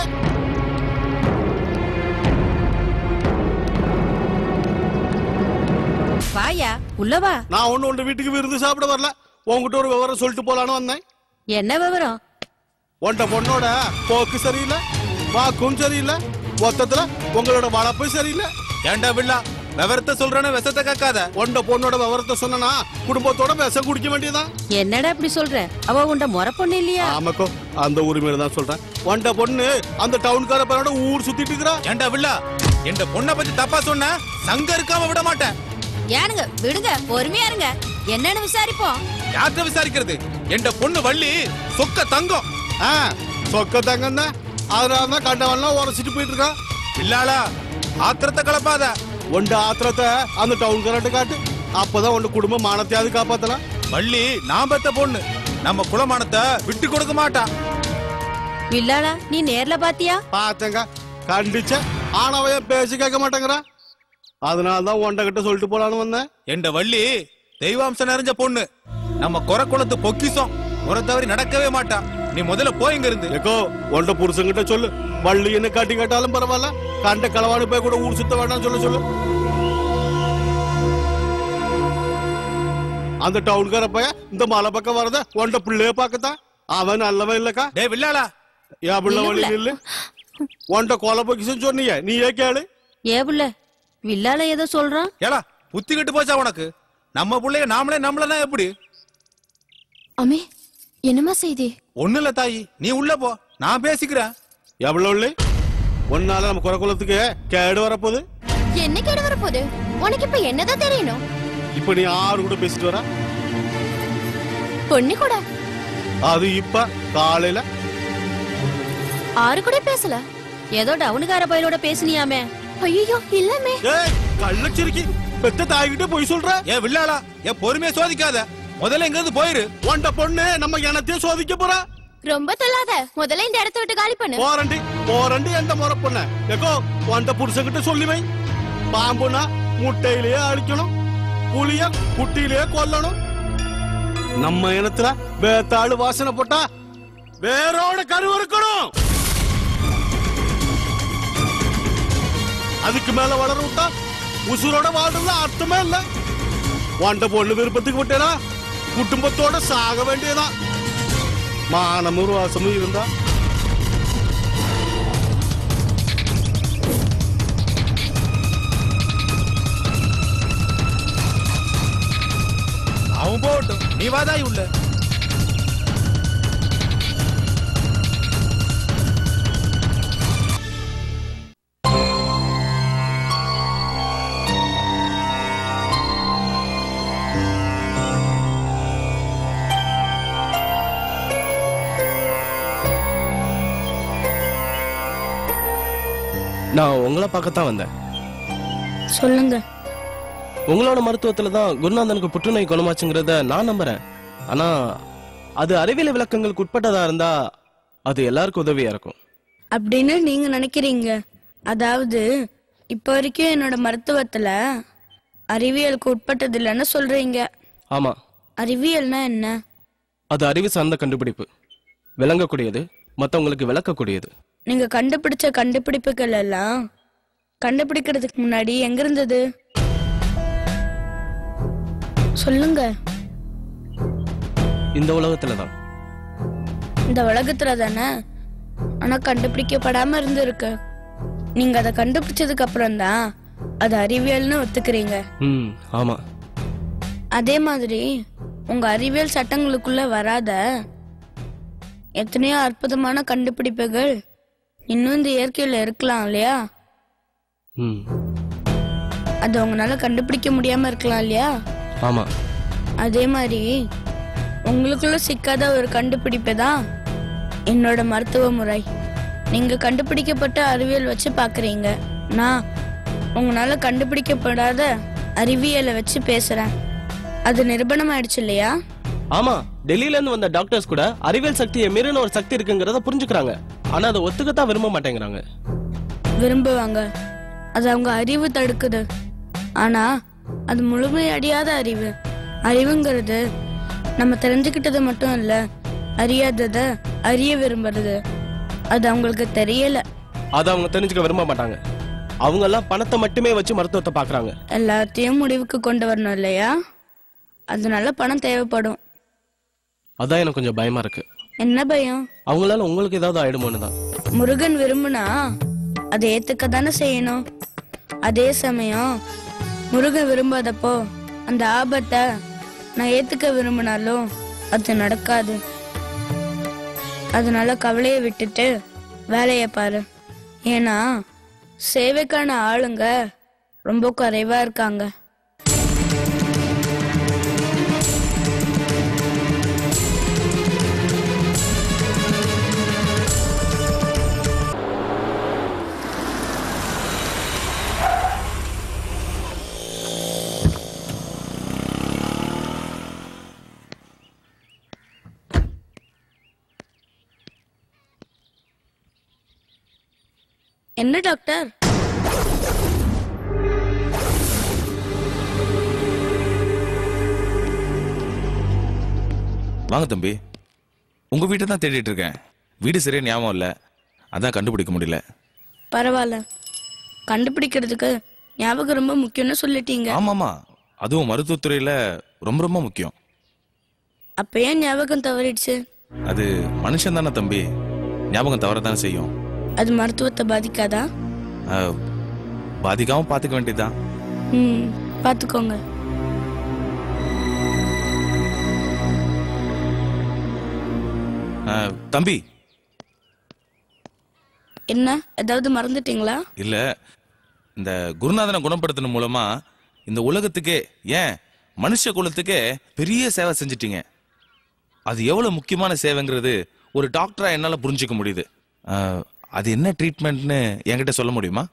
வா வாயா உள்ள வா நான் ஒண்ணு உங்க வீட்டுக்கு விருந்து சாப்பிட வரல உன்கிட்ட ஒரு விவரம் சொல்லிட்டு போலான்னு வந்தேன் என்ன விவரம் உன்ட பொண்ணோட போக்கு சரியில்லை வாக்கும் சரியில்லை மொத்தத்துல உங்களோட வளர்ப்பு சரியில்லை ஏன்டா வில்லா விவரத்தை சொல்றேன்னு விஷத்தை கேட்காத உன்ட பொண்ணோட விவரத்தை சொன்னா குடும்பத்தோட விஷம் குடிக்க வேண்டியதான் என்னடா இப்படி சொல்ற அவ உண்ட முறை பொண்ணு இல்லையா ஆமாக்கோ அந்த உரிமையில தான் சொல்றேன் உன்ட பொண்ணு அந்த டவுன்கார பையனோட ஊர் சுத்திட்டு இருக்கிறா ஏன்டா வில்லா என் பொண்ணை பத்தி தப்பா சொன்ன சங்க இருக்காம விட மாட்டேன் ஏனுங்க விடுங்க பொறுமையா இருங்க என்னன்னு விசாரிப்போம் யார்கிட்ட விசாரிக்கிறது என் பொண்ணு வள்ளி சொக்க தங்கம் ஆ, சொக்க தங்கம் தான் அதனால தான் கண்டவன்லாம் உரைச்சிட்டு போயிட்டு இருக்கான் இல்லாளா ஆத்திரத்தை கலப்பாத உண்ட ஆத்திரத்தை அந்த டவுன் கரண்ட் காட்டு அப்பதான் உன் குடும்ப மானத்தையாவது காப்பாத்தலாம் வள்ளி நான் பெத்த பொண்ணு நம்ம குலமானத்தை விட்டு கொடுக்க மாட்டா வில்லாளா நீ நேர்ல பாத்தியா பார்த்தங்க கண்டிச்ச ஆனவைய பேசி கேட்க மாட்டேங்கிறா அதனால தான் உன்ட கிட்ட சொல்லிட்டு போலான்னு வந்தேன் என் வள்ளி தெய்வாம்சம் நிறைஞ்ச பொண்ணு நம்ம குறை குளத்து பொக்கிசம் முறை தவறி நடக்கவே மாட்டா நீ முதல்ல போய் இங்க இருந்து ஏக்கோ உன்ட புருஷன்கிட்ட சொல்லு வள்ளி என்ன காட்டி கேட்டாலும் பரவாயில்ல கண்ட களவாணி போய் கூட ஊர் சுத்த வேண்டாம் சொல்ல சொல்லு அந்த டவுன்கார பையன் இந்த மலை பக்கம் வரத உன்ட பிள்ளைய பார்க்கத்தான் அவன் நல்லவன் இல்லக்கா டே வில்லாளா என் பிள்ளை இல்ல, வழி இல்ல. நில்லு உன்ட கொலை பொக்கிசம் சொன்னீங்க நீயே கேளு ஏ புள்ள வில்லால ஏதோ சொல்றான் ஏலா புத்தி கட்டு போச்சா உனக்கு நம்ம பிள்ளைய நாமளே நம்மளனா எப்படி அம்மே என்னம்மா செய்தி ஒண்ணு இல்ல தாயி நீ உள்ள போ நான் பேசிக்கிறேன் எவ்வளவு இல்லை ஒன்னால நம்ம குறை குலத்துக்கு கேடு வரப்போகுது என்ன கேடு வரப்போகுது உனக்கு இப்ப என்னதான் தெரியணும் இப்ப நீ ஆறு கூட பேசிட்டு வர பொண்ணு கூட அது இப்ப காலையில ஆறு கூட பேசல ஏதோ டவுனுக்கார பையனோட பேசுனியாமே ஐயோ இல்லமே ஏய் கள்ளச்சிருக்கி பெத்த தாய்கிட்ட போய் சொல்ற ஏ வில்லாளா ஏ பொறுமையா சோதிக்காத முதல்ல இங்க இருந்து போயிரு உன்ட பொண்ணு நம்ம இனத்தையும் சோதிக்க போறா ரொம்ப தொல்லாத முதல்ல இந்த இடத்த விட்டு காலி பண்ணு போரண்டி போரண்டி எந்த முறை பொண்ண ஏக்கோ உன்ட புருஷன்கிட்ட சொல்லி வை பாம்புனா முட்டையிலேயே அழிக்கணும் புளிய குட்டியிலேயே கொல்லணும் நம்ம இனத்துல வேத்தாளு வாசனை போட்டா வேரோட கருவு இருக்கணும் அதுக்கு மேல வளர விட்டா உசுரோட வாழ்றது அர்த்தமே இல்ல உன்ட பொண்ணு விருப்பத்துக்கு விட்டேனா குடும்பத்தோட சாக வேண்டியதான் மானமும் வாசமும் இருந்தா அவன் போகட்டும் நீ வாதாய் உள்ள நான் உங்களை பார்க்கத்தான் வந்தேன் சொல்லுங்க உங்களோட மருத்துவத்துல தான் குருநாதனுக்கு புற்றுநோய் குணமாச்சுங்கிறத நான் நம்புறேன் ஆனா அது அறிவியல் விளக்கங்களுக்கு உட்பட்டதா இருந்தா அது எல்லாருக்கும் உதவியா இருக்கும் அப்படின்னு நீங்க நினைக்கிறீங்க அதாவது இப்ப வரைக்கும் என்னோட மருத்துவத்துல அறிவியலுக்கு உட்பட்டது இல்லைன்னு சொல்றீங்க ஆமா அறிவியல்னா என்ன அது அறிவு சார்ந்த கண்டுபிடிப்பு விளங்கக்கூடியது மத்தவங்களுக்கு விளக்கக்கூடியது நீங்க கண்டுபிடிச்ச கண்டுபிடிப்புகள் எல்லாம் கண்டுபிடிக்கிறதுக்கு முன்னாடி எங்க இருந்தது சொல்லுங்க இந்த உலகத்துல தான் இந்த உலகத்துல தானே ஆனா கண்டுபிடிக்கப்படாம இருந்திருக்கு நீங்க அதை கண்டுபிடிச்சதுக்கு அப்புறம் தான் அது அறிவியல்னு ஒத்துக்கிறீங்க ம் ஆமா அதே மாதிரி உங்க அறிவியல் சட்டங்களுக்குள்ள வராத எத்தனையோ அற்புதமான கண்டுபிடிப்புகள் இன்னும் இந்த இயற்கையில இருக்கலாம் இல்லையா ம் அது உங்களால கண்டுபிடிக்க முடியாம இருக்கலாம் இல்லையா ஆமா அதே மாதிரி உங்களுக்குள்ள சிக்காத ஒரு கண்டுபிடிப்பு தான் என்னோட மருத்துவ முறை நீங்க கண்டுபிடிக்கப்பட்ட அறிவியல் வச்சு பாக்குறீங்க நான் உங்களால கண்டுபிடிக்கப்படாத அறிவியலை வச்சு பேசுறேன் அது நிரூபணம் ஆயிடுச்சு இல்லையா ஆமா டெல்லியில இருந்து வந்த டாக்டர்ஸ் கூட அறிவியல் சக்தியை மீறின ஒரு சக்தி இருக்குங்கிறத புரிஞ்சுக்கிறாங்க ஆனா அதை ஒத்துக்கத்தான் விரும்ப மாட்டேங்கிறாங்க விரும்புவாங்க அது அவங்க அறிவு தடுக்குது ஆனா அது முழுமையடையாத அறிவு அறிவுங்கிறது நம்ம தெரிஞ்சுக்கிட்டது மட்டும் இல்ல அறியாதத அறிய விரும்புறது அது அவங்களுக்கு தெரியல அதை அவங்க தெரிஞ்சுக்க விரும்ப மாட்டாங்க அவங்க எல்லாம் பணத்தை மட்டுமே வச்சு மருத்துவத்தை பாக்குறாங்க எல்லாத்தையும் முடிவுக்கு கொண்டு வரணும் இல்லையா அதனால பணம் தேவைப்படும் அதான் எனக்கு கொஞ்சம் பயமா இருக்கு என்ன பயம் அவங்களால உங்களுக்கு ஏதாவது ஆயிடுமோன்னு தான் முருகன் விரும்புனா அதை ஏத்துக்க தானே செய்யணும் அதே சமயம் முருகன் விரும்பாதப்போ அந்த ஆபத்தை நான் ஏத்துக்க விரும்பினாலும் அது நடக்காது அதனால கவலையை விட்டுட்டு வேலையை பாரு ஏன்னா சேவைக்கான ஆளுங்க ரொம்ப குறைவா இருக்காங்க என்ன டாக்டர் வாங்க தம்பி உங்க வீட்டை தான் தேடிட்டு இருக்கேன் வீடு சரியா ஞாபகம் இல்ல அதான் கண்டுபிடிக்க முடியல பரவாயில்ல கண்டுபிடிக்கிறதுக்கு ஞாபகம் ரொம்ப முக்கியம்னு சொல்லிட்டீங்க ஆமாமா அதுவும் மருத்துவத்துறையில ரொம்ப ரொம்ப முக்கியம் அப்ப ஏன் ஞாபகம் தவறிடுச்சு அது மனுஷன் தானே தம்பி ஞாபகம் தவறதானே செய்யும் அது மருத்துவத்தை பாதிக்காதா அஹ், பாதிக்காம பாத்துக்க வேண்டியதுதான் ம் பாத்துக்கோங்க அஹ், தம்பி என்ன ஏதாவது மறந்துட்டீங்களா இல்ல இந்த குருநாதனை குணப்படுத்தின மூலமா இந்த உலகத்துக்கே ஏன் மனுஷ குலத்துக்கே பெரிய சேவை செஞ்சிட்டீங்க அது எவ்வளவு முக்கியமான சேவைங்கிறது ஒரு டாக்டரா என்னால புரிஞ்சுக்க முடியுது அஹ், அது என்ன ட்ரீட்மெண்ட்னு என்கிட்ட சொல்ல முடியுமா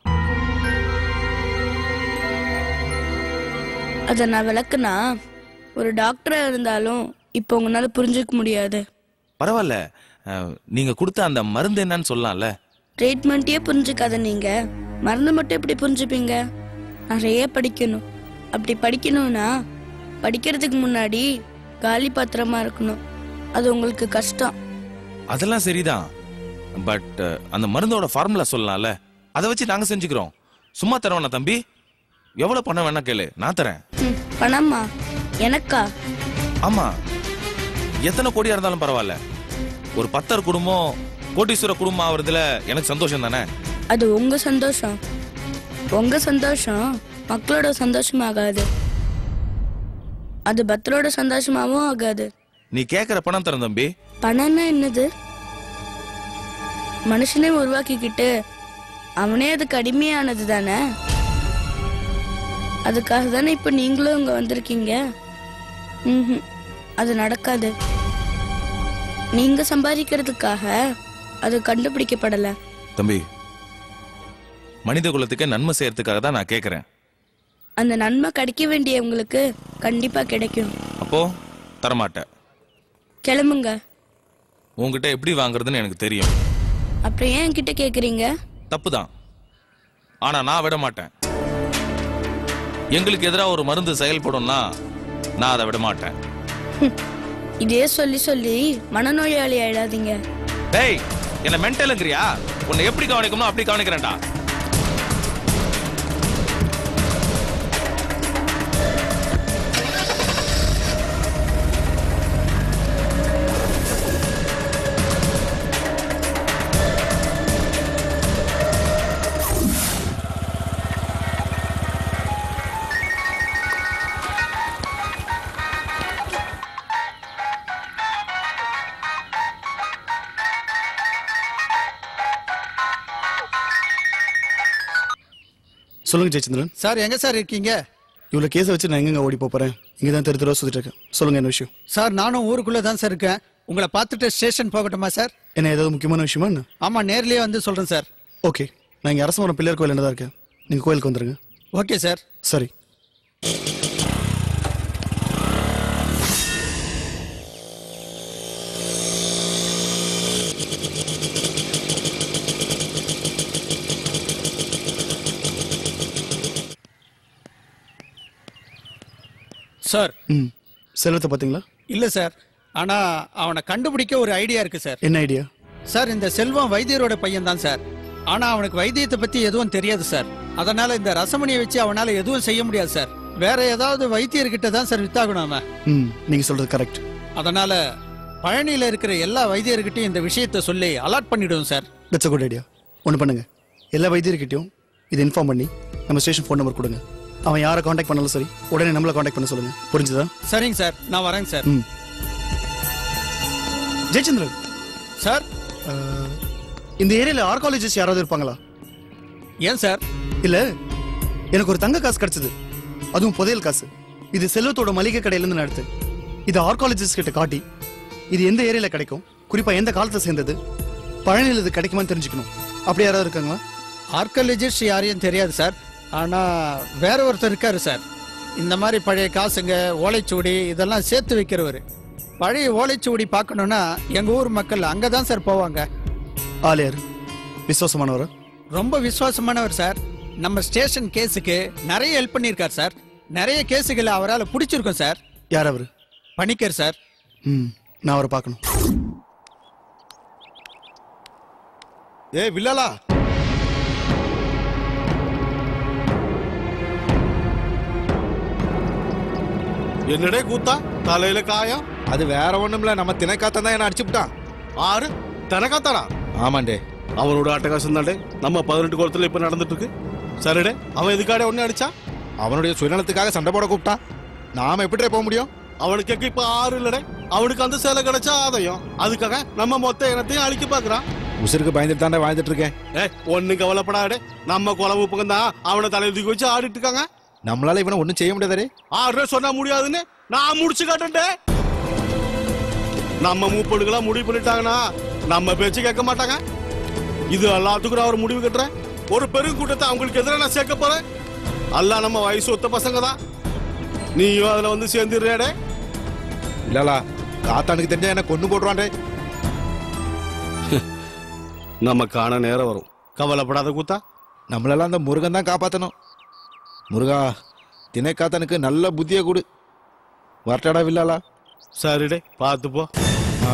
அத நான் விளக்குனா ஒரு டாக்டரா இருந்தாலும் இப்போ உங்களால புரிஞ்சுக்க முடியாது பரவாயில்ல அஹ், நீங்க கொடுத்த அந்த மருந்து என்னன்னு சொல்லலாம்ல ட்ரீட்மெண்ட்டே புரிஞ்சுக்காத நீங்க மருந்து மட்டும் எப்படி புரிஞ்சுப்பீங்க நிறைய படிக்கணும் அப்படி படிக்கணும்னா படிக்கிறதுக்கு முன்னாடி காலி பாத்திரமா இருக்கணும் அது உங்களுக்கு கஷ்டம் அதெல்லாம் சரிதான் பட் அந்த மருந்தோட ஃபார்முலா சொல்லலாம்ல அதை வச்சு நாங்க செஞ்சுக்கிறோம் சும்மா தரவேணா தம்பி எவ்வளவு பணம் வேணா கேளு நான் தரேன் ம், பணமா எனக்கா ஆமா எத்தனை கோடியா இருந்தாலும் பரவாயில்ல ஒரு பத்தர் குடும்பம் கோட்டீஸ்வர குடும்பம் ஆகுறதுல எனக்கு சந்தோஷம் தானே அது உங்க சந்தோஷம் உங்க சந்தோஷம் மக்களோட சந்தோஷமாகாது அது பக்தரோட சந்தோஷமாவும் ஆகாது நீ கேக்குற பணம் தரேன் தம்பி பணம்னா என்னது மனுஷனே உருவாக்கிக்கிட்டு அவனே அதுக்கு அடிமையானது தானே அதுக்காக தானே இப்ப நீங்களும் இங்க வந்திருக்கீங்க ம்ஹும். அது நடக்காது நீங்க சம்பாதிக்கிறதுக்காக அது கண்டுபிடிக்கப்படல தம்பி மனித குலத்துக்கு நன்மை செய்யறதுக்காக தான் நான் கேக்குறேன் அந்த நன்மை கிடைக்க வேண்டியவங்களுக்கு கண்டிப்பா கிடைக்கும் அப்போ தரமாட்டேன் கிளம்புங்க உன்கிட்ட எப்படி வாங்குறதுன்னு எனக்கு தெரியும் அப்புறம் ஏன் என்கிட்ட கேக்குறீங்க தப்புதான் ஆனா நான் விட மாட்டேன் எங்களுக்கு எதிராக ஒரு மருந்து செயல்படும்னா நான் அதை விட மாட்டேன் இதே சொல்லி சொல்லி மனநோயாளி ஆயிடாதீங்க டேய் என்ன மென்டலுங்கிறியா உன்னை எப்படி கவனிக்கணும் அப்படி கவனிக்கிறேன்டா சொல்லுங்க ஜெயச்சந்திரன் சார் எங்க சார் இருக்கீங்க இவ்வளவு கேஸை வச்சு நான் எங்கங்க ஓடி போப் போறேன் இங்க தான் தெரு தெருவா சுத்திட்டு இருக்கேன் சொல்லுங்க என்ன விஷயம் சார் நானும் ஊருக்குள்ள தான் சார் இருக்கேன் உங்களை பார்த்துட்டு ஸ்டேஷன் போகட்டுமா சார் என்ன ஏதாவது முக்கியமான விஷயமா என்ன ஆமா நேர்லயே வந்து சொல்றேன் சார் ஓகே நான் இங்க அரசமரம் பிள்ளையார் கோயில் தான் இருக்கேன் நீங்க கோயிலுக்கு வந்துருங்க ஓகே சார் சரி சார் ம் செல்வத்தை பாத்தீங்களா இல்ல சார் ஆனா அவனை கண்டுபிடிக்க ஒரு ஐடியா இருக்கு சார் என்ன ஐடியா சார் இந்த செல்வம் வைத்தியரோட பையன் தான் சார் ஆனா அவனுக்கு வைத்தியத்தை பத்தி எதுவும் தெரியாது சார் அதனால இந்த ரசமணியை வச்சு அவனால எதுவும் செய்ய முடியாது சார் வேற ஏதாவது வைத்தியர்கிட்ட தான் சார் வித்தாகணும் அவன் ம் நீங்க சொல்றது கரெக்ட் அதனால பழனியில இருக்கிற எல்லா வைத்தியர்கிட்டயும் இந்த விஷயத்தை சொல்லி அலாட் பண்ணிடுவோம் சார் தட்ஸ் குட் ஐடியா ஒன்று பண்ணுங்க எல்லா வைத்தியர்கிட்டயும் இதை இன்ஃபார்ம் பண்ணி நம்ம ஸ்டேஷன் ஃபோன் நம்பர் கொடுங்க அவன் யாரை காண்டாக்ட் பண்ணாலும் சரி உடனே நம்மளை காண்டாக்ட் பண்ண சொல்லுங்க புரிஞ்சுதா சரிங்க சார் நான் வரேங்க சார் ம் ஜெயச்சந்திரன் சார் இந்த ஏரியால ஆர்காலஜிஸ்ட் யாராவது இருப்பாங்களா ஏன் சார் இல்ல எனக்கு ஒரு தங்க காசு கிடைச்சது அதுவும் புதையல் காசு இது செல்வத்தோட மளிகை கடையில இருந்து நான் எடுத்தேன் இது ஆர்காலஜிஸ்ட் கிட்ட காட்டி இது எந்த ஏரியால கிடைக்கும் குறிப்பா எந்த காலத்தை சேர்ந்தது பழனியில் இது கிடைக்குமான்னு தெரிஞ்சுக்கணும் அப்படி யாராவது இருக்காங்களா ஆர்காலஜிஸ்ட் யாரையும் தெரியாது சார் ஆனா வேற ஒருத்தர் இருக்காரு சார் இந்த மாதிரி பழைய காசுங்க ஓலைச்சுவடி இதெல்லாம் சேர்த்து வைக்கிறவர் பழைய ஓலைச்சுவடி பார்க்கணும்னா எங்க ஊர் மக்கள் அங்கதான் சார் போவாங்க ஆலியார் விசுவாசமானவரா ரொம்ப விசுவாசமானவர் சார் நம்ம ஸ்டேஷன் கேஸுக்கு நிறைய ஹெல்ப் பண்ணியிருக்கார் சார் நிறைய கேஸுகளை அவரால் பிடிச்சிருக்கோம் சார் யார் அவரு பணிக்கர் சார் ம் நான் அவரை பார்க்கணும் ஏ வில்லாலா என்னடே கூத்தா தலையில காயம் அது வேற ஒண்ணுமில்ல நம்ம திணைக்காத்தான் தான் என்ன அடிச்சுட்டான் ஆறு தனக்காத்தாடா ஆமாண்டே அவனோட அட்டகாசம் தாண்டே நம்ம பதினெட்டு குளத்துல இப்ப நடந்துட்டு இருக்கு சரிடே அவன் எதுக்காடே ஒண்ணு அடிச்சா அவனுடைய சுயநலத்துக்காக சண்டை போட கூப்பிட்டான் நாம எப்படி போக முடியும் அவனுக்கு இப்ப ஆறு இல்லடே அவனுக்கு அந்த சேலை கிடைச்சா ஆதாயம் அதுக்காக நம்ம மொத்த இனத்தையும் அழிக்க பாக்குறான் உசுருக்கு பயந்துட்டு தாண்டே வாழ்ந்துட்டு இருக்கேன் ஏ ஒண்ணு கவலைப்படாடே நம்ம குழம்பு பக்கம் தான் அவனை தலையில தூக்கி வச்சு ஆடிட்டு இருக்காங்க நம்மளால இவனை ஒண்ணும் செய்ய முடியாதே ஆறு சொன்னா முடியாதுன்னு நான் முடிச்சு காட்டுட்டேன் நம்ம மூப்பனுக்கெல்லாம் முடிவு பண்ணிட்டாங்கன்னா நம்ம பேச்சு கேட்க மாட்டாங்க இது எல்லாத்துக்கும் நான் ஒரு முடிவு கட்டுறேன் ஒரு பெருங்கூட்டத்தை அவங்களுக்கு எதிராக நான் சேர்க்க போறேன் எல்லாம் நம்ம வயசு ஒத்த பசங்க தான் நீயும் அதுல வந்து சேர்ந்துடுறேடே இல்லலா காத்தானுக்கு தெரிஞ்சா என்ன கொண்டு போடுறான்டே நமக்கான நேரம் வரும் கவலைப்படாத கூத்தா நம்மளெல்லாம் அந்த முருகன் தான் காப்பாத்தணும் முருகா திணைக்காத்தனுக்கு நல்ல புத்தியை கொடு வரட்டடா வில்லாலா சரிடே பார்த்து போ ஆ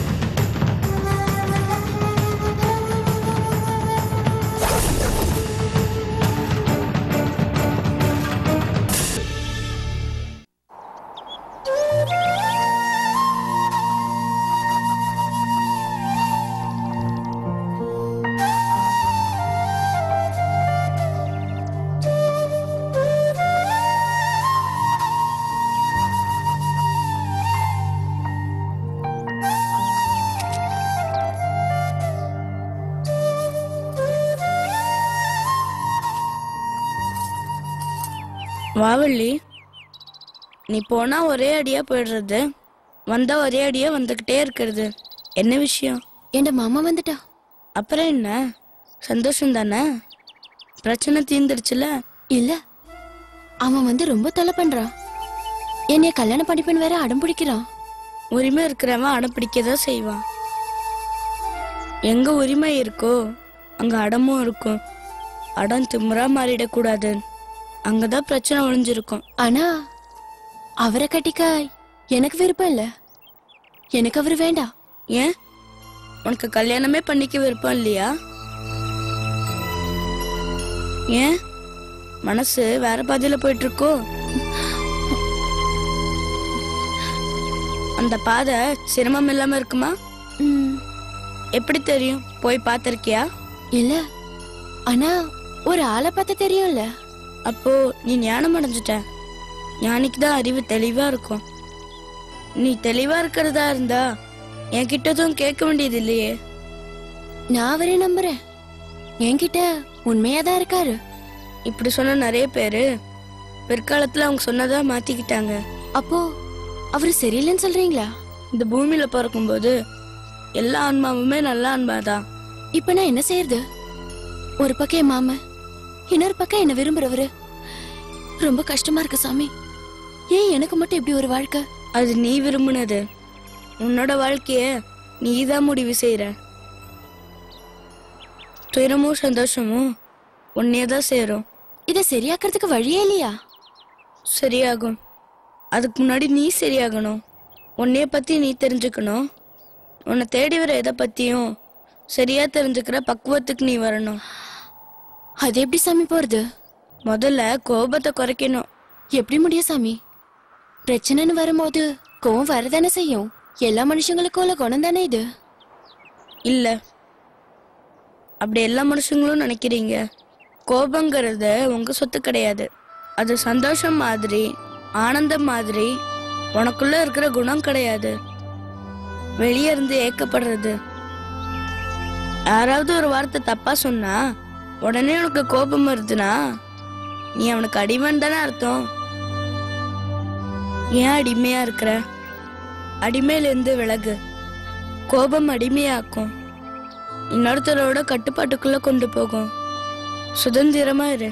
வாவள்ளி நீ போனா ஒரே அடியா போயிடுறது வந்தா ஒரே அடியா வந்துகிட்டே இருக்கிறது என்ன விஷயம் என் மாமா வந்துட்டா அப்புறம் என்ன சந்தோஷம் தானே பிரச்சனை தீர்ந்துடுச்சுல இல்ல அவன் வந்து ரொம்ப தொலை பண்றான் என்னைய கல்யாணம் பண்ணிப்பேன் வேற அடம் பிடிக்கிறான் உரிமை இருக்கிறவன் அடம் பிடிக்கதான் செய்வான் எங்க உரிமை இருக்கோ அங்க அடமும் இருக்கும் அடம் திமிரா மாறிடக்கூடாது அங்கதான் பிரச்சனை ஒளிஞ்சிருக்கும் ஆனா அவரை கட்டிக்க எனக்கு விருப்பம் இல்ல எனக்கு அவர் வேண்டாம் ஏன் உனக்கு கல்யாணமே பண்ணிக்க விருப்பம் இல்லையா ஏன் மனசு வேற பாதையில போயிட்டு இருக்கோ அந்த பாதை சிரமம் இல்லாம இருக்குமா எப்படி தெரியும் போய் பார்த்திருக்கியா இல்ல ஆனா ஒரு ஆளை பார்த்தா தெரியும்ல அப்போ நீ ஞானம் அடைஞ்சிட்ட ஞானிக்கு தான் அறிவு தெளிவா இருக்கும் நீ தெளிவா இருக்கிறதா இருந்தா என்கிட்டதும் கேட்க வேண்டியது இல்லையே நான் அவரே நம்புறேன் என்கிட்ட உண்மையாதான் இருக்காரு இப்படி சொன்ன நிறைய பேரு பிற்காலத்துல அவங்க சொன்னதா மாத்திக்கிட்டாங்க அப்போ அவரு சரியில்லைன்னு சொல்றீங்களா இந்த பூமியில பிறக்கும்போது எல்லா ஆன்மாவுமே நல்ல ஆன்மாதான் இப்ப நான் என்ன செய்யறது ஒரு பக்கம் என் மாமன் இன்னொரு பக்கம் என்ன விரும்புறவரு ரொம்ப கஷ்டமா இருக்கு சாமி ஏன் எனக்கு மட்டும் இப்படி ஒரு வாழ்க்கை அது நீ விரும்பினது உன்னோட வாழ்க்கைய நீதான் முடிவு செய்யற துயரமும் சந்தோஷமும் உன்னையதான் சேரும் இத சரியாக்குறதுக்கு வழியே இல்லையா சரியாகும் அதுக்கு முன்னாடி நீ சரியாகணும் உன்னைய பத்தி நீ தெரிஞ்சுக்கணும் உன்னை தேடி வர எதை பத்தியும் சரியா தெரிஞ்சுக்கிற பக்குவத்துக்கு நீ வரணும் அது எப்படி சாமி போறது முதல்ல கோபத்தை குறைக்கணும் எப்படி முடியும் சாமி பிரச்சனைன்னு வரும்போது கோவம் வரதானே செய்யும் எல்லா மனுஷங்களுக்கும் உள்ள குணம் தானே இது இல்ல அப்படி எல்லா மனுஷங்களும் நினைக்கிறீங்க கோபங்கிறது உங்க சொத்து கிடையாது அது சந்தோஷம் மாதிரி ஆனந்தம் மாதிரி உனக்குள்ள இருக்கிற குணம் கிடையாது வெளியே இருந்து ஏக்கப்படுறது யாராவது ஒரு வார்த்தை தப்பா சொன்னா உடனே உனக்கு கோபம் வருதுன்னா நீ அவனுக்கு அடிமைன்னு தானே அர்த்தம் ஏன் அடிமையா இருக்கிற அடிமையில இருந்து விலகு கோபம் அடிமையாக்கும் இன்னொருத்தரோட கட்டுப்பாட்டுக்குள்ள கொண்டு போகும் சுதந்திரமா இரு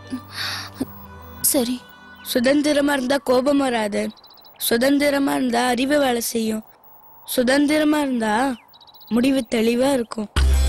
சரி சுதந்திரமா இருந்தா கோபம் வராது சுதந்திரமா இருந்தா அறிவு வேலை செய்யும் சுதந்திரமா இருந்தா முடிவு தெளிவா இருக்கும்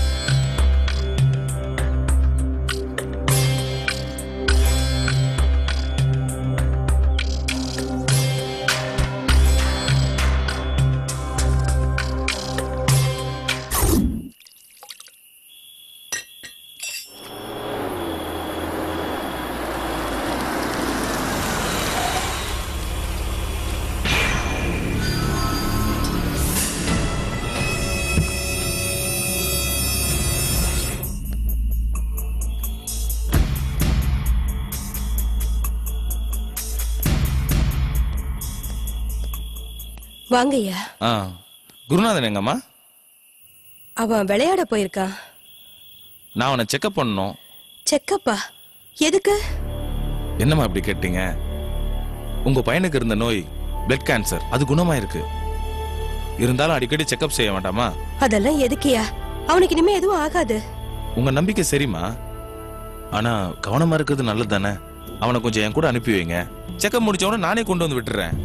வாங்கய்யா ஆ குருநாதன் எங்கம்மா அவன் விளையாட போயிருக்கான் நான் அவனை செக்அப் பண்ணணும் செக்கப்பா எதுக்கு என்னம்மா இப்படி கேட்டீங்க உங்க பையனுக்கு இருந்த நோய் பிளட் கேன்சர் அது குணமாயிருக்கு இருந்தாலும் அடிக்கடி செக்அப் செய்ய வேண்டாமா அதெல்லாம் எதுக்குயா அவனுக்கு இனிமே எதுவும் ஆகாது உங்க நம்பிக்கை சரிம்மா ஆனா கவனமா இருக்கிறது நல்லது தானே அவனை கொஞ்சம் என் கூட அனுப்பி வைங்க செக்அப் முடிச்ச உடனே நானே கொண்டு வந்து விட்டுறேன்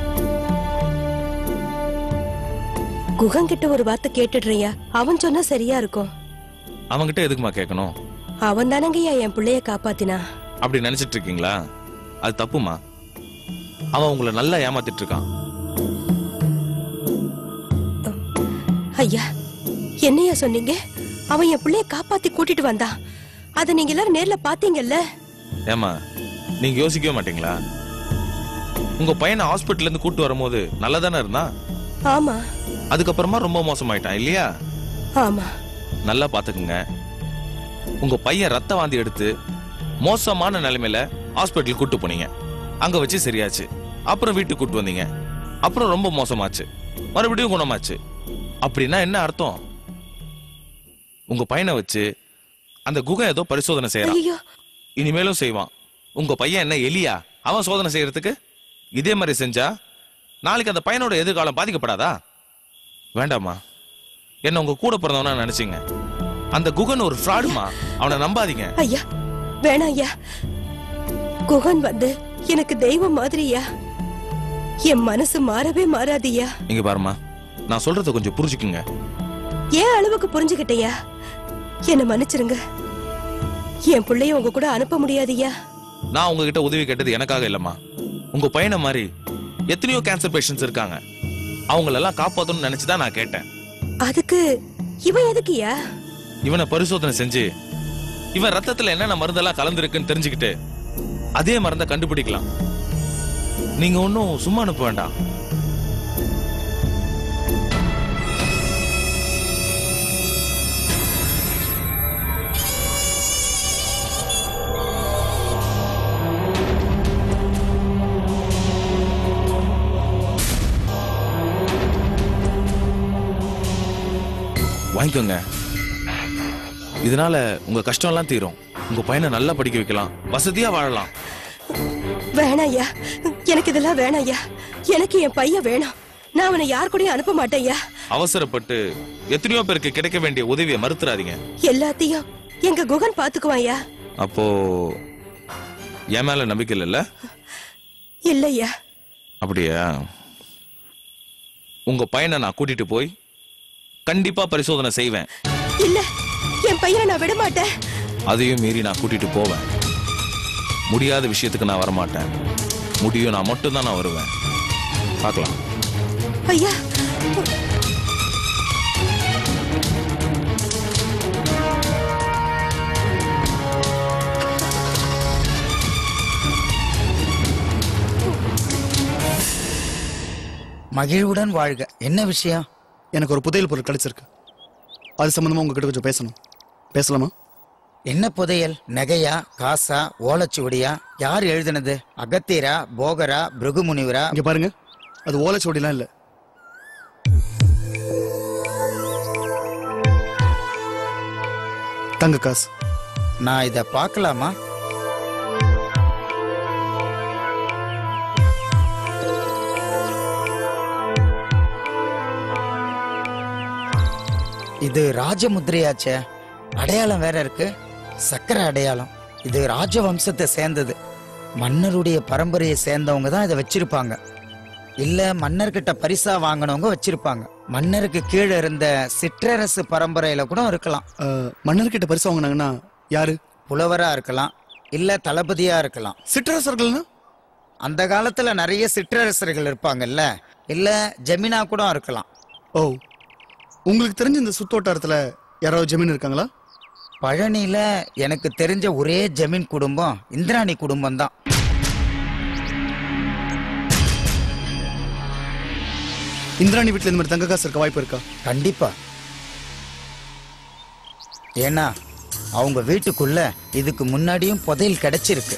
குகன் கிட்ட ஒரு வார்த்தை கேட்டுடுறியா அவன் சொன்னா சரியா இருக்கும் அவன்கிட்ட எதுக்குமா கேட்கணும் அவன் தானங்கய்யா என் பிள்ளைய காப்பாத்தினா அப்படி நினைச்சிட்டு இருக்கீங்களா அது தப்புமா அவன் உங்களை நல்லா ஏமாத்திட்டு இருக்கான் ஐயா என்னையா சொன்னீங்க அவன் என் பிள்ளைய காப்பாத்தி கூட்டிட்டு வந்தான் அத நீங்க எல்லாரும் நேர்ல பாத்தீங்கல்ல ஏமா நீங்க யோசிக்கவே மாட்டீங்களா உங்க பையனை ஹாஸ்பிட்டல்ல இருந்து கூட்டு வரும்போது நல்லா தானே இருந்தான் ஆமா அதுக்கப்புறமா ரொம்ப மோசமாயிட்டான் இல்லையா ஆமா நல்லா பாத்துக்குங்க உங்க பையன் ரத்த வாந்தி எடுத்து மோசமான நிலைமையில ஹாஸ்பிட்டல் கூட்டு போனீங்க அங்க வச்சு சரியாச்சு அப்புறம் வீட்டுக்கு கூட்டு வந்தீங்க அப்புறம் ரொம்ப மோசமாச்சு மறுபடியும் குணமாச்சு அப்படின்னா என்ன அர்த்தம் உங்க பையனை வச்சு அந்த குகை ஏதோ பரிசோதனை செய்யறான் ஐயோ இனிமேலும் செய்வான் உங்க பையன் என்ன எலியா அவன் சோதனை செய்யறதுக்கு இதே மாதிரி செஞ்சா நாளைக்கு அந்த பையனோட எதிர்காலம் பாதிக்கப்படாதா வேண்டாமா என்ன உங்க கூட பிறந்தவனா நினைச்சீங்க அந்த குகன் ஒரு ஃப்ராடுமா அவனை நம்பாதீங்க ஐயா வேணாம் ஐயா குகன் வந்து எனக்கு தெய்வம் மாதிரியா என் மனசு மாறவே மாறாதியா இங்க பாருமா நான் சொல்றத கொஞ்சம் புரிஞ்சுக்குங்க ஏன் அளவுக்கு புரிஞ்சுக்கிட்டயா என்ன மன்னிச்சிருங்க என் பிள்ளைய உங்க கூட அனுப்ப முடியாதியா நான் உங்ககிட்ட உதவி கேட்டது எனக்காக இல்லம்மா உங்க பையனை மாதிரி எத்தனையோ கேன்சர் பேஷண்ட்ஸ் இருக்காங்க அவங்களெல்லாம் காப்பாத்தணும்னு நினைச்சுதான் நான் கேட்டேன் அதுக்கு இவன் எதுக்குயா இவனை பரிசோதனை செஞ்சு இவன் ரத்தத்துல என்னென்ன மருந்தெல்லாம் கலந்துருக்குன்னு தெரிஞ்சுக்கிட்டு அதே மருந்தை கண்டுபிடிக்கலாம் நீங்க ஒன்னும் சும்மா அனுப்ப வேண்டாம் வாங்கிக்கோங்க இதனால உங்க கஷ்டம் எல்லாம் தீரும் உங்க பையனை நல்லா படிக்க வைக்கலாம் வசதியா வாழலாம் வேணாம் ஐயா எனக்கு இதெல்லாம் வேணாம் ஐயா எனக்கு என் பையன் வேணும் நான் அவனை யார் கூடயும் அனுப்ப மாட்டேன் ஐயா அவசரப்பட்டு எத்தனையோ பேருக்கு கிடைக்க வேண்டிய உதவியை மறுத்துறாதீங்க எல்லாத்தையும் எங்க குகன் பாத்துக்குவான் ஐயா அப்போ என் மேல நம்பிக்கை இல்லைல்ல இல்லையா அப்படியா உங்க பையனை நான் கூட்டிட்டு போய் கண்டிப்பா பரிசோதனை செய்வேன் இல்ல என் பையனை நான் விட மாட்டேன் அதையும் மீறி நான் கூட்டிட்டு போவேன் முடியாத விஷயத்துக்கு நான் வரமாட்டேன் முடியும் நான் மட்டும்தான் நான் வருவேன் பார்க்கலாம் ஐயா மகிழ்வுடன் வாழ்க என்ன விஷயம் எனக்கு ஒரு புதையல் பொருள் கிடைச்சிருக்கு அது சம்பந்தமா உங்ககிட்ட கொஞ்சம் பேசணும் பேசலாமா என்ன புதையல் நகையா காசா ஓலைச்சுவடியா யார் எழுதினது அகத்தியரா போகரா பிருகுமுனிவரா இங்க பாருங்க அது ஓலைச்சுவடிலாம் இல்ல தங்க காசு நான் இத பார்க்கலாமா இது ராஜமுத்திரையாச்சே அடையாளம் வேற இருக்கு சக்கர அடையாளம் இது ராஜவம்சத்தை சேர்ந்தது மன்னருடைய பரம்பரையை சேர்ந்தவங்க தான் இதை வச்சிருப்பாங்க இல்ல மன்னர்கிட்ட பரிசா வாங்கினவங்க வச்சிருப்பாங்க மன்னருக்கு கீழே இருந்த சிற்றரசு பரம்பரையில கூட இருக்கலாம் மன்னர்கிட்ட பரிசு வாங்கினாங்கன்னா யாரு புலவரா இருக்கலாம் இல்ல தளபதியா இருக்கலாம் சிற்றரசர்கள்னா அந்த காலத்துல நிறைய சிற்றரசர்கள் இருப்பாங்கல்ல இல்ல ஜமீனா கூட இருக்கலாம் ஓ உங்களுக்கு தெரிஞ்ச இந்த சுத்தோட்டாரத்துல யாராவது ஜமீன் இருக்காங்களா பழனியில எனக்கு தெரிஞ்ச ஒரே ஜமீன் குடும்பம் இந்திராணி குடும்பம் தான் இந்திராணி வீட்டுல இந்த மாதிரி தங்க காசு இருக்க வாய்ப்பு இருக்கா கண்டிப்பா ஏன்னா அவங்க வீட்டுக்குள்ள இதுக்கு முன்னாடியும் புதையல் கிடைச்சிருக்கு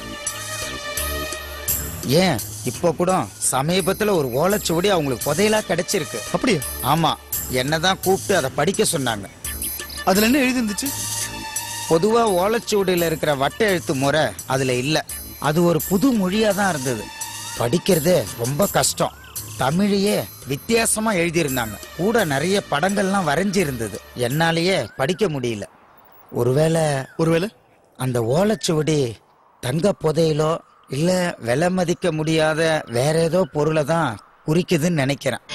ஏன் இப்போ கூட சமீபத்துல ஒரு ஓலைச்சுவடி அவங்களுக்கு புதையலா கிடைச்சிருக்கு அப்படியா ஆமா என்னதான் கூப்பிட்டு அதை படிக்க சொன்னாங்க அதுல என்ன எழுதி இருந்துச்சு பொதுவா ஓலைச்சுவடியில இருக்கிற வட்ட எழுத்து முறை அதுல இல்ல அது ஒரு புது மொழியா தான் இருந்தது படிக்கிறது ரொம்ப கஷ்டம் தமிழையே வித்தியாசமா எழுதியிருந்தாங்க கூட நிறைய படங்கள்லாம் வரைஞ்சி இருந்தது என்னாலேயே படிக்க முடியல ஒருவேளை ஒருவேளை அந்த ஓலைச்சுவடி தங்க புதையலோ இல்ல விலை மதிக்க முடியாத வேற ஏதோ பொருளை தான் குறிக்குதுன்னு நினைக்கிறேன்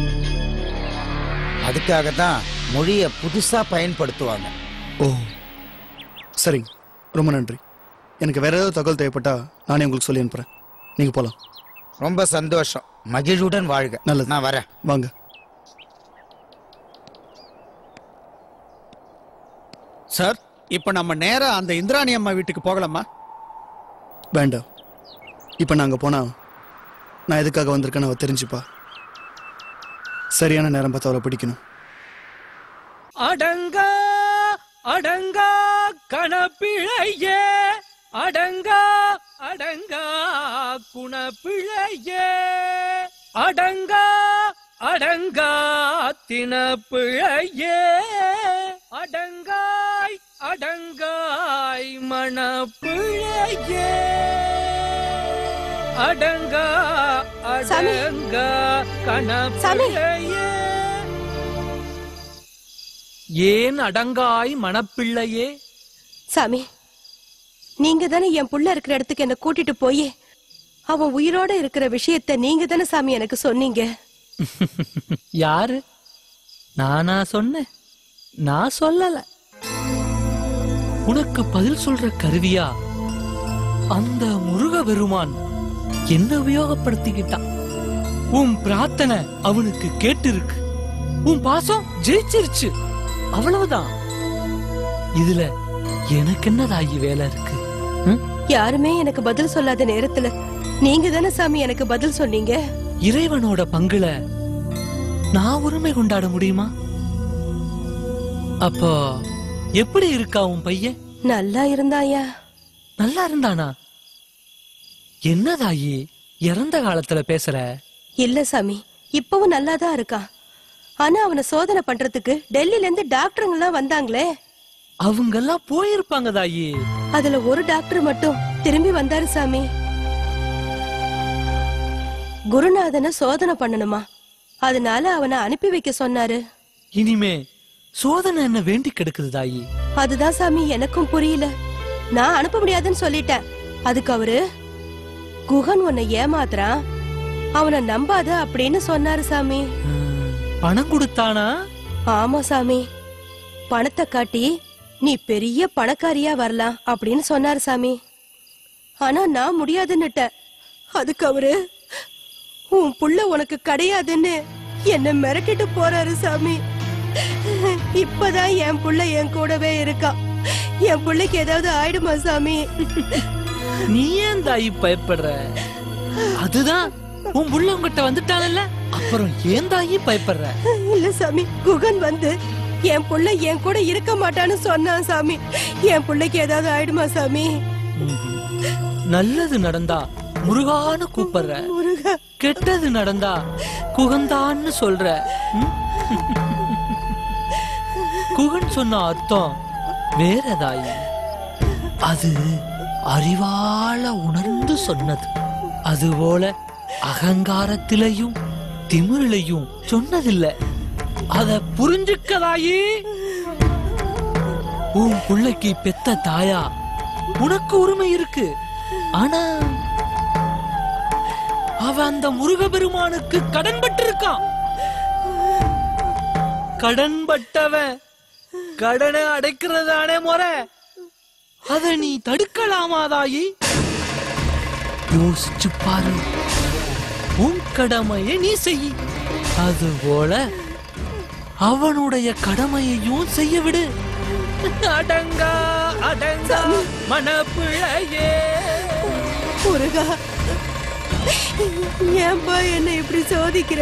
அதுக்காக தான் மொழியை புதுசா பயன்படுத்துவாங்க ஓ சரிங்க ரொம்ப நன்றி எனக்கு வேற ஏதாவது தகவல் தேவைப்பட்டா நானே உங்களுக்கு சொல்லி அனுப்புறேன் நீங்க போலாம் ரொம்ப சந்தோஷம் மகிழ்வுடன் வாழ்க நல்லது நான் வரேன் வாங்க சார் இப்ப நம்ம நேரா அந்த இந்திராணி அம்மா வீட்டுக்கு போகலாமா வேண்டாம் இப்போ நாங்க போனா நான் எதுக்காக வந்திருக்கேன்னு அவ தெரிஞ்சுப்பா சரியான நேரம் பார்த்து அவளை பிடிக்கணும் அடங்கா அடங்கா கணப்பிழையே அடங்கா அடங்கா குணப்பிழையே அடங்கா அடங்கா தினப்பிழையே அடங்காய் அடங்காய் மணப்பிழையே அடங்கா சாமி. அடங்கா சாமி. கணப்பிழையே ஏன் அடங்காய் மணப்பிள்ளையே சாமி நீங்க தானே என் புள்ள இருக்கிற இடத்துக்கு என்ன கூட்டிட்டு போய் அவன் உயிரோட இருக்கிற விஷயத்த நீங்க தானே சாமி எனக்கு சொன்னீங்க யாரு நானா சொன்னேன் நான் சொல்லல உனக்கு பதில் சொல்ற கருவியா அந்த முருக பெருமான் என்ன உபயோகப்படுத்திக்கிட்டான் உன் பிரார்த்தனை அவனுக்கு கேட்டிருக்கு உன் பாசம் ஜெயிச்சிருச்சு அவ்வளவுதான் இதுல எனக்கு என்னதாகி வேலை இருக்கு யாருமே எனக்கு பதில் சொல்லாத நேரத்துல நீங்க தானே சாமி எனக்கு பதில் சொன்னீங்க இறைவனோட பங்குல நான் உரிமை கொண்டாட முடியுமா அப்போ எப்படி இருக்கா உன் பையன் நல்லா இருந்தாயா நல்லா இருந்தானா என்னதாயி இறந்த காலத்துல பேசுற இல்ல சாமி இப்பவும் நல்லாதான் இருக்கான் ஆனா அவனை சோதனை பண்றதுக்கு டெல்லில இருந்து டாக்டருங்க எல்லாம் வந்தாங்களே அவங்க எல்லாம் போயிருப்பாங்க தாயி அதுல ஒரு டாக்டர் மட்டும் திரும்பி வந்தாரு சாமி குருநாதனை சோதனை பண்ணணுமா அதனால அவனை அனுப்பி வைக்க சொன்னாரு இனிமே சோதனை என்ன வேண்டி கிடக்குது தாயி அதுதான் சாமி எனக்கும் புரியல நான் அனுப்ப முடியாதுன்னு சொல்லிட்டேன் அதுக்கு அவரு குகன் உன்னை ஏமாத்துறான் அவனை நம்பாத அப்படின்னு சொன்னாரு சாமி பணம் கொடுத்தானா ஆமா சாமி பணத்தை காட்டி நீ பெரிய பணக்காரியா வரலாம் அப்படின்னு சொன்னாரு சாமி ஆனா நான் முடியாதுன்னுட்டேன் அதுக்கு அவரு உன் புள்ள உனக்கு கிடையாதுன்னு என்ன மிரட்டிட்டு போறாரு சாமி இப்பதான் என் புள்ள என் கூடவே இருக்கான் என் புள்ளைக்கு ஏதாவது ஆயிடுமா சாமி நீ ஏன் தாயி பயப்படுற அதுதான் உன் புள்ள உங்ககிட்ட வந்துட்டான்ல அப்புறம் ஏன் தாயி பயப்படுற இல்ல சாமி குகன் வந்து என் புள்ள என் கூட இருக்க மாட்டான்னு சொன்னான் சாமி என் புள்ளைக்கு ஏதாவது ஆயிடுமா சாமி நல்லது நடந்தா முருகான்னு கூப்பிடுற முருகா கெட்டது நடந்தா குகந்தான்னு சொல்ற ம்? குகன் சொன்ன அர்த்தம் வேற தாயி அது அறிவால உணர்ந்து சொன்னது அதுபோல அகங்காரத்திலையும் திமிரிலையும் சொன்னதில்ல அத புரிஞ்சுக்கதாயி உன் பிள்ளைக்கு பெத்த தாயா உனக்கு உரிமை இருக்கு ஆனா அவ அந்த முருகபெருமானுக்கு கடன்பட்டு இருக்கான் கடன்பட்டவன் கடனை அடைக்கிறதானே முறை அத நீ தடுக்கலாமா தாயி யோசிச்சு பாரு உன் கடமையை நீ செய் அதுபோல அவனுடைய கடமையையும் செய்ய விடு அடங்கா அடங்கா மனப்பிழையே முருகா ஏன்பா என்ன இப்படி சோதிக்கிற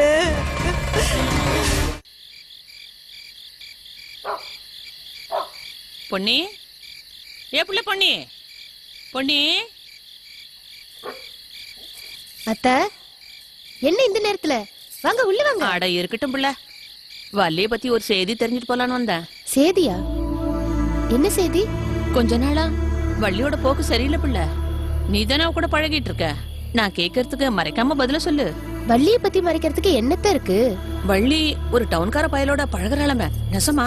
பொன்னி ஏ புள்ள பொன்னி பொன்னி அத்த என்ன இந்த நேரத்துல வாங்க உள்ள வாங்க அட இருக்கட்டும் புள்ள வள்ளிய பத்தி ஒரு செய்தி தெரிஞ்சுட்டு போலான்னு வந்தேன் சேதியா என்ன செய்தி கொஞ்ச நாளா வள்ளியோட போக்கு சரியில்லை புள்ள நீ தானே அவ கூட பழகிட்டு இருக்க நான் கேக்குறதுக்கு மறைக்காம பதில சொல்லு வள்ளிய பத்தி மறைக்கிறதுக்கு என்னத்த இருக்கு வள்ளி ஒரு டவுன்கார பயலோட பழகுறாளமே நெசமா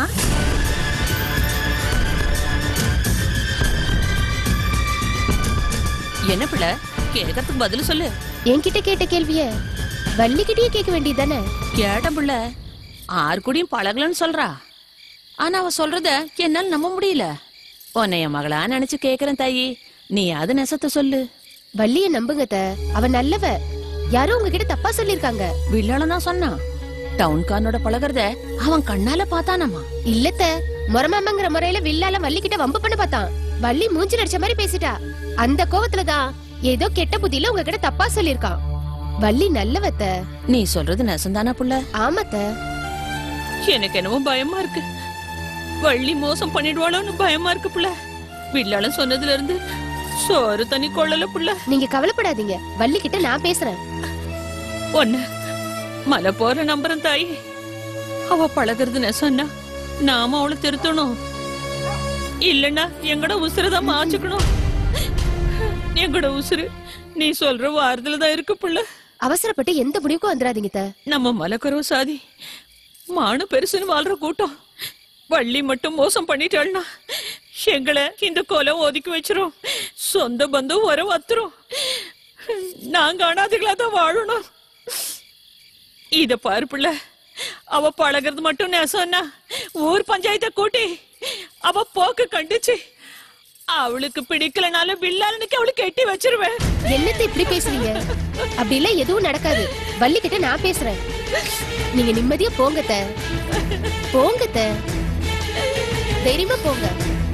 என்ன பிள்ளை கேட்கறதுக்கு பதில் சொல்லு என்கிட்ட கேட்ட கேள்விய வள்ளிக்கிட்டயே கேட்க வேண்டியதானே கேட்ட புள்ள ஆறு கூடயும் பழகலன்னு சொல்றா ஆனா அவ சொல்றத என்னால நம்ப முடியல உன்னை என் மகளா நினைச்சு கேக்குறேன் தாயி நீ அது நெசத்தை சொல்லு வள்ளிய நம்புங்க அத்த. அவ நல்லவ யாரோ உங்ககிட்ட தப்பா சொல்லிருக்காங்க வில்லாளம் தான் சொன்னான் டவுன்காரனோட பழகுறத அவன் கண்ணால பார்த்தானாமா இல்லத்த முறமாமங்கிற முறையில வில்லால வள்ளி கிட்ட வம்பு பண்ண பார்த்தான் வள்ளி மூஞ்சி அடிச்ச மாதிரி பேசிட்டா அந்த கோவத்துல தான் ஏதோ கெட்ட புத்தியில உங்ககிட்ட தப்பா சொல்லிருக்கான் வள்ளி நல்லவத்த நீ சொல்றது நெசந்தானா புள்ள ஆமாத்த எனக்கு என்னவோ பயமா இருக்கு வள்ளி மோசம் பண்ணிடுவாளோன்னு பயமா இருக்கு புள்ள வில்லாளம் சொன்னதுல இருந்து சோறு தண்ணி கொள்ளல புள்ள நீங்க கவலைப்படாதீங்க வள்ளி கிட்ட நான் பேசுறேன் ஒண்ணு மலை போற நம்புறேன் தாய் அவ பழகுறது நெசன்னா நாம அவளை திருத்தணும் இல்லன்னா எங்கட உசுரதான் மாச்சுக்கணும் எங்கட உசுரு நீ சொல்ற வாரத்துல தான் இருக்கு புள்ள அவசரப்பட்டு எந்த முடிவுக்கும் வந்துடாதீங்க அத்த. நம்ம மலக்கரவு சாதி மானு பெருசுன்னு வாழ்ற கூட்டம் வள்ளி மட்டும் மோசம் பண்ணிட்டாள்னா எங்களை இந்த கொலை ஒதுக்கி வச்சிரும் சொந்த பந்தம் வர வத்துரும் நாங்க அனாதைகளா தான் வாழணும் இத பாரு புள்ள அவ பழகிறது மட்டும் நெசம்னா ஊர் பஞ்சாயத்தை கூட்டி அவ போக்கு கண்டுச்சு அவளுக்கு பிடிக்கலனாலும் வில்லாலனுக்கு அவளுக்கு கெட்டி வச்சிருவேன் என்னத்த இப்படி பேசுறீங்க அப்படி எல்லாம் எதுவும் நடக்காது வள்ளி கிட்ட நான் பேசுறேன் நீங்க நிம்மதியா போங்க அத்த. போங்க அத்த. தைரியமா போங்க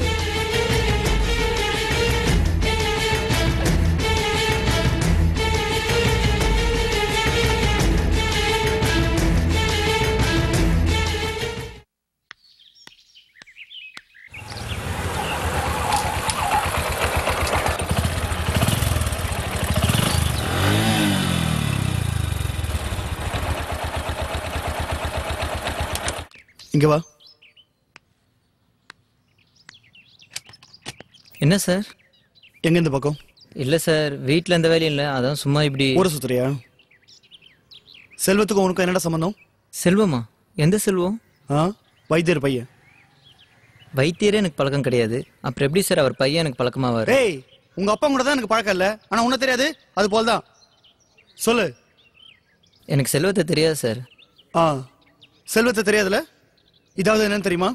இங்க வா என்ன சார் எங்க இந்த பக்கம் இல்ல சார் வீட்ல எந்த வேலையும் இல்ல அதான் சும்மா இப்படி ஊர சுத்துறியா செல்வத்துக்கும் உனக்கும் என்னடா சம்பந்தம் செல்வமா எந்த செல்வம் ஆ வைத்தியர் பையன் வைத்தியரே எனக்கு பழக்கம் கிடையாது அப்புறம் எப்படி சார் அவர் பையன் எனக்கு பழக்கமாவாரு ஏய் உங்க அப்பா கூட தான் எனக்கு பழக்கம் இல்ல ஆனா உன்ன தெரியாது அது போல தான் சொல்லு எனக்கு செல்வத்தை தெரியாது சார் ஆ செல்வத்தை தெரியாதுல இதாவது என்னன்னு தெரியுமா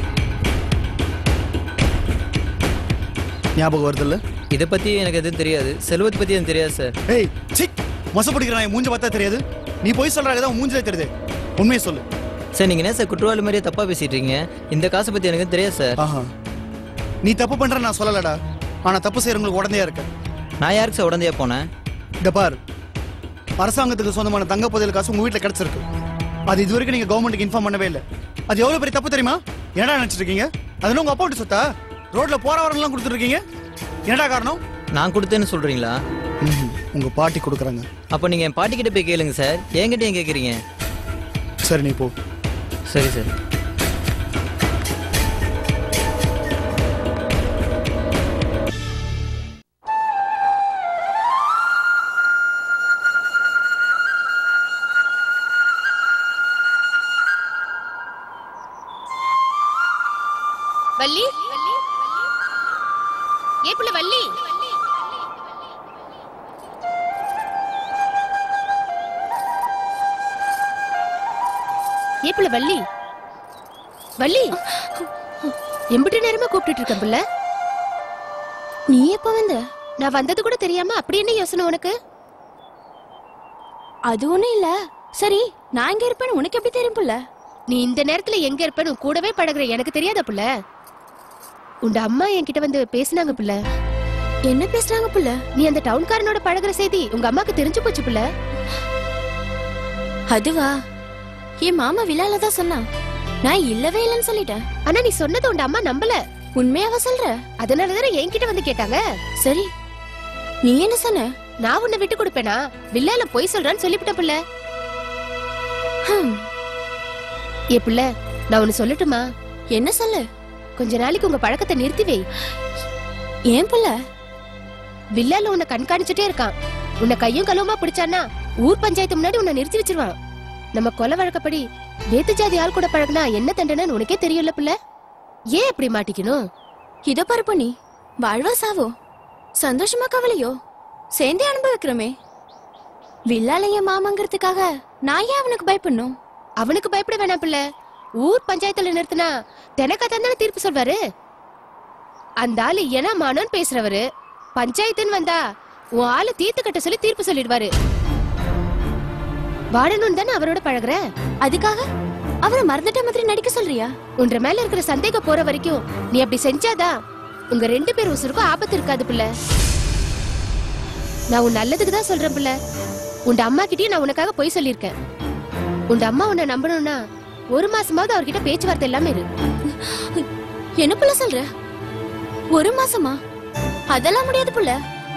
ஞாபகம் வருதுல்ல இத பத்தி எனக்கு எதுவும் தெரியாது செல்வத்தை பத்தி எனக்கு தெரியாது சார் ஏய் சிக் மொசப்பிடிக்கிறான் என் மூஞ்ச பார்த்தா தெரியாது நீ போய் சொல்றாங்க தான் மூஞ்சிலே தெரியுது உண்மையை சொல்லு சார் நீங்க என்ன சார் குற்றவாளி மாதிரியே தப்பா பேசிட்டு இருக்கீங்க இந்த காசை பத்தி எனக்கு தெரியாது சார் ஆஹா நீ தப்பு பண்ற நான் சொல்லலடா ஆனா தப்பு செய்யறவங்களுக்கு உடந்தையா இருக்க நான் யாருக்கு சார் உடந்தையா போனேன் இந்த பார் அரசாங்கத்துக்கு சொந்தமான தங்க புதையல் காசு உங்க வீட்டுல கிடைச்சிருக்கு அது இது வரைக்கும் நீங்க கவர்மெண்ட்டுக்கு இன்ஃபார்ம் பண்ணவே இல்லை அது எவ்வளவு பெரிய தப்பு தெரியுமா என்னடா நினைச்சிட்டு இருக்கீங்க அதெல்லாம் உங்க அப்பா வீட்டு சொத்தா ரோட்ல போற வரலாம் கொடுத்துருக்கீங்க என்னடா காரணம் நான் கொடுத்தேன்னு சொல்றீங்களா உங்க பாட்டி கொடுக்குறாங்க அப்ப நீங்க என் பாட்டி கிட்ட போய் கேளுங்க சார் என்கிட்ட ஏன் கேக்குறீங்க சரி நீ போ சரி சார் வள்ளி ஏ புள்ள வள்ளி ஏ புள்ள வள்ளி வள்ளி எம்பிட்டு நேரமா கூப்பிட்டுட்டு இருக்க புள்ள நீ எப்ப வந்த நான் வந்தது கூட தெரியாம அப்படி என்ன யோசனை உனக்கு அது ஒண்ணும் இல்ல சரி நான் எங்க இருப்பேன்னு உனக்கு எப்படி தெரியும் புள்ள நீ இந்த நேரத்துல எங்க இருப்பேன்னு உன் கூடவே பழகுற எனக்கு தெரியாத புள்ள உண்ட அம்மா என்கிட்ட வந்து பேசினாங்க புள்ள என்ன பேசுறாங்க புள்ள நீ அந்த டவுன்காரனோட பழகுற செய்தி உங்க அம்மாக்கு தெரிஞ்சு போச்சு புள்ள அதுவா என் மாமா விழால தான் சொன்னான் நான் இல்லவே இல்லைன்னு சொல்லிட்டேன் ஆனா நீ சொன்னது உண்ட அம்மா நம்பல உண்மையாவா சொல்ற அதனாலதானே என்கிட்ட வந்து கேட்டாங்க சரி நீ என்ன சொன்ன நான் உன்னை விட்டு கொடுப்பேனா வில்லால பொய் சொல்றான்னு சொல்லிவிட்ட புள்ள ஏ புள்ள நான் ஒன்னு சொல்லட்டுமா என்ன சொல்லு கொஞ்ச நாளைக்கு உங்க பழக்கத்தை நிறுத்தி வை ஏன் புள்ள வில்லால உன்னை கண்காணிச்சுட்டே இருக்கான் உன்னை கையும் களவுமா பிடிச்சானா ஊர் பஞ்சாயத்து முன்னாடி உன்னை நிறுத்தி வச்சிருவான் நம்ம கொலை வழக்கப்படி வேத்து ஜாதி ஆள் கூட பழகுனா என்ன தண்டனைன்னு உனக்கே தெரியும்ல புள்ள ஏன் இப்படி மாட்டிக்கணும் இதோ பாரு பொண்ணி வாழ்வா சாவோ சந்தோஷமா கவலையோ சேர்ந்தே அனுபவிக்கிறோமே வில்லால என் மாமாங்கிறதுக்காக நான் ஏன் அவனுக்கு பயப்படணும் அவனுக்கு பயப்பட வேணாம் பிள்ளை ஊர் பஞ்சாயத்துல நிறுத்தினா தெனக்கா தானே தீர்ப்பு சொல்வாரு அந்த ஆளு ஏனா மானோன்னு பேசுறவரு பஞ்சாயத்துன்னு வந்தா உன் ஆளு தீர்த்து கட்ட சொல்லி தீர்ப்பு சொல்லிடுவாரு வாடணும் தானே அவரோட பழகுற அதுக்காக அவரை மறந்துட்ட மாதிரி நடிக்க சொல்றியா உன்ற மேல இருக்கிற சந்தேகம் போற வரைக்கும் நீ அப்படி செஞ்சாதான் உங்க ரெண்டு பேர் உசுருக்கும் ஆபத்து இருக்காது பிள்ளை நான் உன் நல்லதுக்கு தான் சொல்றேன் பிள்ளை உன் அம்மா கிட்டயும் நான் உனக்காக பொய் சொல்லியிருக்கேன் உன் அம்மா உன்னை நம்பணும்னா ஒரு மாசமாவது அவர்கிட்ட பேச்சுவார்த்தை இல்லாம இரு என்ன புள்ள சொல்ற ஒரு மாசமா அதெல்லாம் முடியாது புள்ள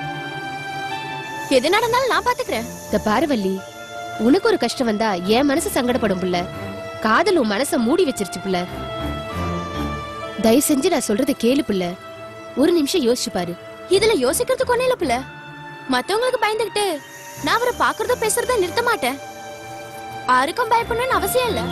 எது நடந்தாலும் நான் பாத்துக்கிறேன் இந்த பாருவல்லி உனக்கு ஒரு கஷ்டம் வந்தா என் மனசு சங்கடப்படும் புள்ள காதல் உன் மனச மூடி வச்சிருச்சு புள்ள தயவு செஞ்சு நான் சொல்றதை கேளு புள்ள ஒரு நிமிஷம் யோசிச்சு பாரு இதுல யோசிக்கிறதுக்கு ஒண்ணு இல்ல புள்ள மத்தவங்களுக்கு பயந்துகிட்டு நான் அவரை பாக்குறதோ பேசுறதோ நிறுத்த மாட்டேன் யாருக்கும் பயப்படணும்னு அவசியம் இல்ல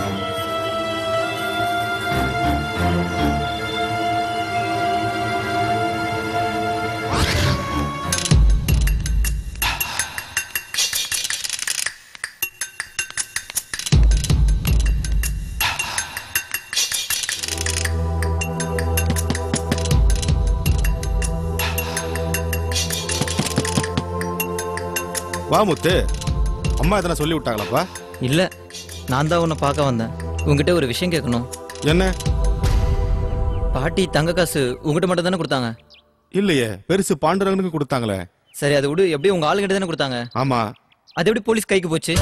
வா முத்து அம்மா எதனா சொல்லி விட்டாங்களாப்பா இல்ல நான் தான் உன்னை பார்க்க வந்தேன் உங்ககிட்ட ஒரு விஷயம் கேட்கணும் என்ன பாட்டி தங்க காசு உங்ககிட்ட மட்டும் தானே கொடுத்தாங்க இல்லையே பெருசு பாண்டுரங்கனுக்கு கொடுத்தாங்களே சரி அதை விடு எப்படி உங்க ஆளுங்கிட்ட தானே கொடுத்தாங்க ஆமா அது எப்படி போலீஸ் கைக்கு போச்சு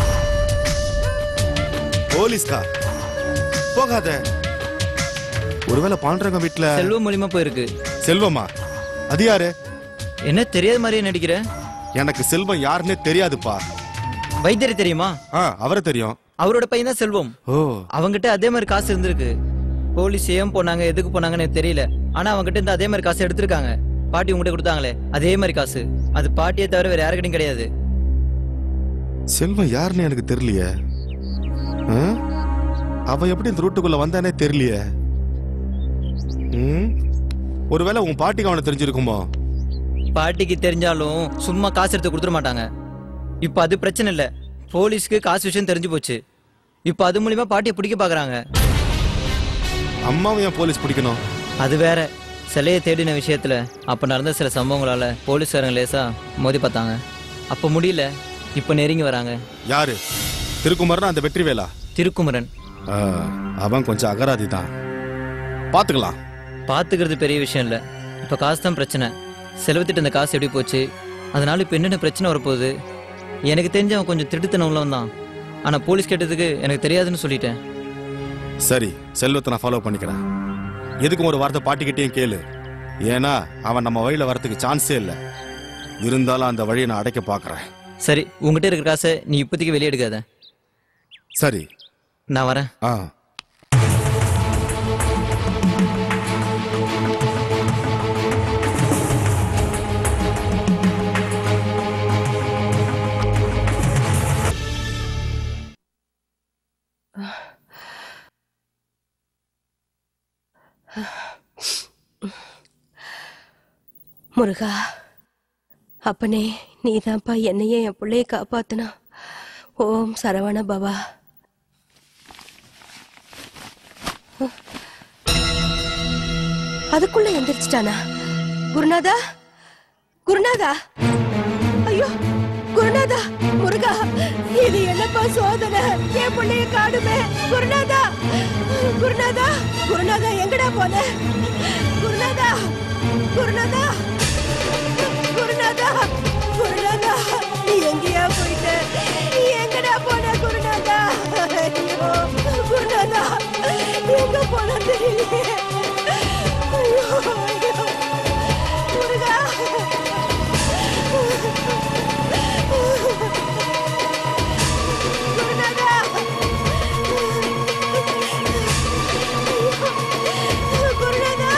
போலீஸ்கா போகாத ஒருவேளை பாண்டுரங்க வீட்ல செல்வம் மூலியமா போயிருக்கு செல்வமா அது யாரு என்ன தெரியாத மாதிரியே நடிக்கிற எனக்கு செல்வம் யாருன்னே தெரியாதுப்பா வைத்தியரை தெரியுமா ஆ அவரை தெரியும் அவரோட பையன் தான் செல்வம் ஓ அவங்கிட்ட அதே மாதிரி காசு இருந்திருக்கு போலீஸ் ஏன் போனாங்க எதுக்கு போனாங்கன்னு எனக்கு தெரியல ஆனா அவங்ககிட்ட இருந்து அதே மாதிரி காசு எடுத்திருக்காங்க பாட்டி உங்ககிட்ட கொடுத்தாங்களே அதே மாதிரி காசு அது பாட்டியை தவிர வேற யாருக்கிட்டையும் கிடையாது செல்வம் யாருன்னு எனக்கு தெரியலையே ஆ? அவன் எப்படி இந்த ரூட்டுக்குள்ள வந்தானே தெரியலையே ம்? ஒருவேளை உன் பாட்டிக்கு அவனை தெரிஞ்சிருக்குமோ பாட்டிக்கு தெரிஞ்சாலும் சும்மா காசு எடுத்து கொடுத்துட மாட்டாங்க இப்ப அது பிரச்சனை இல்ல போலீஸ்க்கு காசு விஷயம் தெரிஞ்சு போச்சு இப்ப அது மூலியமா பாட்டியை பிடிக்க பாக்குறாங்க அம்மாவை ஏன் போலீஸ் பிடிக்கணும் அது வேற சிலையை தேடின விஷயத்துல அப்ப நடந்த சில சம்பவங்களால போலீஸ்காரங்க லேசா மோதி பார்த்தாங்க அப்ப முடியல இப்ப நெருங்கி வராங்க யாரு திருக்குமரன் அந்த வெற்றிவேலா திருக்குமரன் ஆ, அவன் கொஞ்சம் அகராதி தான் பாத்துக்கலாம் பாத்துக்கிறது பெரிய விஷயம் இல்ல இப்ப காசு தான் பிரச்சனை செலவுத்திட்டு இந்த காசு எப்படி போச்சு அதனால இப்ப என்னென்ன பிரச்சனை வரப்போகுது எனக்கு தெரிஞ்சு அவன் கொஞ்சம் திருட்டுத்தனம் உள்ளவன் தான் ஆனா போலீஸ் கேட்டதுக்கு எனக்கு தெரியாதுன்னு சொல்லிட்டேன் சரி செல்வத்தை நான் ஃபாலோ பண்ணிக்கிறேன் எதுக்கும் ஒரு வார்த்தை பாட்டிக்கிட்டேயும் கேளு ஏன்னா அவன் நம்ம வழியில வரதுக்கு சான்ஸே இல்லை இருந்தாலும் அந்த வழியை நான் அடைக்க பார்க்கறேன் சரி உங்ககிட்ட இருக்கிற காசை நீ இப்போதைக்கு வெளியே எடுக்காத சரி நான் வரேன் ஆ முருகா அப்பனே நீதான்ப்பா என்னையே என் பிள்ளைய காப்பாத்துனா ஓம் சரவண பவா அதுக்குள்ள எந்திரிச்சிட்டானா குருநாதா குருநாதா ஐயோ குருநாதா முருகா இது என்னப்பா சோதனை என் பிள்ளைய காணுமே குருநாதா குருநாதா குருநாதா எங்கடா போன குருநாதா குருநாதா குருநாதா குருநாதா நீ எங்கேயா போயிட்ட நீ எங்கடா போன குருநாதா ஐயோ குருநாதா எங்க போன தெரியலையே ஐயோ ஐயோ முருகா குருநாதா குருநாதா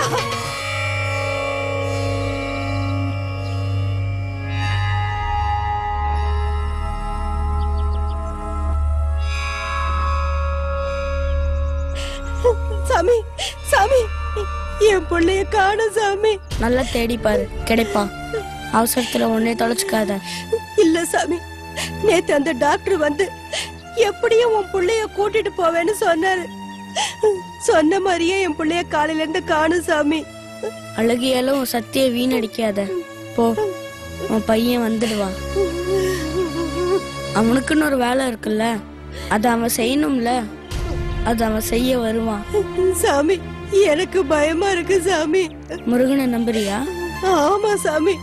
சாமி சாமி என் பிள்ளைய காணும் சாமி நல்லா தேடி பாரு கிடைப்பான் அவசரத்துல உடனே தொலைச்சுக்காத இல்ல சாமி நேத்து அந்த டாக்டர் வந்து எப்படியும் உன் புள்ளைய கூட்டிட்டு போவேன்னு சொன்னாரு சொன்ன மாதிரியே என் புள்ளைய காலையில இருந்து காணும் சாமி அழுகியாலும் உன் சத்திய வீணடிக்காத போ உன் பையன் வந்துடுவான் அவனுக்குன்னு ஒரு வேலை இருக்குல்ல அதை அவன் செய்யணும்ல அது அவன் செய்ய வருவான் சாமி எனக்கு பயமா இருக்கு சாமி முருகனை நம்புறியா ஆமா சாமி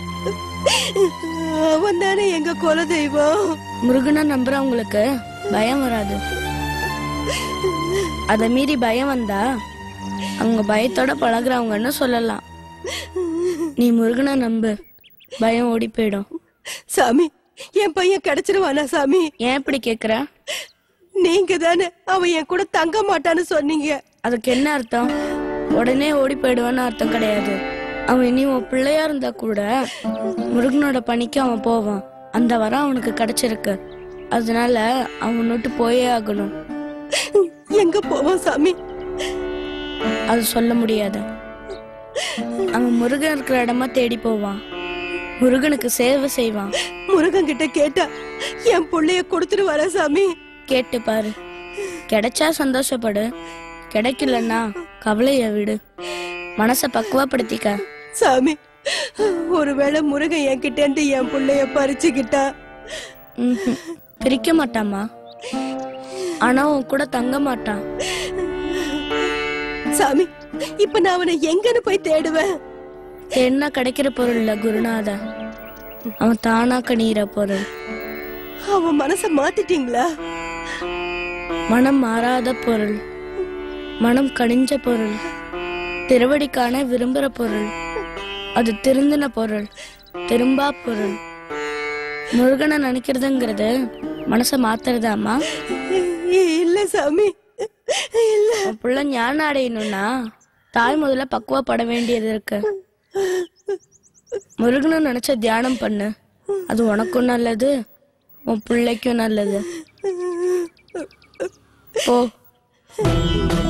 அவன் தானே எங்க குல தெய்வம் முருகனை நம்புறவங்களுக்கு பயம் வராது அத மீறி பயம் வந்தா அவங்க பயத்தோட பழகுறவங்கன்னு சொல்லலாம் நீ முருகனை நம்பு பயம் ஓடி போயிடும் சாமி என் பையன் கிடைச்சிருவானா சாமி ஏன் இப்படி கேக்குற நீங்க தானே அவன் என் கூட தங்க மாட்டான்னு சொன்னீங்க அதுக்கு என்ன அர்த்தம் உடனே ஓடி போயிடுவான்னு அர்த்தம் கிடையாது அவன் இனி உன் பிள்ளையா இருந்தா கூட முருகனோட பணிக்கு அவன் போவான் அந்த வரம் அவனுக்கு கிடைச்சிருக்கு அதனால அவன் விட்டு போயே ஆகணும் எங்க போவான் சாமி அது சொல்ல முடியாது அவன் முருகன் இருக்கிற இடமா தேடி போவான் முருகனுக்கு சேவை செய்வான் முருகன் கிட்ட கேட்டா என் புள்ளைய கொடுத்துட்டு வர சாமி கேட்டு பாரு கிடைச்சா சந்தோஷப்படு கிடைக்கலன்னா கவலைய விடு மனச பக்குவப்படுத்திக்க சாமி ஒருவேளை முருகன் என்கிட்ட இருந்து என் புள்ளைய பறிச்சுக்கிட்டா ம்ஹும். பிரிக்க மாட்டாமா ஆனா உன் கூட தங்க மாட்டான் சாமி இப்ப நான் அவனை எங்கன்னு போய் தேடுவேன் தேடினா கிடைக்கிற பொருள் இல்ல குருநாதா அவன் தானா கணிகிற பொருள் அவன் மனச மாத்திட்டீங்களா மனம் மாறாத பொருள் மனம் கனிஞ்ச பொருள் திருவடிக்கான விரும்புற பொருள் அது திருந்தின பொருள் திரும்பா பொருள் முருகனை நினைக்கிறதுங்கிறது மனச மாத்துறதாமா இல்ல சாமி இல்ல உன் புள்ள ஞானம் அடையணும்னா தாய் முதல்ல பக்குவப்பட வேண்டியது இருக்கு முருகனை நினைச்ச தியானம் பண்ணு அது உனக்கும் நல்லது உன் பிள்ளைக்கும் நல்லது போ